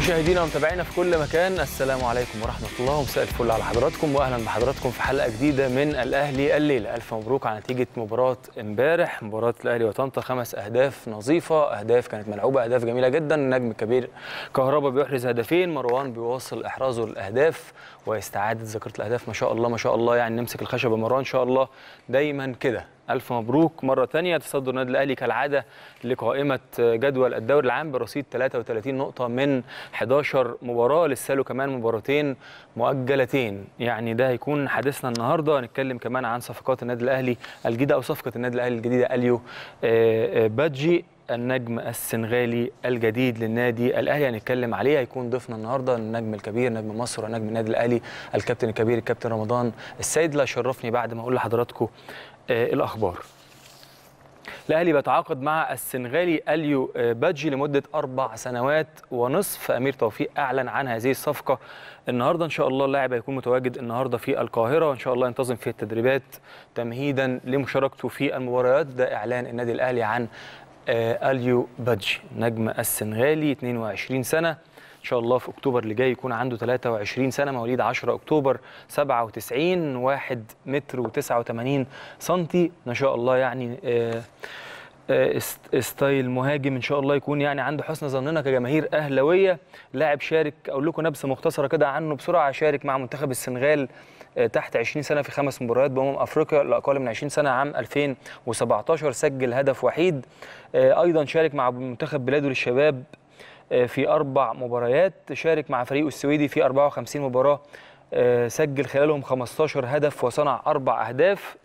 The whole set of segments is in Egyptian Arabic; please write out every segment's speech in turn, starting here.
مشاهدينا ومتابعينا في كل مكان السلام عليكم ورحمه الله ومساء الفل على حضراتكم واهلا بحضراتكم في حلقه جديده من الاهلي الليله الف مبروك على نتيجه مباراه امبارح مباراه الاهلي وطنطا خمس اهداف نظيفه اهداف كانت ملعوبه اهداف جميله جدا النجم الكبير كهربا بيحرز هدفين مروان بيواصل احرازه الاهداف واستعاده ذاكره الاهداف ما شاء الله ما شاء الله يعني نمسك الخشبه مروان ان شاء الله دايما كده ألف مبروك مرة ثانية تصدر النادي الأهلي كالعادة لقائمة جدول الدوري العام برصيد 33 نقطة من 11 مباراة لسه له كمان مباراتين مؤجلتين يعني ده هيكون حديثنا النهاردة هنتكلم كمان عن صفقات النادي الأهلي الجديدة أو صفقة النادي الأهلي الجديدة أليو بادجي النجم السنغالي الجديد للنادي الاهلي هنتكلم عليه هيكون ضيفنا النهارده النجم الكبير نجم مصر ونجم النادي الاهلي الكابتن الكبير الكابتن رمضان السيد لا شرفني بعد ما اقول لحضراتكم آه الاخبار الاهلي بيتعاقد مع السنغالي اليو بادجي لمده اربع سنوات ونصف امير توفيق اعلن عن هذه الصفقه النهارده ان شاء الله اللاعب هيكون متواجد النهارده في القاهره وان شاء الله ينتظم في التدريبات تمهيدا لمشاركته في المباريات ده اعلان النادي الاهلي عن اليو بادجي نجم السنغالي 22 سنه ان شاء الله في اكتوبر اللي جاي يكون عنده 23 سنه مواليد 10 اكتوبر 97 1 متر و89 سنتي ما شاء الله يعني آآ آآ ستايل مهاجم ان شاء الله يكون يعني عنده حسن ظننا كجماهير اهلاويه لاعب شارك اقول لكم نبذه مختصره كده عنه بسرعه شارك مع منتخب السنغال تحت 20 سنه في خمس مباريات بامم افريقيا لاقل من 20 سنه عام 2017 سجل هدف وحيد ايضا شارك مع منتخب بلاده للشباب في اربع مباريات شارك مع فريقه السويدي في 54 مباراه سجل خلالهم 15 هدف وصنع اربع اهداف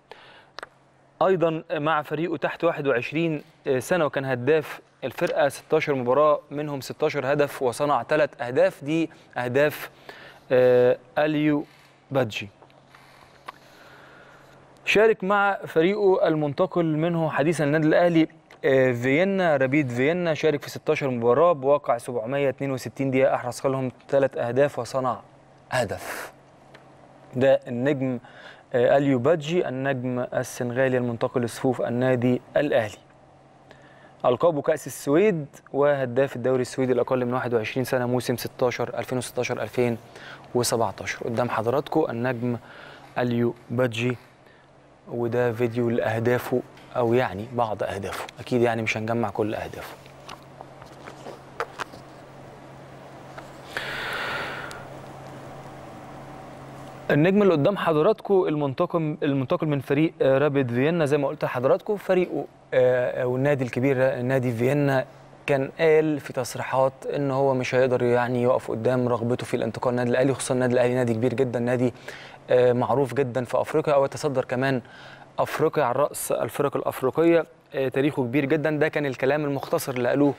ايضا مع فريقه تحت 21 سنه وكان هداف الفرقه 16 مباراه منهم 16 هدف وصنع ثلاث اهداف دي اهداف اليو بادجي شارك مع فريقه المنتقل منه حديثا النادي الاهلي فيينا رابيد فيينا شارك في 16 مباراه بواقع 762 دقيقه احرز خلالهم ثلاث اهداف وصنع هدف ده النجم اليو بادجي النجم السنغالي المنتقل لصفوف النادي الاهلي القابه كاس السويد وهداف الدوري السويدي الاقل من 21 سنه موسم 16 2016 2017 قدام حضراتكم النجم اليو بادجي وده فيديو لاهدافه او يعني بعض اهدافه اكيد يعني مش هنجمع كل اهدافه النجم اللي قدام حضراتكم المنتقم المنتقل من فريق رابيد فيينا زي ما قلت لحضراتكم فريقه والنادي الكبير نادي فيينا كان قال في تصريحات ان هو مش هيقدر يعني يقف قدام رغبته في الانتقال النادي الاهلي خصوصا النادي الاهلي نادي كبير جدا نادي معروف جدا في افريقيا او يتصدر كمان افريقيا على راس الفرق الافريقيه تاريخه كبير جدا ده كان الكلام المختصر اللي قالوه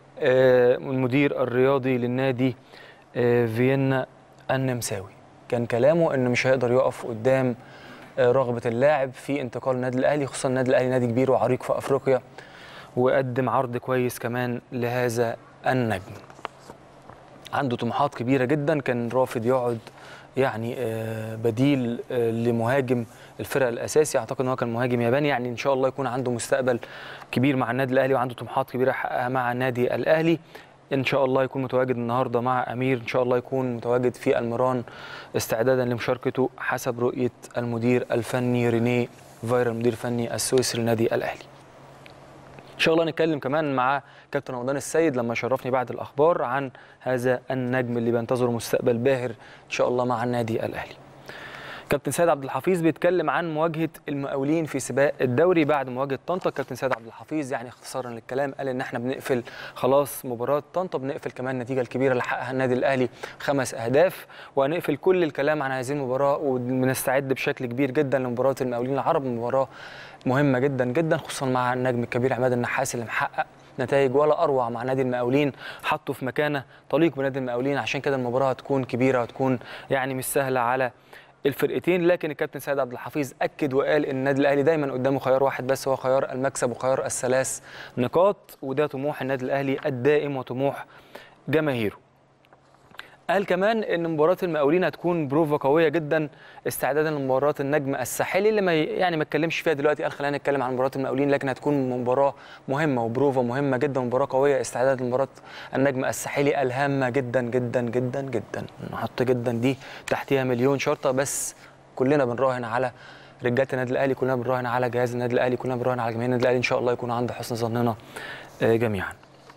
المدير الرياضي للنادي فيينا النمساوي كان كلامه ان مش هيقدر يقف قدام رغبه اللاعب في انتقال النادي الاهلي خصوصا النادي الاهلي نادي كبير وعريق في افريقيا وقدم عرض كويس كمان لهذا النجم عنده طموحات كبيره جدا كان رافض يقعد يعني بديل لمهاجم الفرق الاساسي اعتقد ان هو كان مهاجم ياباني يعني ان شاء الله يكون عنده مستقبل كبير مع النادي الاهلي وعنده طموحات كبيره يحققها مع النادي الاهلي ان شاء الله يكون متواجد النهارده مع امير ان شاء الله يكون متواجد في المران استعدادا لمشاركته حسب رؤيه المدير الفني رينيه فايرا المدير الفني السويسري للنادي الاهلي ان شاء الله نتكلم كمان مع كابتن رمضان السيد لما شرفني بعد الاخبار عن هذا النجم اللي بينتظره مستقبل باهر ان شاء الله مع النادي الاهلي كابتن سيد عبد الحفيظ بيتكلم عن مواجهه المقاولين في سباق الدوري بعد مواجهه طنطا كابتن سيد عبد الحفيظ يعني اختصارا للكلام قال ان احنا بنقفل خلاص مباراه طنطا بنقفل كمان النتيجه الكبيره اللي حققها النادي الاهلي خمس اهداف وهنقفل كل الكلام عن هذه المباراه وبنستعد بشكل كبير جدا لمباراه المقاولين العرب مباراه مهمه جدا جدا خصوصا مع النجم الكبير عماد النحاس اللي محقق نتائج ولا اروع مع نادي المقاولين حطه في مكانه تليق بنادي المقاولين عشان كده المباراه هتكون كبيره وتكون يعني مش سهله على الفرقتين لكن الكابتن سيد عبد الحفيظ اكد وقال ان النادي الاهلي دايما قدامه خيار واحد بس هو خيار المكسب وخيار الثلاث نقاط وده طموح النادي الاهلي الدائم وطموح جماهيره قال كمان ان مباراه المقاولين هتكون بروفا قويه جدا استعدادا لمباراه النجم الساحلي اللي ما ي- يعني ما اتكلمش فيها دلوقتي قال خلينا نتكلم عن مباراه المقاولين لكن هتكون مباراه مهمه وبروفا مهمه جدا مباراه قويه استعدادا لمباراه النجم الساحلي الهامه جدا جدا جدا جدا نحط جدا دي تحتيها مليون شرطه بس كلنا بنراهن على رجاله النادي الاهلي كلنا بنراهن على جهاز النادي الاهلي كلنا بنراهن على جماهير النادي الاهلي ان شاء الله يكون عند حسن ظننا آه، جميعا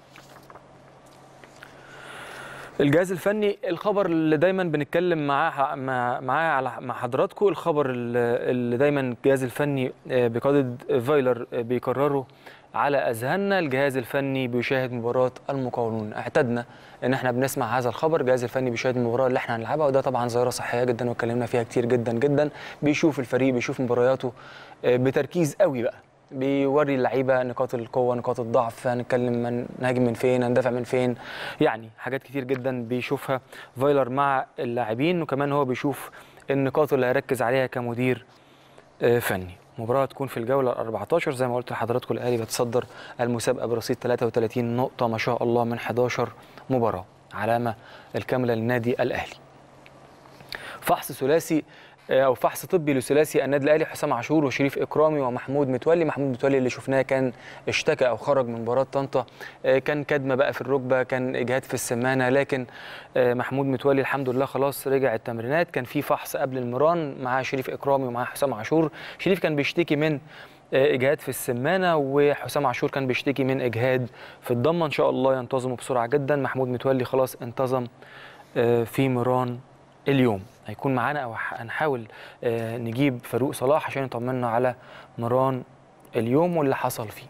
الجهاز الفني الخبر اللي دايما بنتكلم معاه مع معاه على مع حضراتكم الخبر اللي اللي دايما الجهاز الفني آه، بقياده فايلر آه، بيكرره على اذهاننا الجهاز الفني بيشاهد مباراه المقاولون اعتدنا ان احنا بنسمع هذا الخبر الجهاز الفني بيشاهد المباراه اللي احنا هنلعبها وده طبعا ظاهره صحيه جدا واتكلمنا فيها كتير جدا جدا بيشوف الفريق بيشوف مبارياته آه، بتركيز قوي بقى بيوري اللعيبه نقاط القوه نقاط الضعف هنتكلم من نهاجم من فين هندافع من فين يعني حاجات كتير جدا بيشوفها فايلر مع اللاعبين وكمان هو بيشوف النقاط اللي هيركز عليها كمدير آه، فني مباراة هتكون في الجولة ال 14 زي ما قلت لحضراتكم الأهلي بيتصدر المسابقة برصيد 33 نقطة ما شاء الله من 11 مباراة علامة الكاملة للنادي الأهلي فحص ثلاثي آه، او فحص طبي لثلاثي النادي الاهلي حسام عاشور وشريف اكرامي ومحمود متولي محمود متولي اللي شفناه كان اشتكى او خرج من مباراه طنطا آه، كان كدمه بقى في الركبه كان اجهاد في السمانه لكن آه، محمود متولي الحمد لله خلاص رجع التمرينات كان في فحص قبل المران مع شريف اكرامي ومع حسام عاشور شريف كان بيشتكي من آه، اجهاد في السمانه وحسام عاشور كان بيشتكي من اجهاد في الضمه ان شاء الله ينتظموا بسرعه جدا محمود متولي خلاص انتظم آه، في مران اليوم هيكون معانا او ح- هنحاول آه، نجيب فاروق صلاح عشان يطمنا على مران اليوم واللي حصل فيه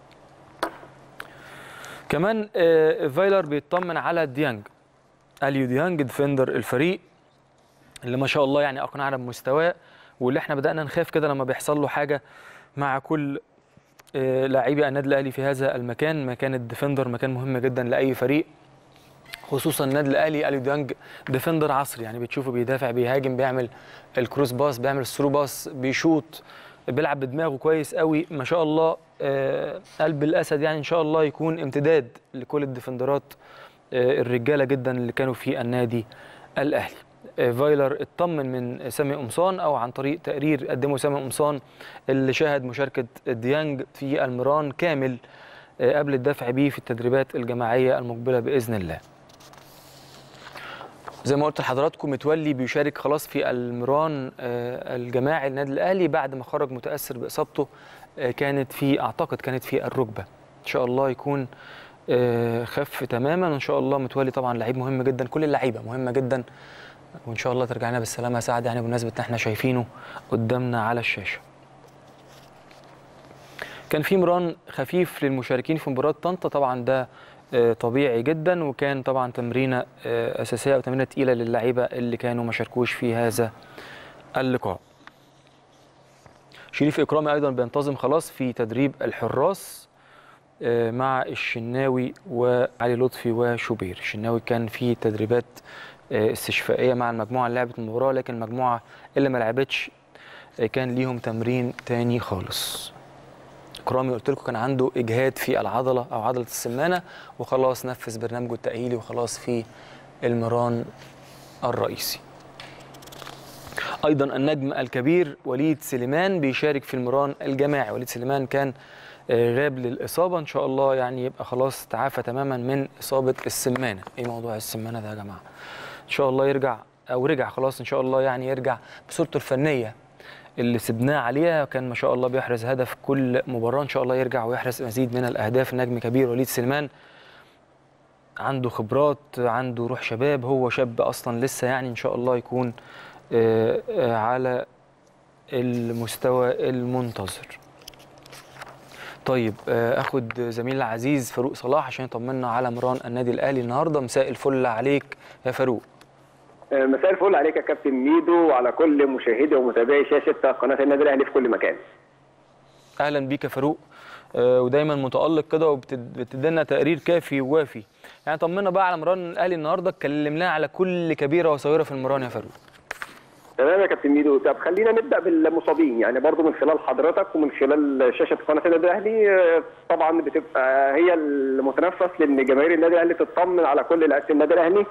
كمان آه، فايلر بيطمن على ديانج اليو ديانج ديفندر الفريق اللي ما شاء الله يعني اقنعنا بمستواه واللي احنا بدانا نخاف كده لما بيحصل له حاجه مع كل آه، لاعبي النادي الاهلي في هذا المكان مكان الديفندر مكان مهم جدا لاي فريق خصوصا النادي الاهلي اليو ديانج ديفندر عصري يعني بتشوفه بيدافع بيهاجم بيعمل الكروس باس بيعمل الثرو باس بيشوط بيلعب بدماغه كويس قوي ما شاء الله آه، قلب الاسد يعني ان شاء الله يكون امتداد لكل الديفندرات آه، الرجاله جدا اللي كانوا في النادي الاهلي آه، فايلر اطمن من سامي قمصان او عن طريق تقرير قدمه سامي قمصان اللي شاهد مشاركه ديانج في المران كامل آه، قبل الدفع بيه في التدريبات الجماعيه المقبله باذن الله زي ما قلت لحضراتكم متولي بيشارك خلاص في المران آه، الجماعي للنادي الاهلي بعد ما خرج متاثر باصابته آه، كانت في اعتقد كانت في الركبه ان شاء الله يكون آه، خف تماما ان شاء الله متولي طبعا لعيب مهم جدا كل اللعيبه مهمه جدا وان شاء الله ترجع لنا بالسلامه يا سعد يعني بمناسبه ان احنا شايفينه قدامنا على الشاشه كان في مران خفيف للمشاركين في مباراه طنطا طبعا ده آه، طبيعي جدا وكان طبعا تمرينه آه، اساسيه او تمرينه تقيله للعيبه اللي كانوا ما شاركوش في هذا اللقاء. شريف اكرامي ايضا بينتظم خلاص في تدريب الحراس آه، مع الشناوي وعلي لطفي وشوبير، الشناوي كان في تدريبات آه، استشفائيه مع المجموعه اللي لعبت المباراه لكن المجموعه اللي ما لعبتش آه، كان ليهم تمرين تاني خالص. اكرامي قلت لكم كان عنده اجهاد في العضله او عضله السمانه وخلاص نفذ برنامجه التاهيلي وخلاص في المران الرئيسي. ايضا النجم الكبير وليد سليمان بيشارك في المران الجماعي، وليد سليمان كان آه، غاب للاصابه ان شاء الله يعني يبقى خلاص تعافى تماما من اصابه السمانه، ايه موضوع السمانه ده يا جماعه؟ ان شاء الله يرجع او رجع خلاص ان شاء الله يعني يرجع بصورته الفنيه اللي سبناه عليها كان ما شاء الله بيحرز هدف كل مباراه ان شاء الله يرجع ويحرز مزيد من الاهداف نجم كبير وليد سليمان عنده خبرات عنده روح شباب هو شاب اصلا لسه يعني ان شاء الله يكون آه، آه، على المستوى المنتظر طيب آه، اخد زميلنا العزيز فاروق صلاح عشان يطمنا على مران النادي الاهلي النهارده مساء الفل عليك يا فاروق مساء الفل عليك يا كابتن ميدو وعلى كل مشاهدي ومتابعي شاشه قناه النادي الاهلي في كل مكان. اهلا بيك يا فاروق آه، ودايما متالق كده وبتدي لنا تقرير كافي ووافي يعني طمنا بقى على مران الاهلي النهارده اتكلمنا على كل كبيره وصغيره في المران يا فاروق تمام يا كابتن ميدو طب خلينا نبدا بالمصابين يعني برضو من خلال حضرتك ومن خلال شاشه قناه النادي الاهلي آه، طبعا بتبقى هي المتنفس لان جماهير النادي الاهلي تطمن على كل لعيبه النادي الاهلي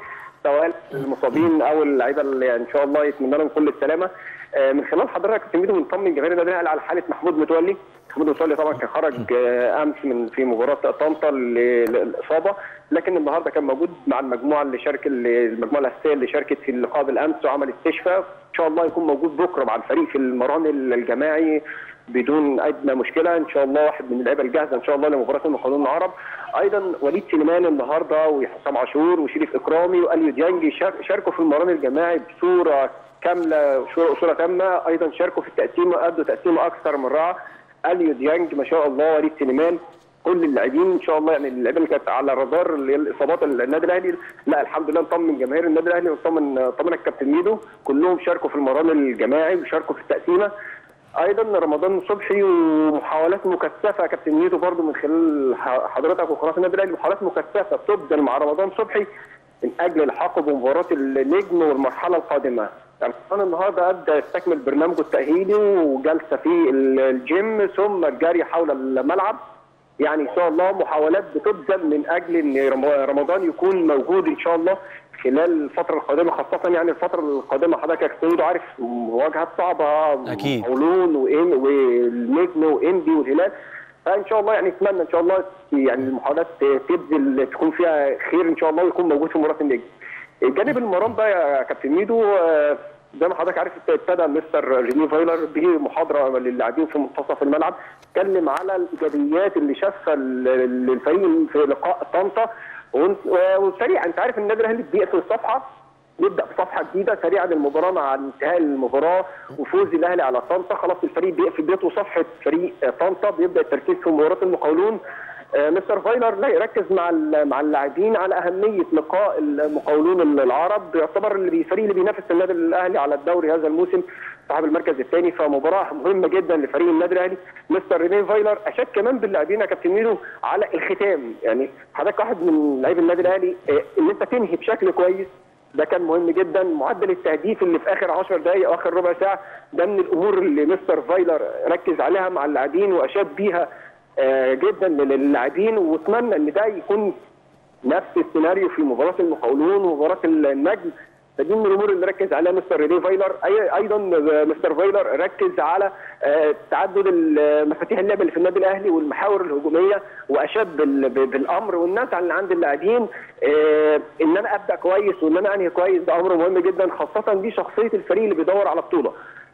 سواء المصابين او اللعيبه اللي ان شاء الله يتمنى لهم كل السلامه آه، من خلال حضرتك كابتن ميدو بنطمن جماهير النادي الاهلي على حاله محمود متولي محمود متولي طبعا كان خرج آه، امس من في مباراه طنطا ل- للاصابه لكن النهارده كان موجود مع المجموعه اللي شارك اللي- المجموعه الاساسيه اللي شاركت في اللقاء بالامس وعمل استشفاء ان شاء الله يكون موجود بكره مع الفريق في المران الجماعي بدون ادنى مشكله ان شاء الله واحد من اللعيبه الجاهزه ان شاء الله لمباراه المقاولون العرب ايضا وليد سليمان النهارده وحسام عاشور وشريف اكرامي واليو ديانج شار- شاركوا في المران الجماعي بصوره كامله صوره صوره تامه ايضا شاركوا في التقسيم ادوا تقسيمه اكثر من رائع اليو ديانج ما شاء الله وليد سليمان كل اللاعبين ان شاء الله يعني اللعيبه اللي كانت على الرادار اللي هي الاصابات النادي الاهلي لا الحمد لله نطمن جماهير النادي الاهلي ونطمن طمن الكابتن ميدو كلهم شاركوا في المران الجماعي وشاركوا في التقسيمه ايضا رمضان صبحي ومحاولات مكثفه يا كابتن ميدو برضو من خلال ح- حضرتك وقناه النادي الاهلي محاولات مكثفه بتبذل مع رمضان صبحي من اجل الحاق بمباراه النجم والمرحله القادمه. يعني كان النهارده ادى يستكمل برنامجه التاهيلي وجلسه في ال- الجيم ثم الجري حول الملعب. يعني ان شاء الله محاولات بتبذل من اجل ان رم- رمضان يكون موجود ان شاء الله خلال الفتره القادمه خاصه يعني الفتره القادمه حضرتك يا كابتن ميدو عارف مواجهات صعبه أكيد. مقاولون وإن والنجم وانبي والهلال فان شاء الله يعني اتمنى ان شاء الله يعني المحاولات تبذل تكون فيها خير ان شاء الله ويكون موجود في مباراه النجم. جانب المرام بقى يا كابتن ميدو آه، زي ما حضرتك عارف ابتدى مستر ريني فايلر بمحاضره للاعبين في منتصف الملعب اتكلم على الايجابيات اللي شافها ال- ال- الفريق في لقاء طنطا وانت- وسريع انت عارف ان النادي الاهلي بيقفل الصفحه نبدا بصفحه جديده سريعا المباراه مع انتهاء المباراه وفوز الاهلي على طنطا خلاص الفريق بيقفل بيته صفحه فريق آه، طنطا بيبدا التركيز في مباراه المقاولون آه، مستر فايلر لا يركز مع ال- مع اللاعبين على اهميه لقاء المقاولون العرب يعتبر اللي الفريق اللي بينافس النادي الاهلي على الدوري هذا الموسم صاحب المركز الثاني فمباراه مهمه جدا لفريق النادي الاهلي مستر ريني فايلر اشاد كمان باللاعبين يا كابتن ميدو على الختام يعني حضرتك واحد من لاعبي النادي الاهلي آه، ان انت تنهي بشكل كويس ده كان مهم جدا معدل التهديف اللي في اخر 10 دقائق او اخر ربع ساعه ده من الامور اللي مستر فايلر ركز عليها مع اللاعبين واشاد بيها آه، جدا للاعبين واتمنى ان ده يكون نفس السيناريو في مباراه المقاولون ومباراه النجم فدي من الامور اللي ركز عليها مستر ريني فايلر أي- ايضا مستر فايلر ركز على آه، تعدد ال- مفاتيح اللعب اللي في النادي الاهلي والمحاور الهجوميه واشاد بال- ب- بالامر والناس اللي عند اللاعبين آه، ان انا ابدا كويس وان انا انهي كويس ده امر مهم جدا خاصه دي شخصيه الفريق اللي بيدور على بطوله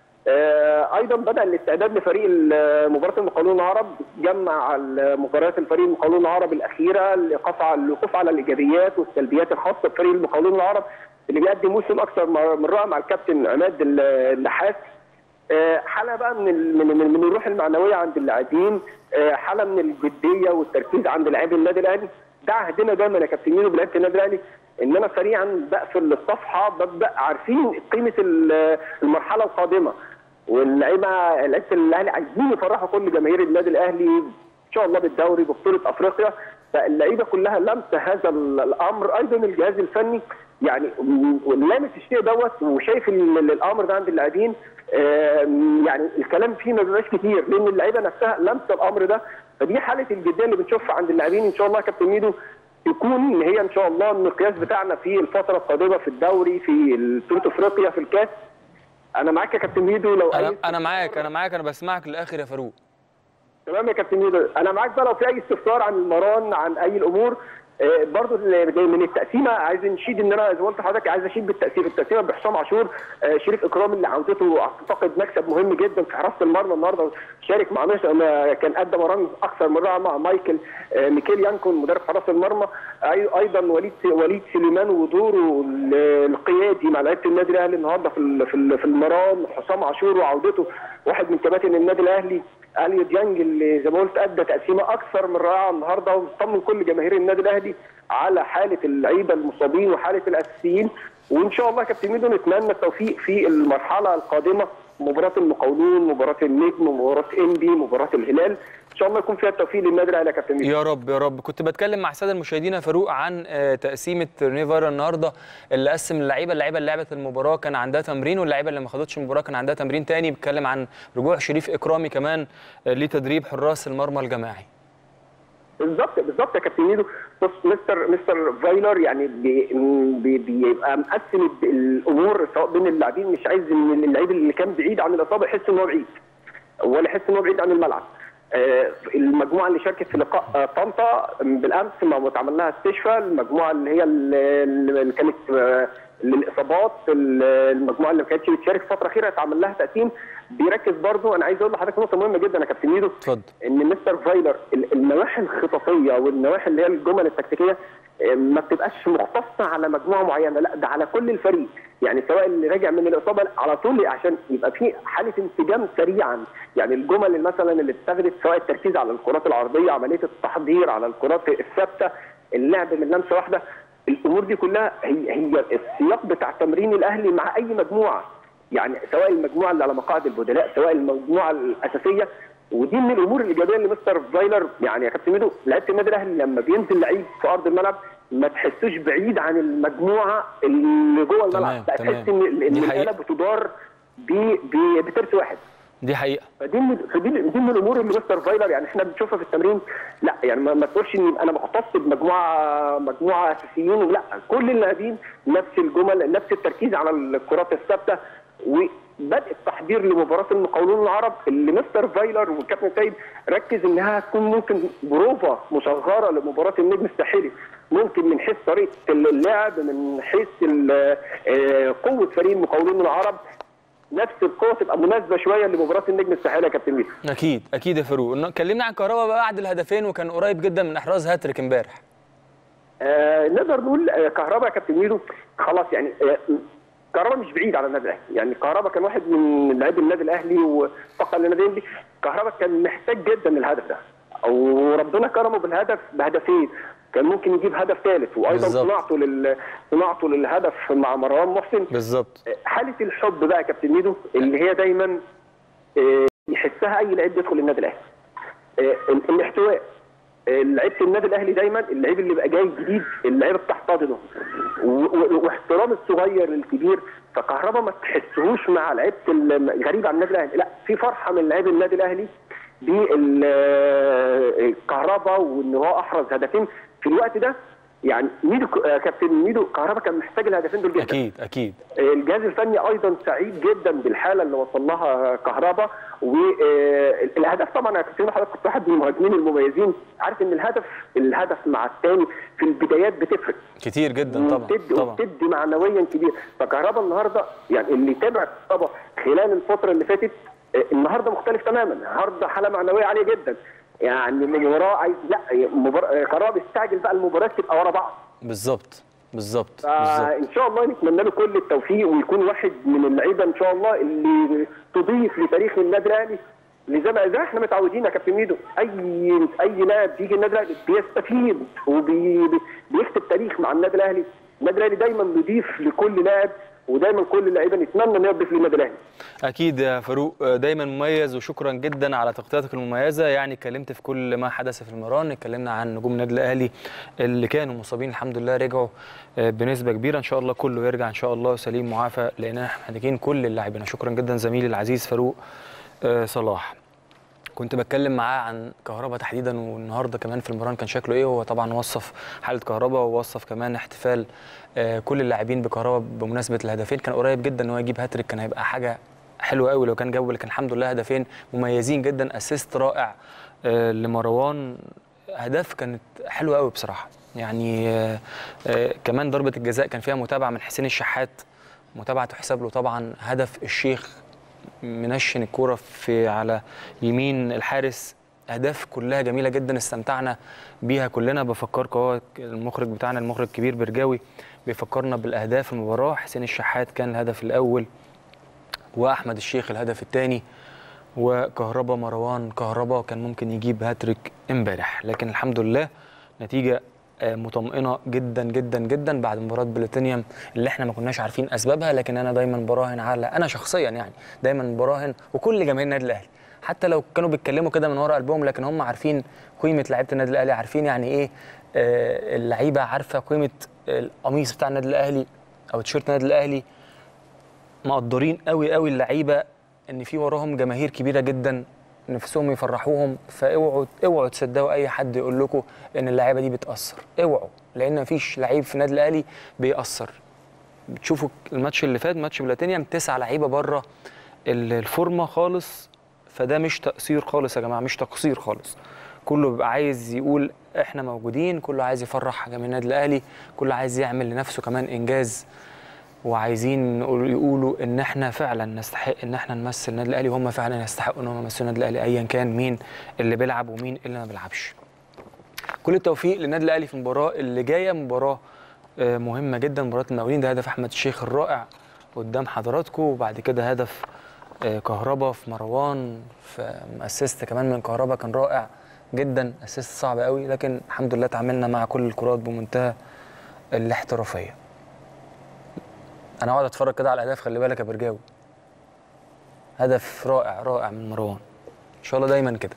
آه، ايضا بدا الاستعداد لفريق ال- مباراه المقاولون العرب جمع ال- مباريات الفريق المقاولون العرب الاخيره الوقوف على الوقوف على الايجابيات والسلبيات الخاصه بفريق المقاولون العرب اللي بيقدم موسم اكثر من رائع مع الكابتن عماد ال- النحاس آه، حاله بقى من ال- من من من الروح المعنويه عند اللاعبين آه، حاله من الجديه والتركيز عند لاعبي النادي الاهلي ده عهدنا دايما يا كابتن ميدو بلعيبه النادي الاهلي ان انا سريعا بقفل الصفحه ببدا عارفين قيمه ال- المرحله القادمه واللعيبه لعيبه الاهلي عايزين يفرحوا كل جماهير النادي الاهلي ان شاء الله بالدوري ببطوله افريقيا فاللعيبه كلها لمسه هذا ال- الامر ايضا الجهاز الفني يعني لامس الشيء دوت وشايف ال- ال- الامر ده عند اللاعبين آم، يعني الكلام فيه ما بيبقاش كتير لان اللعيبه نفسها لامسه الامر ده فدي حاله الجديه اللي بنشوفها عند اللاعبين ان شاء الله يا كابتن ميدو يكون ان هي ان شاء الله المقياس بتاعنا في الفتره القادمه في الدوري في بطوله افريقيا في الكاس انا معاك يا كابتن ميدو لو انا أي انا معاك انا معاك انا بسمعك للاخر يا فاروق تمام يا كابتن ميدو انا معاك بقى لو في اي استفسار عن المران عن اي الامور آه، برضو اللي جاي من التقسيمه عايز نشيد ان انا زي ما قلت لحضرتك عايز اشيد بالتقسيمه التقسيمه بحسام عاشور آه، شريف اكرام اللي عودته اعتقد مكسب مهم جدا في حراسه المرمى النهارده شارك مع مش ما كان قدم مران اكثر من رائع مع مايكل آه، ميكيل يانكون مدرب حراسه المرمى أي- ايضا وليد وليد سليمان ودوره ال- القيادي مع لعيبه النادي الاهلي النهارده في ال- في ال- في المران حسام عاشور وعودته واحد من كباتن النادي الاهلي اليو ديانج اللي زي ما قلت ادى تقسيمه اكثر من رائعه النهارده وطمن كل جماهير النادي الاهلي على حاله اللعيبه المصابين وحاله الاساسيين وان شاء الله يا كابتن ميدو نتمنى التوفيق في المرحله القادمه مباراه المقاولون مباراه النجم مباراه انبي مباراه الهلال ان شاء الله يكون فيها التوفيق للنادي الاهلي يا كابتن ميدو يا رب يا رب كنت بتكلم مع الساده المشاهدين يا فاروق عن آه، تقسيمه رينيفر النهارده اللي قسم اللعيبه اللعيبه اللي لعبت المباراه كان عندها تمرين واللعيبه اللي ما خدتش المباراه كان عندها تمرين تاني بيتكلم عن رجوع شريف اكرامي كمان آه، لتدريب حراس المرمى الجماعي بالظبط بالظبط يا كابتن ميدو بص مستر مستر فايلر يعني بي بي بيبقى مقسم الامور سواء بين اللاعبين مش عايز ان اللعيب اللي كان بعيد عن الاصابه يحس ان هو بعيد ولا يحس ان هو بعيد عن الملعب آه، المجموعه اللي شاركت في لقاء آه، طنطا بالامس ما اتعمل لها استشفاء المجموعه اللي هي اللي اللي كانت آه، للاصابات المجموعه اللي ما كانتش بتشارك فتره اخيره اتعمل لها تقسيم بيركز برضو انا عايز اقول لحضرتك نقطه مهمه جدا يا كابتن ميدو اتفضل ان مستر فايلر ال- النواحي الخططيه والنواحي اللي هي الجمل التكتيكيه آه، ما بتبقاش مختصه على مجموعه معينه لا ده على كل الفريق يعني سواء اللي راجع من الاصابه لا، على طول عشان يبقى في حاله انسجام سريعا يعني الجمل اللي مثلا اللي اتخذت سواء التركيز على الكرات العرضيه عمليه التحضير على الكرات الثابته اللعب من لمسه واحده الامور دي كلها هي هي السياق بتاع تمرين الاهلي مع اي مجموعه يعني سواء المجموعه اللي على مقاعد البدلاء سواء المجموعه الاساسيه ودي من الامور الايجابيه اللي مستر فايلر يعني يا كابتن ميدو لعيبه النادي الاهلي لما بينزل لعيب في ارض الملعب ما تحسوش بعيد عن المجموعه اللي جوه تمام، الملعب لا تمام. تحس ان ان دي حقيقة. الاله بتدار ب- ب- بترس واحد دي حقيقه فدي من فدي دي من الامور اللي مستر فايلر يعني احنا بنشوفها في التمرين لا يعني ما, ما تقولش ان انا مختص بمجموعه مجموعه اساسيين لا كل اللاعبين نفس الجمل نفس التركيز على الكرات الثابته وبدء التحضير لمباراه المقاولون العرب اللي مستر فايلر والكابتن سيد ركز انها تكون ممكن بروفا مصغره لمباراه النجم الساحلي ممكن من حيث طريقه اللعب من حيث ال- آه، قوه فريق المقاولون العرب نفس القوه تبقى مناسبه شويه لمباراه النجم الساحلي يا كابتن ميدو اكيد اكيد يا فاروق إنه- كلمنا عن كهربا بقى بعد الهدفين وكان قريب جدا من احراز هاتريك امبارح آه نقدر نقول آه كهربا يا كابتن ميدو خلاص يعني آه كهربا مش بعيد على النادي الاهلي يعني كهربا كان واحد من لاعبي النادي الاهلي وفقط للنادي الاهلي كهربا كان محتاج جدا الهدف ده وربنا كرمه بالهدف بهدفين كان ممكن يجيب هدف ثالث وايضا بالظبط. صناعته لل صناعته للهدف مع مروان محسن بالظبط حاله الحب بقى يا كابتن ميدو اللي هي دايما آه، يحسها اي لعيب يدخل النادي الاهلي آه، ال- الاحتواء آه، لعيبه النادي الاهلي دايما اللعيب اللي بقى جاي جديد اللعيبه بتحتضنه و- و- واحترام الصغير للكبير فكهربا ما تحسهوش مع لعيبه ال- غريب عن النادي الاهلي لا في فرحه من لعيب النادي الاهلي بالكهربا وان هو احرز هدفين في الوقت ده يعني ميدو آه، كابتن ميدو كهربا كان محتاج الهدفين دول جدا اكيد اكيد الجهاز الفني ايضا سعيد جدا بالحاله اللي وصل لها كهربا والهدف طبعا يا كابتن حضرتك كنت واحد من المهاجمين المميزين عارف ان الهدف الهدف مع الثاني في البدايات بتفرق كتير جدا طبعا وبتدي, طبعا وبتدي معنويا كبير فكهربا النهارده يعني اللي تابع طبعا خلال الفتره اللي فاتت آه، النهارده مختلف تماما النهارده حاله معنويه عاليه جدا يعني المباراه عايز لا مبار... آه، كهربا بيستعجل بقى المباريات تبقى ورا بعض بالظبط بالظبط بالظبط فان شاء الله نتمنى له كل التوفيق ويكون واحد من اللعيبه ان شاء الله اللي تضيف لتاريخ النادي الاهلي اللي زي ما زي ما احنا متعودين يا كابتن ميدو اي اي لاعب بيجي النادي الاهلي بيستفيد وبيكتب تاريخ مع النادي الاهلي النادي الاهلي دايما بيضيف لكل لاعب ودايما كل اللعيبه نتمنى انه يضيف للنادي الاهلي اكيد يا فاروق دايما مميز وشكرا جدا على تغطيتك المميزه يعني اتكلمت في كل ما حدث في المران اتكلمنا عن نجوم النادي الاهلي اللي كانوا مصابين الحمد لله رجعوا آه، بنسبه كبيره ان شاء الله كله يرجع ان شاء الله سليم معافى لان احنا محتاجين كل اللاعبين شكرا جدا زميلي العزيز فاروق آه، صلاح كنت بتكلم معاه عن كهربا تحديدا والنهارده كمان في المران كان شكله ايه هو طبعا وصف حاله كهربا ووصف كمان احتفال آه، كل اللاعبين بكهربا بمناسبه الهدفين كان قريب جدا ان هو يجيب هاتريك كان هيبقى حاجه حلوه قوي لو كان جابه لكن الحمد لله هدفين مميزين جدا اسيست رائع آه، لمروان اهداف كانت حلوه قوي بصراحه يعني آه، آه، كمان ضربه الجزاء كان فيها متابعه من حسين الشحات متابعه تحسب له طبعا هدف الشيخ منشن الكوره في على يمين الحارس اهداف كلها جميله جدا استمتعنا بيها كلنا بفكركم هو المخرج بتاعنا المخرج الكبير برجاوي بيفكرنا بالاهداف المباراه حسين الشحات كان الهدف الاول واحمد الشيخ الهدف الثاني وكهربا مروان كهربا كان ممكن يجيب هاتريك امبارح لكن الحمد لله نتيجه آه، مطمئنه جدا جدا جدا بعد مباراه بلاتينيوم اللي احنا ما كناش عارفين اسبابها لكن انا دايما براهن على انا شخصيا يعني دايما براهن وكل جماهير النادي الاهلي حتى لو كانوا بيتكلموا كده من ورا قلبهم لكن هم عارفين قيمه لعيبه النادي الاهلي عارفين يعني ايه آه، اللعيبه عارفه قيمه القميص بتاع النادي الاهلي او تيشيرت النادي الاهلي مقدرين قوي قوي اللعيبه ان في وراهم جماهير كبيره جدا نفسهم يفرحوهم فاوعوا اوعوا تصدقوا اي حد يقول لكم ان اللعيبه دي بتاثر اوعوا لان مفيش لعيب في النادي الاهلي بيأثر بتشوفوا الماتش اللي فات ماتش بلاتينيوم تسع لعيبه بره ال- الفورمه خالص فده مش تقصير خالص يا جماعه مش تقصير خالص كله بيبقى عايز يقول احنا موجودين كله عايز يفرح جماهير النادي الاهلي كله عايز يعمل لنفسه كمان انجاز وعايزين نقول- يقولوا ان احنا فعلا نستحق ان احنا نمثل النادي الاهلي وهم فعلا يستحقوا ان هم يمثلوا النادي الاهلي ايا كان مين اللي بيلعب ومين اللي ما بيلعبش. كل التوفيق للنادي الاهلي في المباراه اللي جايه مباراه آه، مهمه جدا مباراه المقاولين ده هدف احمد الشيخ الرائع قدام حضراتكم وبعد كده هدف آه، كهربا في مروان في اسيست كمان من كهربا كان رائع جدا اسيست صعب قوي لكن الحمد لله تعاملنا مع كل الكرات بمنتهى الاحترافيه. انا اقعد اتفرج كده على الاهداف خلي بالك يا برجاوي هدف رائع رائع من مروان ان شاء الله دايما كده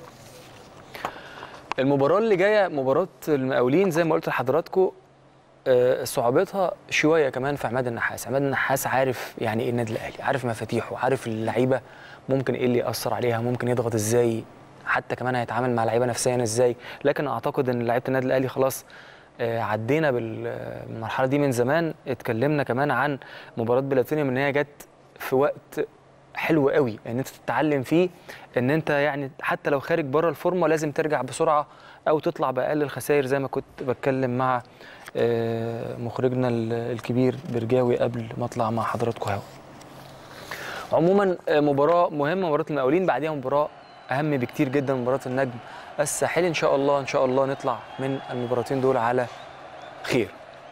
المباراه اللي جايه مباراه المقاولين زي ما قلت لحضراتكم آه، صعوبتها شويه كمان في عماد النحاس عماد النحاس عارف يعني ايه النادي الاهلي عارف مفاتيحه عارف اللعيبه ممكن ايه اللي ياثر عليها ممكن يضغط ازاي حتى كمان هيتعامل مع لعيبه نفسيا ازاي لكن اعتقد ان لعيبه النادي الاهلي خلاص آه، عدينا بالمرحله دي من زمان اتكلمنا كمان عن مباراه بلاتينيوم ان هي جت في وقت حلو قوي ان انت تتعلم فيه ان انت يعني حتى لو خارج بره الفورمه لازم ترجع بسرعه او تطلع باقل الخسائر زي ما كنت بتكلم مع آه، مخرجنا ال- الكبير برجاوي قبل ما اطلع مع حضراتكم هوا عموما آه، مباراه مهمه مباراه المقاولين بعديها مباراه اهم بكتير جدا من مباراه النجم الساحلي ان شاء الله ان شاء الله نطلع من المباراتين دول على خير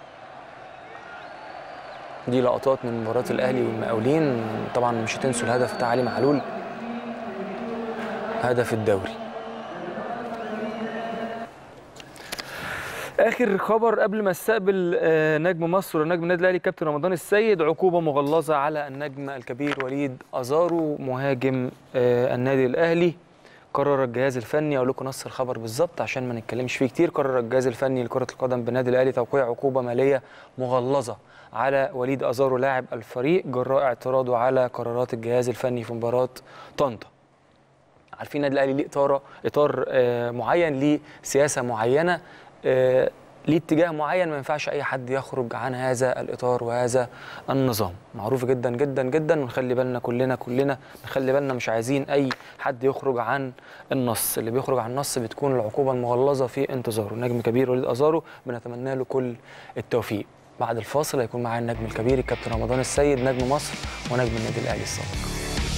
دي لقطات من مباراه الاهلي والمقاولين طبعا مش هتنسوا الهدف بتاع علي معلول هدف الدوري اخر خبر قبل ما استقبل آه، نجم مصر ونجم النادي الاهلي كابتن رمضان السيد عقوبه مغلظه على النجم الكبير وليد ازارو مهاجم آه، النادي الاهلي قرر الجهاز الفني اقول لكم نص الخبر بالظبط عشان ما نتكلمش فيه كتير قرر الجهاز الفني لكره القدم بالنادي الاهلي توقيع عقوبه ماليه مغلظه على وليد ازارو لاعب الفريق جراء اعتراضه على قرارات الجهاز الفني في مباراه طنطا عارفين النادي الاهلي ليه اطار اطار آه، معين ليه سياسه معينه آه، ليه اتجاه معين ما ينفعش اي حد يخرج عن هذا الاطار وهذا النظام معروف جدا جدا جدا ونخلي بالنا كلنا كلنا نخلي بالنا مش عايزين اي حد يخرج عن النص اللي بيخرج عن النص بتكون العقوبه المغلظه في انتظاره نجم كبير وليد ازارو بنتمنى له كل التوفيق بعد الفاصل هيكون معانا النجم الكبير الكابتن رمضان السيد نجم مصر ونجم النادي الاهلي السابق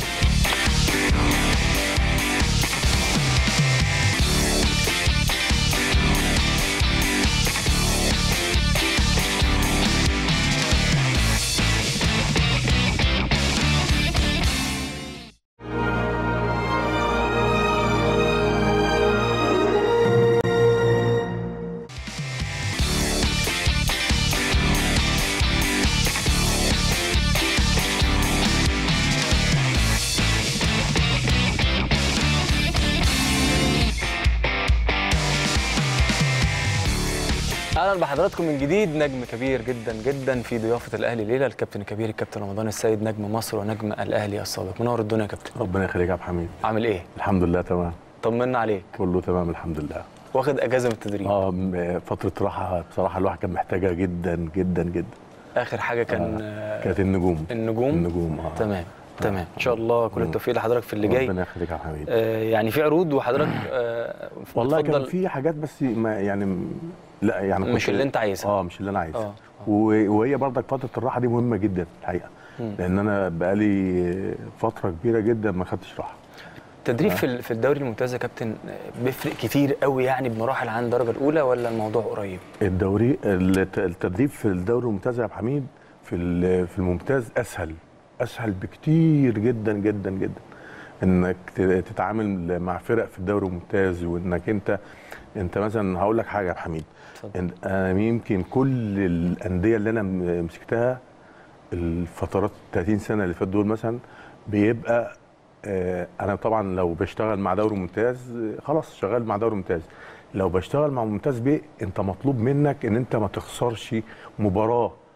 اهلا بحضراتكم من جديد نجم كبير جدا جدا في ضيافه الاهلي ليله الكابتن الكبير الكابتن رمضان السيد نجم مصر ونجم الاهلي السابق منور الدنيا يا كابتن ربنا يخليك يا عبد الحميد عامل ايه الحمد لله تمام طمنا عليك كله تمام الحمد لله واخد اجازه من التدريب اه م- فتره راحه بصراحه الواحد كان محتاجها جدا جدا جدا اخر حاجه كان آه. كانت النجوم النجوم النجوم اه تمام تمام ان شاء الله كل التوفيق لحضرتك في اللي جاي ربنا يخليك يا عبد الحميد آه يعني في عروض وحضرتك آه والله كان بتفضل في حاجات بس ما يعني م- لا يعني مش كنت- اللي انت عايزها. اه مش اللي انا آه، عايزها آه. و- وهي برضك فتره الراحه دي مهمه جدا الحقيقه مم. لان انا بقالي فتره كبيره جدا ما خدتش راحه التدريب في ال- في الدوري الممتاز يا كابتن آه، بيفرق كتير قوي يعني بمراحل عن الدرجه الاولى ولا الموضوع قريب الدوري الت- التدريب في الدوري الممتاز يا عبد الحميد في ال- في الممتاز اسهل اسهل بكتير جدا جدا جدا انك ت- تتعامل مع فرق في الدوري الممتاز وانك انت انت مثلا هقول لك حاجه يا عبد الحميد اتفضل. إن- انا يمكن كل الانديه اللي انا م- مسكتها الفترات 30 سنه اللي فاتوا دول مثلا بيبقى آه، انا طبعا لو بشتغل مع دوري ممتاز آه، خلاص شغال مع دوري ممتاز لو بشتغل مع ممتاز بيه انت مطلوب منك ان انت ما تخسرش مباراه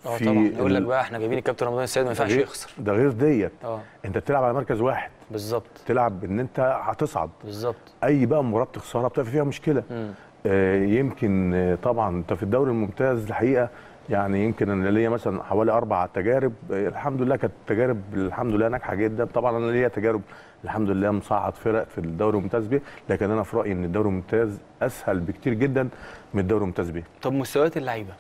اه في طبعا يقول لك ال- بقى احنا جايبين الكابتن رمضان السيد ما ينفعش غير- يخسر ده غير ديت اه انت بتلعب على مركز واحد بالظبط تلعب ان انت هتصعد بالظبط اي بقى مباراه بتخسرها بتبقى فيها مشكله مم. آه، يمكن آه، طبعا انت في الدوري الممتاز الحقيقه يعني يمكن انا ليا مثلا حوالي اربع تجارب آه، الحمد لله كانت تجارب الحمد لله ناجحه جدا طبعا انا ليا تجارب الحمد لله مصعد فرق في الدوري الممتاز بيه لكن انا في رايي ان الدوري الممتاز اسهل بكتير جدا من الدوري الممتاز بيه طب مستويات اللعيبه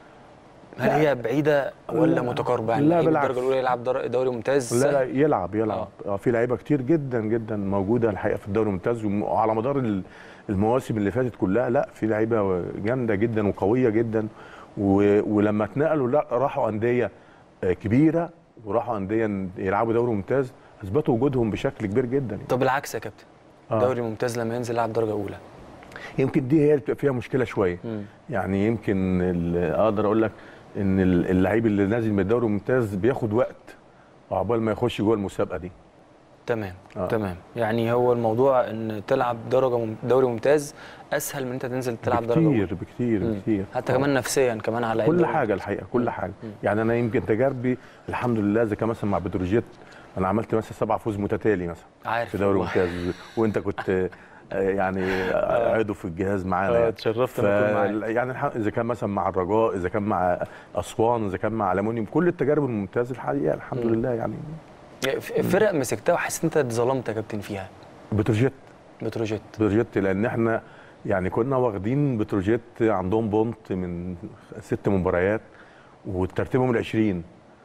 هل لا. هي بعيده ولا لا. متقاربه يعني لا، لعيب بالعكس. الدرجه الاولى يلعب در- دوري ممتاز لا لا يلعب يلعب اه في لعيبه كتير جدا جدا موجوده الحقيقه في الدوري الممتاز وم- وعلى مدار ال- المواسم اللي فاتت كلها لا في لعيبه جامده جدا وقويه جدا و... ولما اتنقلوا لا راحوا انديه آه، كبيره وراحوا انديه يلعبوا دوري ممتاز اثبتوا وجودهم بشكل كبير جدا طب العكس يا كابتن آه. دوري ممتاز لما ينزل يلعب درجه اولى يمكن دي هي اللي بتبقى فيها مشكله شويه مم. يعني يمكن ال- اقدر اقول لك ان ال- اللعيب اللي نازل من الدوري الممتاز بياخد وقت عقبال ما يخش جوه المسابقه دي تمام آه. تمام يعني هو الموضوع ان تلعب درجه مم... دوري ممتاز اسهل من انت تنزل تلعب درجه اولى بكتير بكتير مم. بكتير حتى آه. كمان نفسيا كمان على كل الدوري. حاجه الحقيقه كل حاجه مم. يعني انا يمكن تجاربي الحمد لله اذا كان مثلا مع بتروجيت انا عملت مثلا سبع فوز متتالي مثلا عارف في دوري والله. ممتاز وانت كنت آه، يعني عضو في الجهاز معانا اه يعني. اتشرفت ف... ان اكون معاك يعني الح- اذا كان مثلا مع الرجاء اذا كان مع اسوان اذا كان مع المونيوم كل التجارب الممتازه الحقيقه الحمد مم. لله يعني فرق مسكتها وحسيت انت اتظلمت يا كابتن فيها بتروجيت بتروجيت بتروجيت لان احنا يعني كنا واخدين بتروجيت عندهم بونت من ست مباريات وترتيبهم ال 20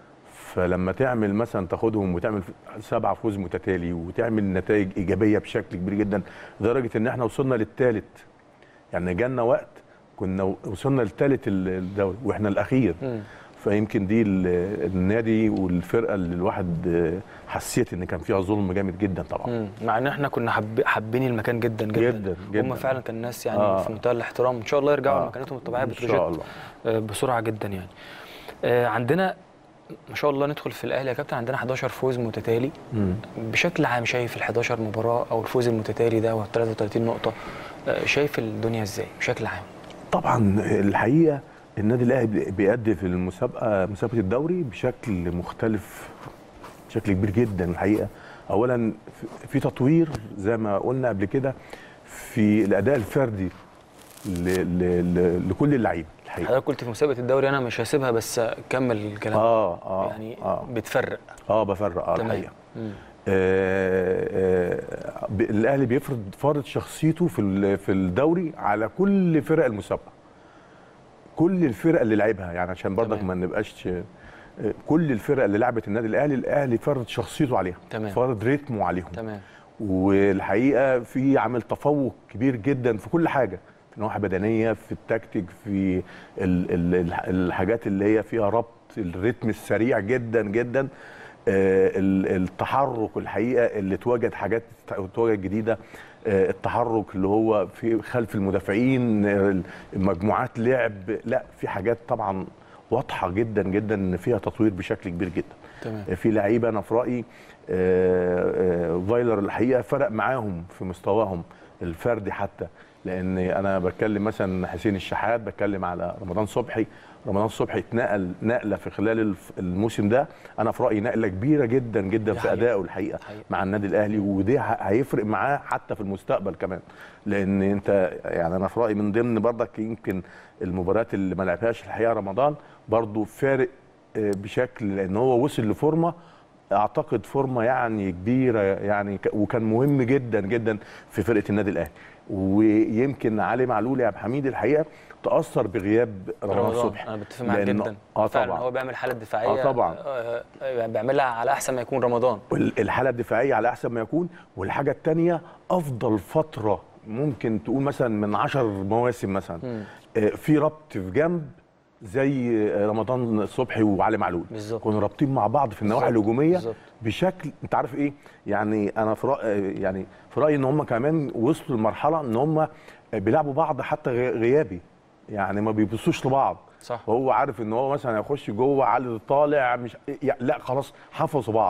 فلما تعمل مثلا تاخدهم وتعمل سبع فوز متتالي وتعمل نتائج ايجابيه بشكل كبير جدا لدرجه ان احنا وصلنا للثالث يعني جالنا وقت كنا وصلنا للثالث الدوري واحنا الاخير مم. فيمكن دي ال- النادي والفرقه اللي الواحد آه، حسيت ان كان فيها ظلم جامد جدا طبعا مم. مع ان احنا كنا حب... حابين المكان جدا جدا جدا جدا هم فعلا كان الناس يعني آه. في منتهى الاحترام ان شاء الله يرجعوا آه. لمكانتهم الطبيعيه ان بتروجيت شاء الله آه، بسرعه جدا يعني آه، عندنا ما شاء الله ندخل في الاهلي يا كابتن عندنا 11 فوز متتالي مم. بشكل عام شايف ال 11 مباراه او الفوز المتتالي ده و 33 نقطه آه، شايف الدنيا ازاي بشكل عام طبعا الحقيقه النادي الاهلي بيأدي في المسابقه مسابقه الدوري بشكل مختلف بشكل كبير جدا الحقيقه اولا في- في تطوير زي ما قلنا قبل كده في الاداء الفردي ل- ل- ل- لكل اللعيبه الحقيقه حضرتك قلت في مسابقه الدوري انا مش هسيبها بس كمل الكلام اه اه يعني اه بتفرق اه بفرق اه تمام الحقيقه مم. آه، آه، ب- الاهلي بيفرض فرض شخصيته في ال- في الدوري على كل فرق المسابقه كل الفرق اللي لعبها يعني عشان برضك تمام. ما نبقاش آه، كل الفرق اللي لعبت النادي الاهلي الاهلي فرض شخصيته عليها تمام. فرض ريتمه عليهم تمام والحقيقه في عامل تفوق كبير جدا في كل حاجه في النواحي البدنيه في التكتيك في ال ال ال الحاجات اللي هي فيها ربط الريتم السريع جدا جدا آه، ال- التحرك الحقيقه اللي اتوجد حاجات اتوجد جديده آه، التحرك اللي هو في خلف المدافعين آه، مجموعات لعب لا في حاجات طبعا واضحه جدا جدا ان فيها تطوير بشكل كبير جدا تمام في لعيبه انا في رايي آه، آه، فايلر الحقيقه فرق معاهم في مستواهم الفردي حتى لان انا بتكلم مثلا حسين الشحات بتكلم على رمضان صبحي رمضان صبحي اتنقل نقله في خلال الف- الموسم ده انا في رايي نقله كبيره جدا جدا دي في حقيقة. ادائه الحقيقه حقيقة. مع النادي الاهلي ودي ه- هيفرق معاه حتى في المستقبل كمان لان انت يعني انا في رايي من ضمن برضك يمكن المباريات اللي ما لعبهاش الحقيقه رمضان برضو فارق آه، بشكل لان هو وصل لفورمه اعتقد فورمه يعني كبيره يعني ك- وكان مهم جدا جدا في فرقه النادي الاهلي ويمكن علي معلول يا عبد الحميد الحقيقه تاثر بغياب رمضان صبحي انا بتفق معاك لأنه- جدا اه فعلا طبعا هو بيعمل حاله دفاعيه آه طبعا. آه، آه، بيعملها على احسن ما يكون رمضان وال- الحاله الدفاعيه على احسن ما يكون والحاجه الثانيه افضل فتره ممكن تقول مثلا من عشر مواسم مثلا مم. آه، في ربط في جنب زي آه، رمضان صبحي وعلي معلول بالظبط. كانوا رابطين مع بعض في النواحي بالظبط. الهجوميه بالظبط. بشكل انت عارف ايه يعني انا في رأي يعني في رايي ان هم كمان وصلوا لمرحله ان هم بيلعبوا بعض حتى غي- غيابي يعني ما بيبصوش لبعض صح وهو عارف ان هو مثلا هيخش جوه علي طالع مش يعني لا خلاص حفظوا بعض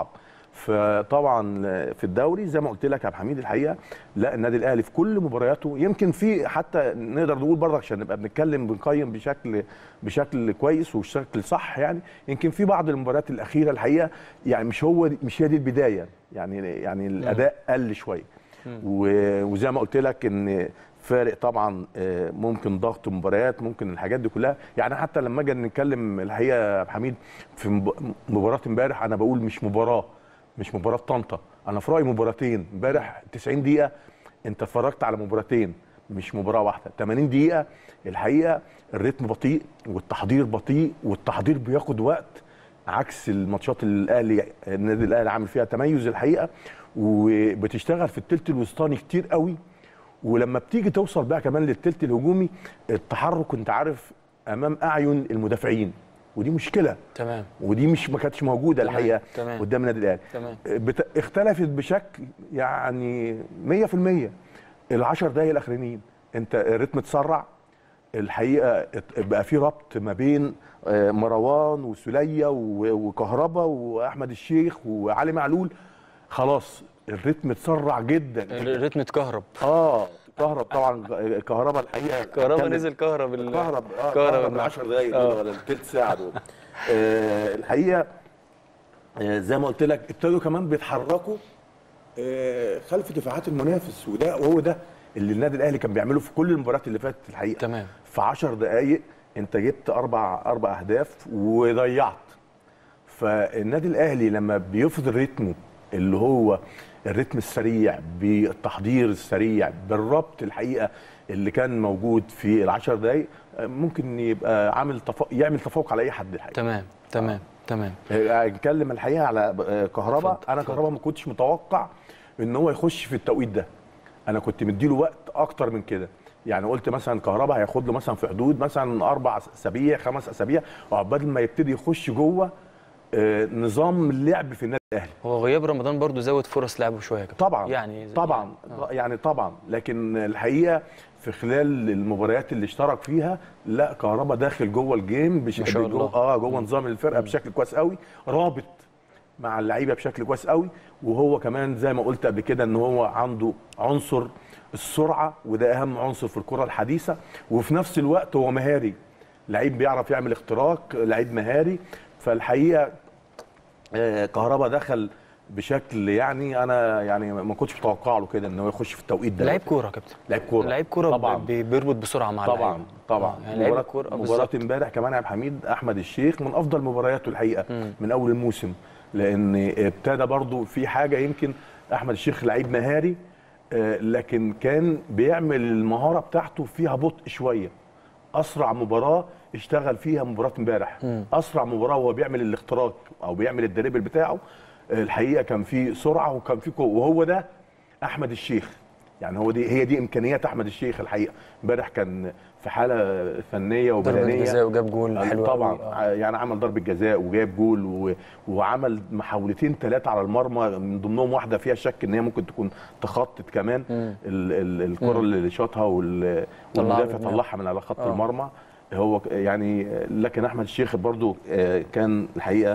فطبعا في الدوري زي ما قلت لك يا عبد الحميد الحقيقه لا النادي الاهلي في كل مبارياته يمكن في حتى نقدر نقول برضه عشان نبقى بنتكلم بنقيم بشكل بشكل كويس وبشكل صح يعني يمكن في بعض المباريات الاخيره الحقيقه يعني مش هو مش هي دي البدايه يعني يعني الاداء قل شويه و- وزي ما قلت لك ان فارق طبعا آه، ممكن ضغط مباريات ممكن الحاجات دي كلها يعني حتى لما اجي نتكلم الحقيقه يا عبد الحميد في مب- مباراه امبارح انا بقول مش مباراه مش مباراه طنطا انا في رايي مباراتين امبارح 90 دقيقه انت اتفرجت على مباراتين مش مباراه واحده 80 دقيقه الحقيقه الريتم بطيء والتحضير بطيء والتحضير بياخد وقت عكس الماتشات اللي الاهلي النادي الاهلي عامل فيها تميز الحقيقه وبتشتغل في التلت الوسطاني كتير قوي ولما بتيجي توصل بقى كمان للتلت الهجومي التحرك انت عارف امام اعين المدافعين ودي مشكله تمام ودي مش ما كانتش موجوده تمام، الحقيقه تمام. قدام النادي الاهلي تمام. بت... اختلفت بشكل يعني 100% العشر دقايق الاخرانيين انت الريتم اتسرع الحقيقه ات- بقى في ربط ما بين آه، مروان وسوليه و- وكهربا واحمد الشيخ وعلي معلول خلاص الريتم اتسرع جدا الريتم اتكهرب اه كهرب طبعا كهربا الحقيقه كهربا كان- نزل كهرب ال- كهرب اه كهرب كهرب الملعب. 10 دقايق آه. دول ولا الثلث ساعه دول آه الحقيقه آه زي ما قلت لك ابتدوا كمان بيتحركوا آه خلف دفاعات المنافس وده وهو ده اللي النادي الاهلي كان بيعمله في كل المباريات اللي فاتت الحقيقه تمام. في 10 دقائق انت جبت اربع اربع اهداف وضيعت فالنادي الاهلي لما بيفضل رتمه اللي هو الرتم السريع بالتحضير السريع بالربط الحقيقه اللي كان موجود في العشر دقائق آه، ممكن يبقى عامل تفوق يعمل تفوق على اي حد الحقيقه تمام تمام تمام آه، هنتكلم الحقيقه على آه، كهربا اتفضل، انا اتفضل. كهربا ما كنتش متوقع ان هو يخش في التوقيت ده انا كنت مديله وقت اكتر من كده يعني قلت مثلا كهربا هياخد له مثلا في حدود مثلا اربع اسابيع خمس اسابيع وعقبال ما يبتدي يخش جوه آه، نظام اللعب في النادي الاهلي هو غياب رمضان برضو زود فرص لعبه شويه كده طبعا يعني زي- طبعا يعني طبعا لكن الحقيقه في خلال المباريات اللي اشترك فيها لا كهربا داخل جوه الجيم بش... ما شاء جوه- الله. اه جوه نظام الفرقه بشكل كويس قوي رابط مع اللعيبه بشكل كويس قوي وهو كمان زي ما قلت قبل كده ان هو عنده عنصر السرعه وده اهم عنصر في الكره الحديثه وفي نفس الوقت هو مهاري لعيب بيعرف يعمل اختراق لعيب مهاري فالحقيقه آه، كهربا دخل بشكل يعني انا يعني ما كنتش متوقع له كده ان هو يخش في التوقيت ده لعيب كوره يا كابتن لعيب كوره لعيب كوره طبعا بي- بيربط بسرعه مع طبعا اللعيبة. طبعا آه، يعني لعيب مباراة الكوره مباراة بالظبط امبارح كمان يا عبد الحميد احمد الشيخ من افضل مبارياته الحقيقه مم. من اول الموسم لان ابتدى برضو في حاجه يمكن احمد الشيخ لعيب مهاري آه، لكن كان بيعمل المهاره بتاعته فيها بطء شويه اسرع مباراه اشتغل فيها مباراه امبارح مم. اسرع مباراه وهو بيعمل الاختراق او بيعمل الدريبل بتاعه آه، الحقيقه كان في سرعه وكان في قوه وهو ده احمد الشيخ يعني هو دي هي دي امكانيات احمد الشيخ الحقيقه امبارح كان في حاله فنيه ضربه وبدنيه جزاء وجاب جول حلو طبعا أوي. آه. يعني عمل ضربه جزاء وجاب جول و... وعمل محاولتين ثلاثه على المرمى من ضمنهم واحده فيها شك ان هي ممكن تكون تخطط كمان مم. ال... ال... الكره اللي شاطها وال... طلعها والمدافع بدماغه. طلعها من على خط آه. المرمى هو ك- يعني لكن احمد الشيخ برضو آه، كان الحقيقه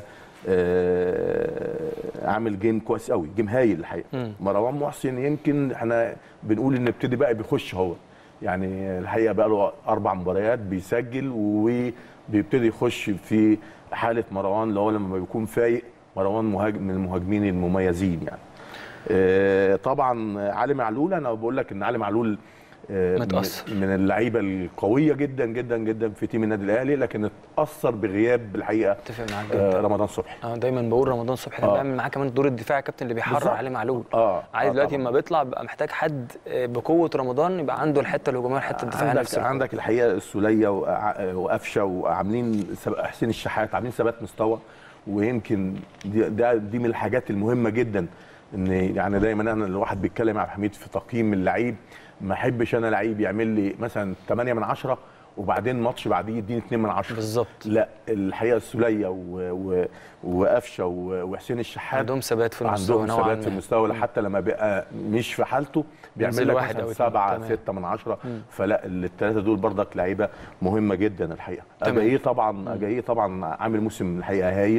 آه، عامل جيم كويس قوي جيم هايل الحقيقه مم. مروان محسن يمكن احنا بنقول ان ابتدي بقى بيخش هو يعني الحقيقه بقى له اربع مباريات بيسجل وبيبتدي يخش في حاله مروان اللي هو لما بيكون فايق مروان مهاجم من المهاجمين المميزين يعني آه، طبعا علي معلول انا بقول لك ان علي معلول آه، متأثر. من- من اللعيبه القويه جدا جدا جدا في تيم النادي الاهلي لكن اتاثر بغياب الحقيقه اتفق معاك جدا آه، رمضان صبحي اه دايما بقول رمضان صبحي ده آه. بيعمل معاه كمان دور الدفاع يا كابتن اللي بيحرر بالظبط. عليه معلول اه عادي آه دلوقتي طبعاً. لما بيطلع بيبقى محتاج حد آه، بقوه رمضان يبقى عنده الحته الهجوميه والحته الدفاعيه عندك نفس القوة. عندك الحقيقه السوليه وع- وقفشه وعاملين سب- حسين الشحات عاملين ثبات مستوى ويمكن دي, ده دي من الحاجات المهمه جدا ان يعني دايما انا الواحد بيتكلم عبد الحميد في تقييم اللعيب ما احبش انا لعيب يعمل لي مثلا 8 من 10 وبعدين ماتش بعديه يديني 2 من 10 بالظبط لا الحقيقه السوليه و- و- وقفشه و- وحسين الشحات عندهم ثبات في المستوى عندهم نوعا ثبات في ما. المستوى حتى لما بقى مش في حالته ينزل بيعمل لك واحد أو مثلا اتنين. سبعة تمام. ستة من عشرة فلا الثلاثة دول برضك لعيبة مهمة جدا الحقيقة تمام. أجاييه طبعا أجاييه طبعا عامل موسم الحقيقة هايل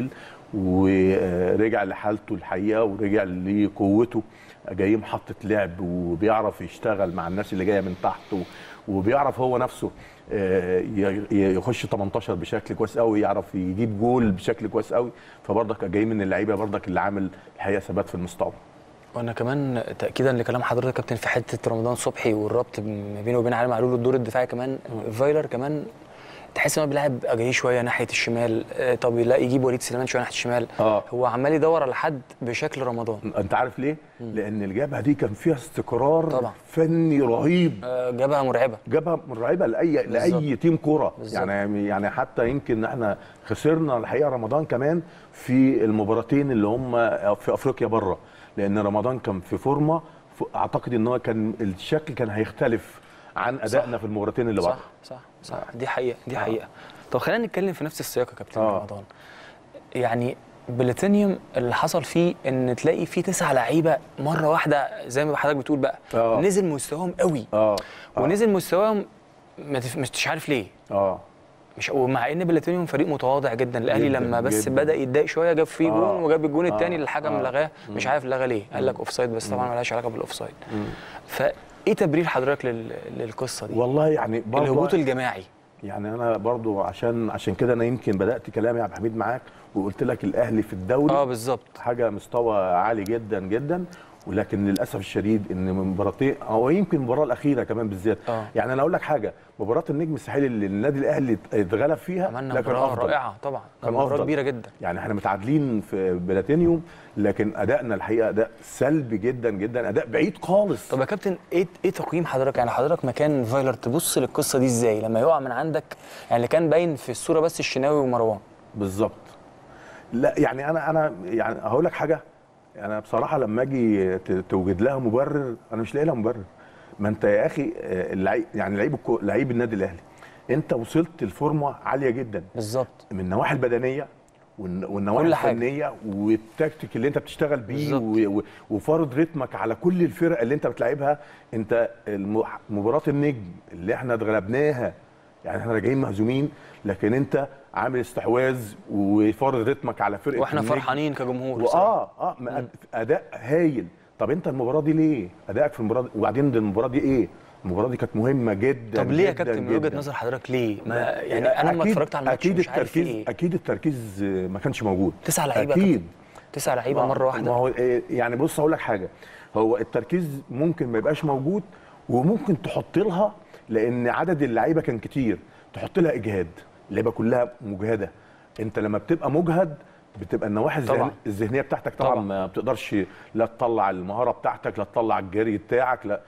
ورجع لحالته الحقيقه ورجع لقوته جاي محطه لعب وبيعرف يشتغل مع الناس اللي جايه من تحت و- وبيعرف هو نفسه آه، ي- ي- يخش 18 بشكل كويس قوي يعرف يجيب جول بشكل كويس قوي فبرضك جاي من اللعيبه برضك اللي عامل الحقيقه ثبات في المستوى وانا كمان تاكيدا لكلام حضرتك يا كابتن في حته رمضان صبحي والربط ما بينه وبين علي معلول والدور الدفاعي كمان فايلر كمان تحس ان هو بيلعب اجاي شويه ناحيه الشمال آه، طب لا يجيب وليد سليمان شويه ناحيه الشمال آه. هو عمال يدور على حد بشكل رمضان انت عارف ليه؟ لان الجبهه دي كان فيها استقرار طبعا. فني رهيب آه، جبهه مرعبه جبهه مرعبه لاي لاي تيم كوره بالظبط. يعني يعني حتى يمكن احنا خسرنا الحقيقه رمضان كمان في المباراتين اللي هم في افريقيا بره لان رمضان كان في فورمه ف- اعتقد ان هو كان الشكل كان هيختلف عن ادائنا في المباراتين اللي صح بره صح صح دي حقيقه دي حقيقه طب خلينا نتكلم في نفس السياق يا كابتن آه. رمضان يعني بلاتينيوم اللي حصل فيه ان تلاقي فيه تسع لعيبه مره واحده زي ما حضرتك بتقول بقى آه. نزل مستواهم قوي اه آه. ونزل مستواهم ما تف... مش عارف ليه اه مش ومع ان بلاتينيوم فريق متواضع جدا الاهلي جداً، لما بس جداً. بدا يتضايق شويه جاب فيه آه. جون وجاب الجون الثاني آه. اللي الحكم آه. لغاه مش عارف لغى ليه قال لك اوفسايد بس طبعا ملهاش علاقه بالاوفسايد فايه تبرير حضرتك لل... للقصه دي والله يعني برضه الهبوط الجماعي يعني انا برضو عشان عشان كده انا يمكن بدات كلامي يا عبد الحميد معاك وقلت لك الاهلي في الدوري اه بالظبط حاجه مستوى عالي جدا جدا ولكن للاسف الشديد ان مباراتين او يمكن المباراه الاخيره كمان بالذات آه. يعني انا اقول لك حاجه مباراه النجم الساحلي اللي النادي الاهلي اتغلب فيها عملنا لا كان مباراه أفضل. رائعه طبعا كان مباراه أفضل. كبيره جدا يعني احنا متعادلين في بلاتينيوم لكن ادائنا الحقيقه اداء سلبي جدا جدا اداء بعيد خالص طب يا كابتن ايه ايه تقييم حضرتك يعني حضرتك مكان فايلر تبص للقصه دي ازاي لما يقع من عندك يعني اللي كان باين في الصوره بس الشناوي ومروان بالظبط لا يعني انا انا يعني هقول لك حاجه انا بصراحه لما اجي ت- توجد لها مبرر انا مش لاقي لها مبرر ما انت يا اخي آه، اللعيب يعني لعيب الكو- لعيب النادي الاهلي انت وصلت لفورمه عاليه جدا بالظبط من النواحي البدنيه والن- والنواحي كل حاجة. الفنيه والتكتيك اللي انت بتشتغل بيه بالظبط. و- و- وفرض رتمك على كل الفرق اللي انت بتلعبها انت الم- مباراه النجم اللي احنا اتغلبناها يعني احنا راجعين مهزومين لكن انت عامل استحواذ وفرض رتمك على فرقه واحنا النجم. فرحانين كجمهور بصراحة. واه اه ما- اداء هايل طب انت المباراه دي ليه؟ ادائك في المباراه دي وبعدين دي المباراه دي ايه؟ المباراه دي كانت مهمه جدا طب ليه يا جداً كابتن من وجهه جداً. نظر حضرتك ليه ما يعني انا لما أكيد- اتفرجت على الماتش اكيد مش عارف في التركيز ايه اكيد التركيز ما كانش موجود تسع لعيبه يا اكيد كابتن. تسع لعيبه ما- مره واحده ما هو إيه، يعني بص هقول لك حاجه هو التركيز ممكن ما يبقاش موجود وممكن تحط لها لان عدد اللعيبه كان كتير تحط لها اجهاد اللعيبه كلها مجهده انت لما بتبقى مجهد بتبقى النواحي الذهن- طبعاً. الذهنيه بتاعتك طبعا, طبعاً. ما بتقدرش لا تطلع المهاره بتاعتك لا تطلع الجري بتاعك لا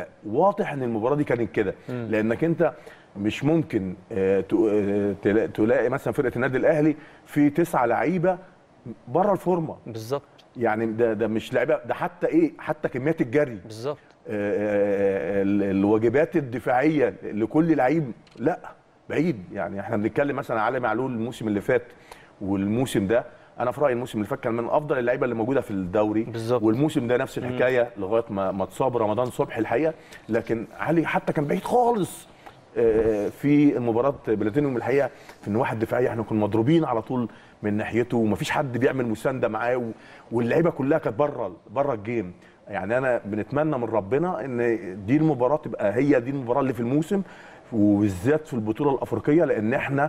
فواضح ان المباراه دي كانت كده لانك انت مش ممكن آه، ت- آه، تلا- تلاقي مثلا فرقه النادي الاهلي في تسعه لعيبه بره الفورمه بالظبط يعني ده ده مش لعيبه ده حتى ايه حتى كميات الجري بالظبط آه، آه، ال- الواجبات الدفاعيه لكل لعيب لا بعيد يعني احنا بنتكلم مثلا علي معلول الموسم اللي فات والموسم ده انا في رايي الموسم اللي فات كان من افضل اللعيبه اللي موجوده في الدوري بالظبط. والموسم ده نفس الحكايه لغايه ما ما اتصاب رمضان صبحي الحقيقه لكن علي حتى كان بعيد خالص آه، في مباراه بلاتينيوم الحقيقه في النواحي الدفاعيه احنا كنا مضروبين على طول من ناحيته ومفيش حد بيعمل مسانده معاه و- واللعيبه كلها كانت بره بره الجيم يعني انا بنتمنى من ربنا ان دي المباراه تبقى هي دي المباراه اللي في الموسم وبالذات في البطوله الافريقيه لان احنا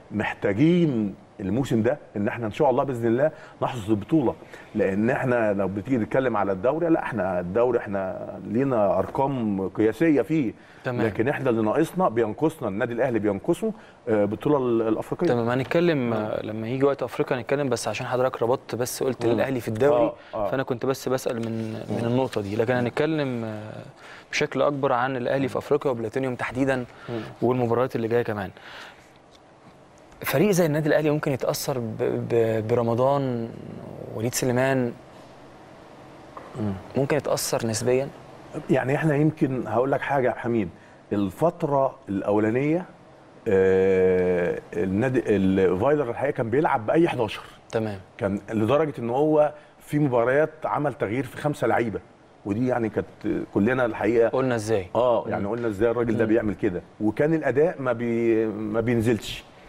محتاجين الموسم ده ان احنا ان شاء الله باذن الله نحصد البطوله لان احنا لو بتيجي تتكلم على الدوري لا احنا الدوري احنا لينا ارقام قياسيه فيه تمام. لكن احنا اللي ناقصنا بينقصنا النادي الاهلي بينقصه آه، البطوله ال- الافريقيه تمام هنتكلم آه، لما يجي وقت افريقيا هنتكلم بس عشان حضرتك ربطت بس قلت مم. للاهلي في الدوري آه، آه. فانا كنت بس بسال من من النقطه دي لكن هنتكلم آه، بشكل اكبر عن الاهلي في افريقيا وبلاتينيوم تحديدا والمباريات اللي جايه كمان فريق زي النادي الاهلي ممكن يتاثر ب- ب- برمضان وليد سليمان ممكن يتاثر نسبيا يعني احنا يمكن هقول لك حاجه يا عبد الحميد الفتره الاولانيه آه، النادي الفايلر الحقيقه كان بيلعب باي 11 تمام كان لدرجه ان هو في مباريات عمل تغيير في خمسه لعيبه ودي يعني كانت كلنا الحقيقه قلنا ازاي اه يعني قلنا ازاي الراجل ده بيعمل كده وكان الاداء ما بي ما بينزلش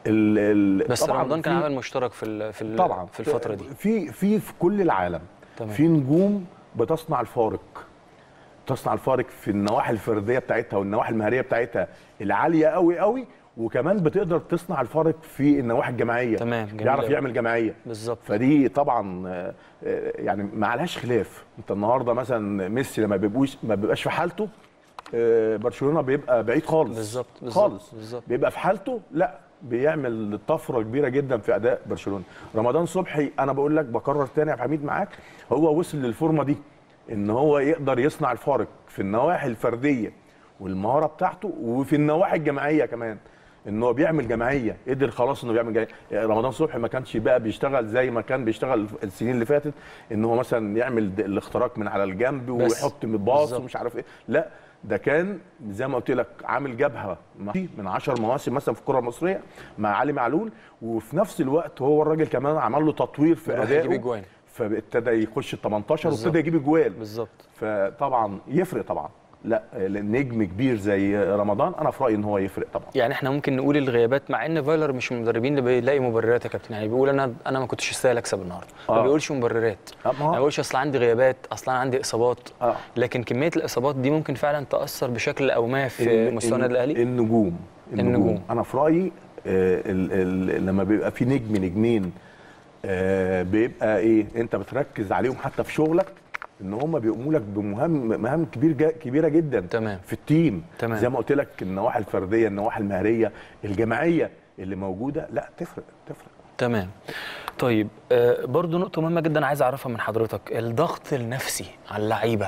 ال ال بس طبعاً رمضان كان في- عامل مشترك في ال- في ال- طبعا في الفتره دي في في في كل العالم تمام. في نجوم بتصنع الفارق تصنع الفارق في النواحي الفرديه بتاعتها والنواحي المهاريه بتاعتها العاليه قوي قوي وكمان بتقدر تصنع الفارق في النواحي الجماعيه تمام، جميل بيعرف أوي. يعمل جماعيه بالظبط فدي طبعا آه، آه، يعني ما عليهاش خلاف انت النهارده مثلا ميسي لما بيبقوش ما بيبقاش في حالته آه، برشلونه بيبقى بعيد خالص بالظبط، بالظبط، خالص بالظبط. بيبقى في حالته لا بيعمل طفره كبيره جدا في اداء برشلونه رمضان صبحي انا بقول لك بكرر تاني يا عبد الحميد معاك هو وصل للفورمه دي ان هو يقدر يصنع الفارق في النواحي الفرديه والمهاره بتاعته وفي النواحي الجماعيه كمان ان هو بيعمل جماعيه قدر خلاص انه بيعمل جماعية. رمضان صبحي ما كانش بقى بيشتغل زي ما كان بيشتغل السنين اللي فاتت ان هو مثلا يعمل د- الاختراق من على الجنب بس. ويحط باص بالظبط. ومش عارف ايه لا ده كان زي ما قلت لك عامل جبهه مع- من 10 مواسم مثلا في الكره المصريه مع علي معلول وفي نفس الوقت هو الراجل كمان عمل له تطوير في يروح يجيب ادائه أجوان. فابتدى يخش ال 18 بالظبط. وابتدى يجيب اجوال بالظبط فطبعا يفرق طبعا لا نجم كبير زي رمضان انا في رايي ان هو يفرق طبعا يعني احنا ممكن نقول الغيابات مع ان فايلر مش من المدربين اللي بيلاقي مبررات يا كابتن يعني بيقول انا انا ما كنتش استاهل اكسب النهارده ما آه. بيقولش مبررات آه، ما هو- ما بيقولش اصل عندي غيابات اصل انا عندي اصابات آه. لكن كميه الاصابات دي ممكن فعلا تاثر بشكل او ما في ال- مستوى النادي الاهلي النجوم النجوم. انا في رايي آه، ال- ال- لما بيبقى في نجم نجمين آه، بيبقى ايه انت بتركز عليهم حتى في شغلك ان هم بيقوموا لك بمهام مهام كبير جا كبيره جدا تمام. في التيم تمام. زي ما قلت لك النواحي الفرديه النواحي المهريه الجماعيه اللي موجوده لا تفرق تفرق تمام طيب آه برضو نقطة مهمة جدا عايز أعرفها من حضرتك الضغط النفسي على اللعيبة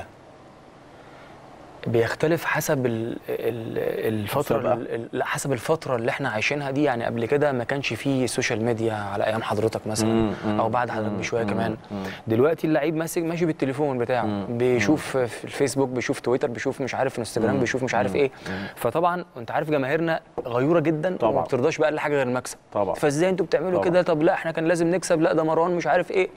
بيختلف حسب ال- ال- الفترة مسابقة. ال- ال- لا حسب الفترة اللي احنا عايشينها دي يعني قبل كده ما كانش فيه سوشيال ميديا على أيام حضرتك مثلا مم، مم، أو بعد حضرتك مم، بشوية مم، كمان مم. دلوقتي اللعيب ماسك ماشي بالتليفون بتاعه بيشوف في الفيسبوك بيشوف تويتر بيشوف مش عارف انستجرام بيشوف مش عارف ايه فطبعا انت عارف جماهيرنا غيورة جدا طبعاً. وما بترضاش بأقل حاجة غير المكسب طبعاً. فازاي انتوا بتعملوا طبعاً. كده طب لا احنا كان لازم نكسب لا ده مروان مش عارف ايه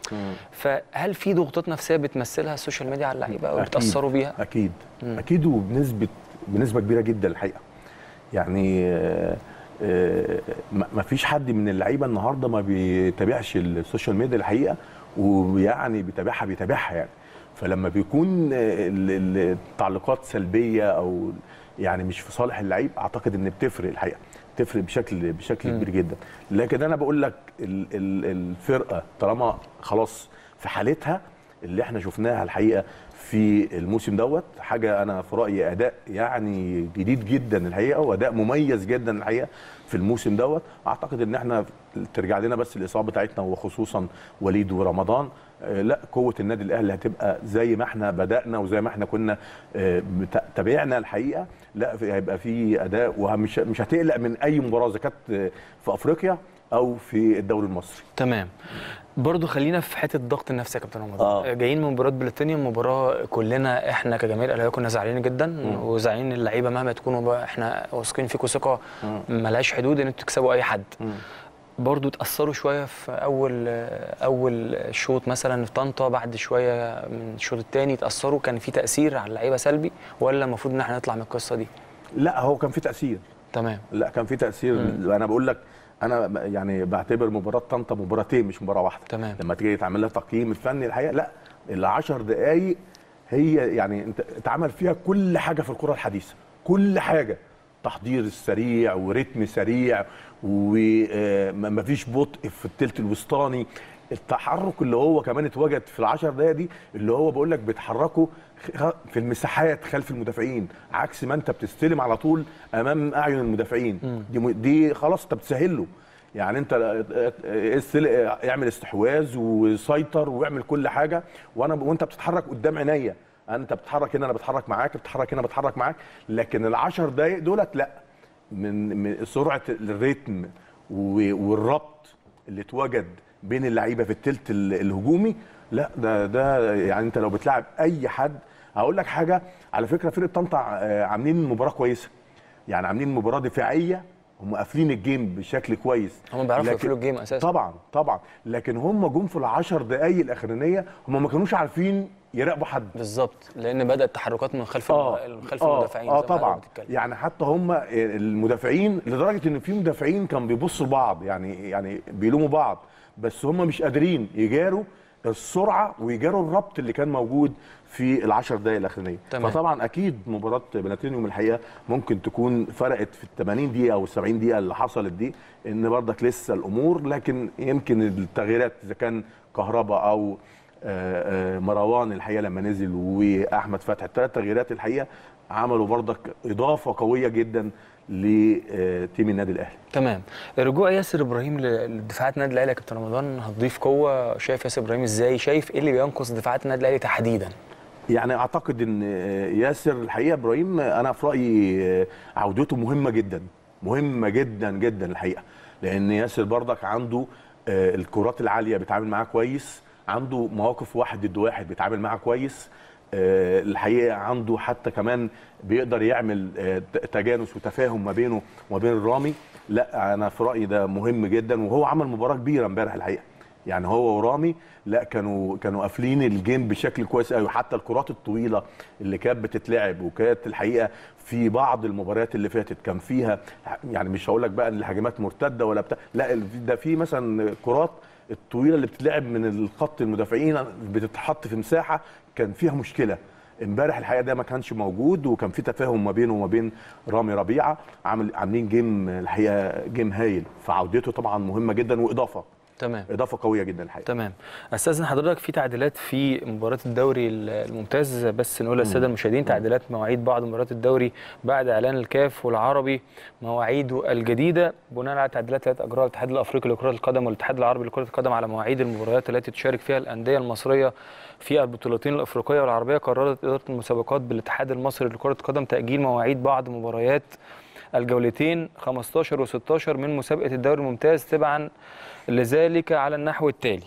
فهل في ضغوطات نفسيه بتمثلها السوشيال ميديا على اللعيبه او أكيد. بتاثروا بيها اكيد اكيد وبنسبه بنسبه كبيره جدا الحقيقه يعني آه، آه، ما ما فيش حد من اللعيبه النهارده ما بيتابعش السوشيال ميديا الحقيقه ويعني بيتابعها بيتابعها يعني فلما بيكون آه، ال- ال- التعليقات سلبيه او يعني مش في صالح اللعيب اعتقد ان بتفرق الحقيقه تفرق بشكل بشكل كبير جدا لكن انا بقول لك ال- ال- الفرقه طالما خلاص في حالتها اللي احنا شفناها الحقيقه في الموسم دوت حاجه انا في رايي اداء يعني جديد جدا الحقيقه واداء مميز جدا الحقيقه في الموسم دوت اعتقد ان احنا ترجع لنا بس الاصابه بتاعتنا وخصوصا وليد ورمضان آه، لا قوه النادي الاهلي هتبقى زي ما احنا بدانا وزي ما احنا كنا آه، مت- تابعنا الحقيقه لا في- هيبقى في اداء ومش مش هتقلق من اي مباراه اذا كانت آه، في افريقيا او في الدوري المصري تمام برضو خلينا في حته الضغط النفسي يا كابتن رمضان آه. جايين من مباراه بلاتينيوم مباراه كلنا احنا كجماهير الاهلي كنا زعلانين جدا وزعلانين اللعيبه مهما تكونوا بقى احنا واثقين فيكم ثقه ملهاش حدود ان انتوا تكسبوا اي حد برضو اتاثروا شويه في اول اول شوط مثلا في طنطا بعد شويه من الشوط الثاني اتاثروا كان في تاثير على اللعيبه سلبي ولا المفروض ان احنا نطلع من القصه دي لا هو كان في تاثير تمام لا كان في تاثير انا بقول لك انا ب- يعني بعتبر مباراه طنطا مباراتين مش مباراه واحده تمام. لما تيجي تعمل لها تقييم الفني الحقيقه لا ال 10 دقائق هي يعني انت اتعمل فيها كل حاجه في الكره الحديثه كل حاجه تحضير السريع ورتم سريع وما فيش بطء في الثلث الوسطاني التحرك اللي هو كمان اتوجد في العشر دقايق دي اللي هو بقول لك بيتحركوا خ- في المساحات خلف المدافعين عكس ما انت بتستلم على طول امام اعين المدافعين دي م- دي خلاص انت بتسهل له يعني انت استل- اعمل استحواذ وسيطر واعمل كل حاجه وانا وانت بتتحرك قدام عينيا انت بتتحرك هنا انا بتحرك معاك بتتحرك هنا بتحرك معاك لكن العشر دقايق دولت لا من, من سرعه الريتم و- والربط اللي اتوجد بين اللعيبه في التلت ال- الهجومي لا ده ده يعني انت لو بتلعب اي حد هقول لك حاجه على فكره فرقه طنطا آه، عاملين مباراه كويسه يعني عاملين مباراه دفاعيه هم قافلين الجيم بشكل كويس هم بيعرفوا لكن- يقفلوا الجيم اساسا طبعا طبعا لكن هم جم في العشر دقايق الاخرانيه هم ما كانوش عارفين يراقبوا حد بالظبط لان بدات تحركات من خلف اه من خلف اه, المدافعين آه زي ما حضرتك طبعا بتتكلم. يعني حتى هم المدافعين لدرجه ان في مدافعين كانوا بيبصوا لبعض يعني يعني بيلوموا بعض بس هم مش قادرين يجاروا السرعه ويجاروا الربط اللي كان موجود في العشر دقائق الاخرانيه تمام. فطبعا اكيد مباراه بلاتينيوم الحقيقه ممكن تكون فرقت في ال 80 دقيقه او ال 70 دقيقه اللي حصلت دي ان برضك لسه الامور لكن يمكن التغييرات اذا كان كهرباء او آه، آه، مروان الحقيقه لما نزل واحمد فتحي الثلاث تغييرات الحقيقه عملوا برضك اضافه قويه جدا لتيم النادي الاهلي تمام رجوع ياسر ابراهيم ل- لدفاعات النادي الاهلي يا كابتن رمضان هتضيف قوه شايف ياسر ابراهيم ازاي شايف ايه اللي بينقص دفاعات النادي الاهلي تحديدا يعني اعتقد ان ياسر الحقيقه ابراهيم انا في رايي عودته مهمه جدا مهمه جدا جدا الحقيقه لان ياسر برضك عنده آه، الكرات العاليه بيتعامل معاها كويس عنده مواقف واحد ضد واحد بيتعامل معاها كويس آه، الحقيقه عنده حتى كمان بيقدر يعمل آه، ت- تجانس وتفاهم ما بينه وما بين الرامي لا انا في رايي ده مهم جدا وهو عمل مباراه كبيره امبارح الحقيقه يعني هو ورامي لا كانوا كانوا قافلين الجيم بشكل كويس قوي حتى الكرات الطويله اللي كانت بتتلعب وكانت الحقيقه في بعض المباريات اللي فاتت كان فيها يعني مش هقول لك بقى ان الهجمات مرتده ولا بتاع لا ده في مثلا كرات الطويله اللي بتتلعب من الخط المدافعين بتتحط في مساحه كان فيها مشكله امبارح الحقيقه ده ما كانش موجود وكان في تفاهم ما بينه وما بين رامي ربيعه عامل عاملين جيم الحقيقه جيم هايل فعودته طبعا مهمه جدا واضافه تمام اضافه قويه جدا الحقيقه تمام استاذن حضرتك في تعديلات في مباراه الدوري الممتاز بس نقول للساده المشاهدين تعديلات مواعيد بعض مباريات الدوري بعد اعلان الكاف والعربي مواعيده الجديده بناء على تعديلات التي اجراها الاتحاد الافريقي لكره القدم والاتحاد العربي لكره القدم على مواعيد المباريات التي تشارك فيها الانديه المصريه في البطولتين الافريقيه والعربيه قررت اداره المسابقات بالاتحاد المصري لكره القدم تاجيل مواعيد بعض مباريات الجولتين 15 و16 من مسابقه الدوري الممتاز تبعا لذلك على النحو التالي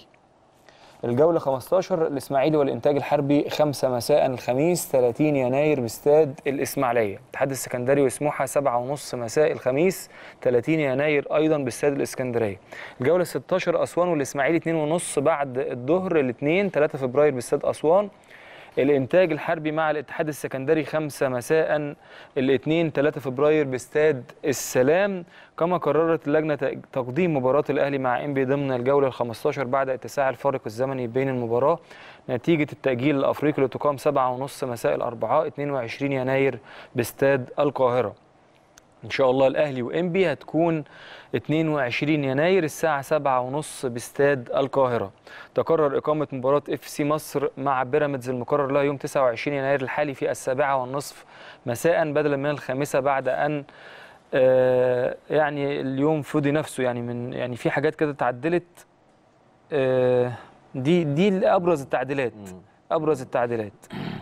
الجولة 15 الإسماعيلي والإنتاج الحربي 5 مساء الخميس 30 يناير باستاد الإسماعيلية الاتحاد السكندري وسموحة 7 ونص مساء الخميس 30 يناير أيضا باستاد الإسكندرية الجولة 16 أسوان والإسماعيلي 2 ونص بعد الظهر الاثنين 3 فبراير باستاد أسوان الإنتاج الحربي مع الاتحاد السكندري 5 مساء الاثنين 3 فبراير باستاد السلام كما قررت اللجنة تق- تقديم مباراة الأهلي مع إنبي ضمن الجولة ال 15 بعد اتساع الفارق الزمني بين المباراة نتيجة التأجيل الأفريقي لتقام 7 ونص مساء الأربعاء 22 يناير باستاد القاهرة ان شاء الله الاهلي وانبي هتكون 22 يناير الساعه 7 ونص باستاد القاهره تقرر اقامه مباراه اف سي مصر مع بيراميدز المقرر لها يوم 29 يناير الحالي في السابعه والنصف مساء بدلا من الخامسه بعد ان آه، يعني اليوم فضي نفسه يعني من يعني في حاجات كده اتعدلت آه، دي دي ابرز التعديلات ابرز التعديلات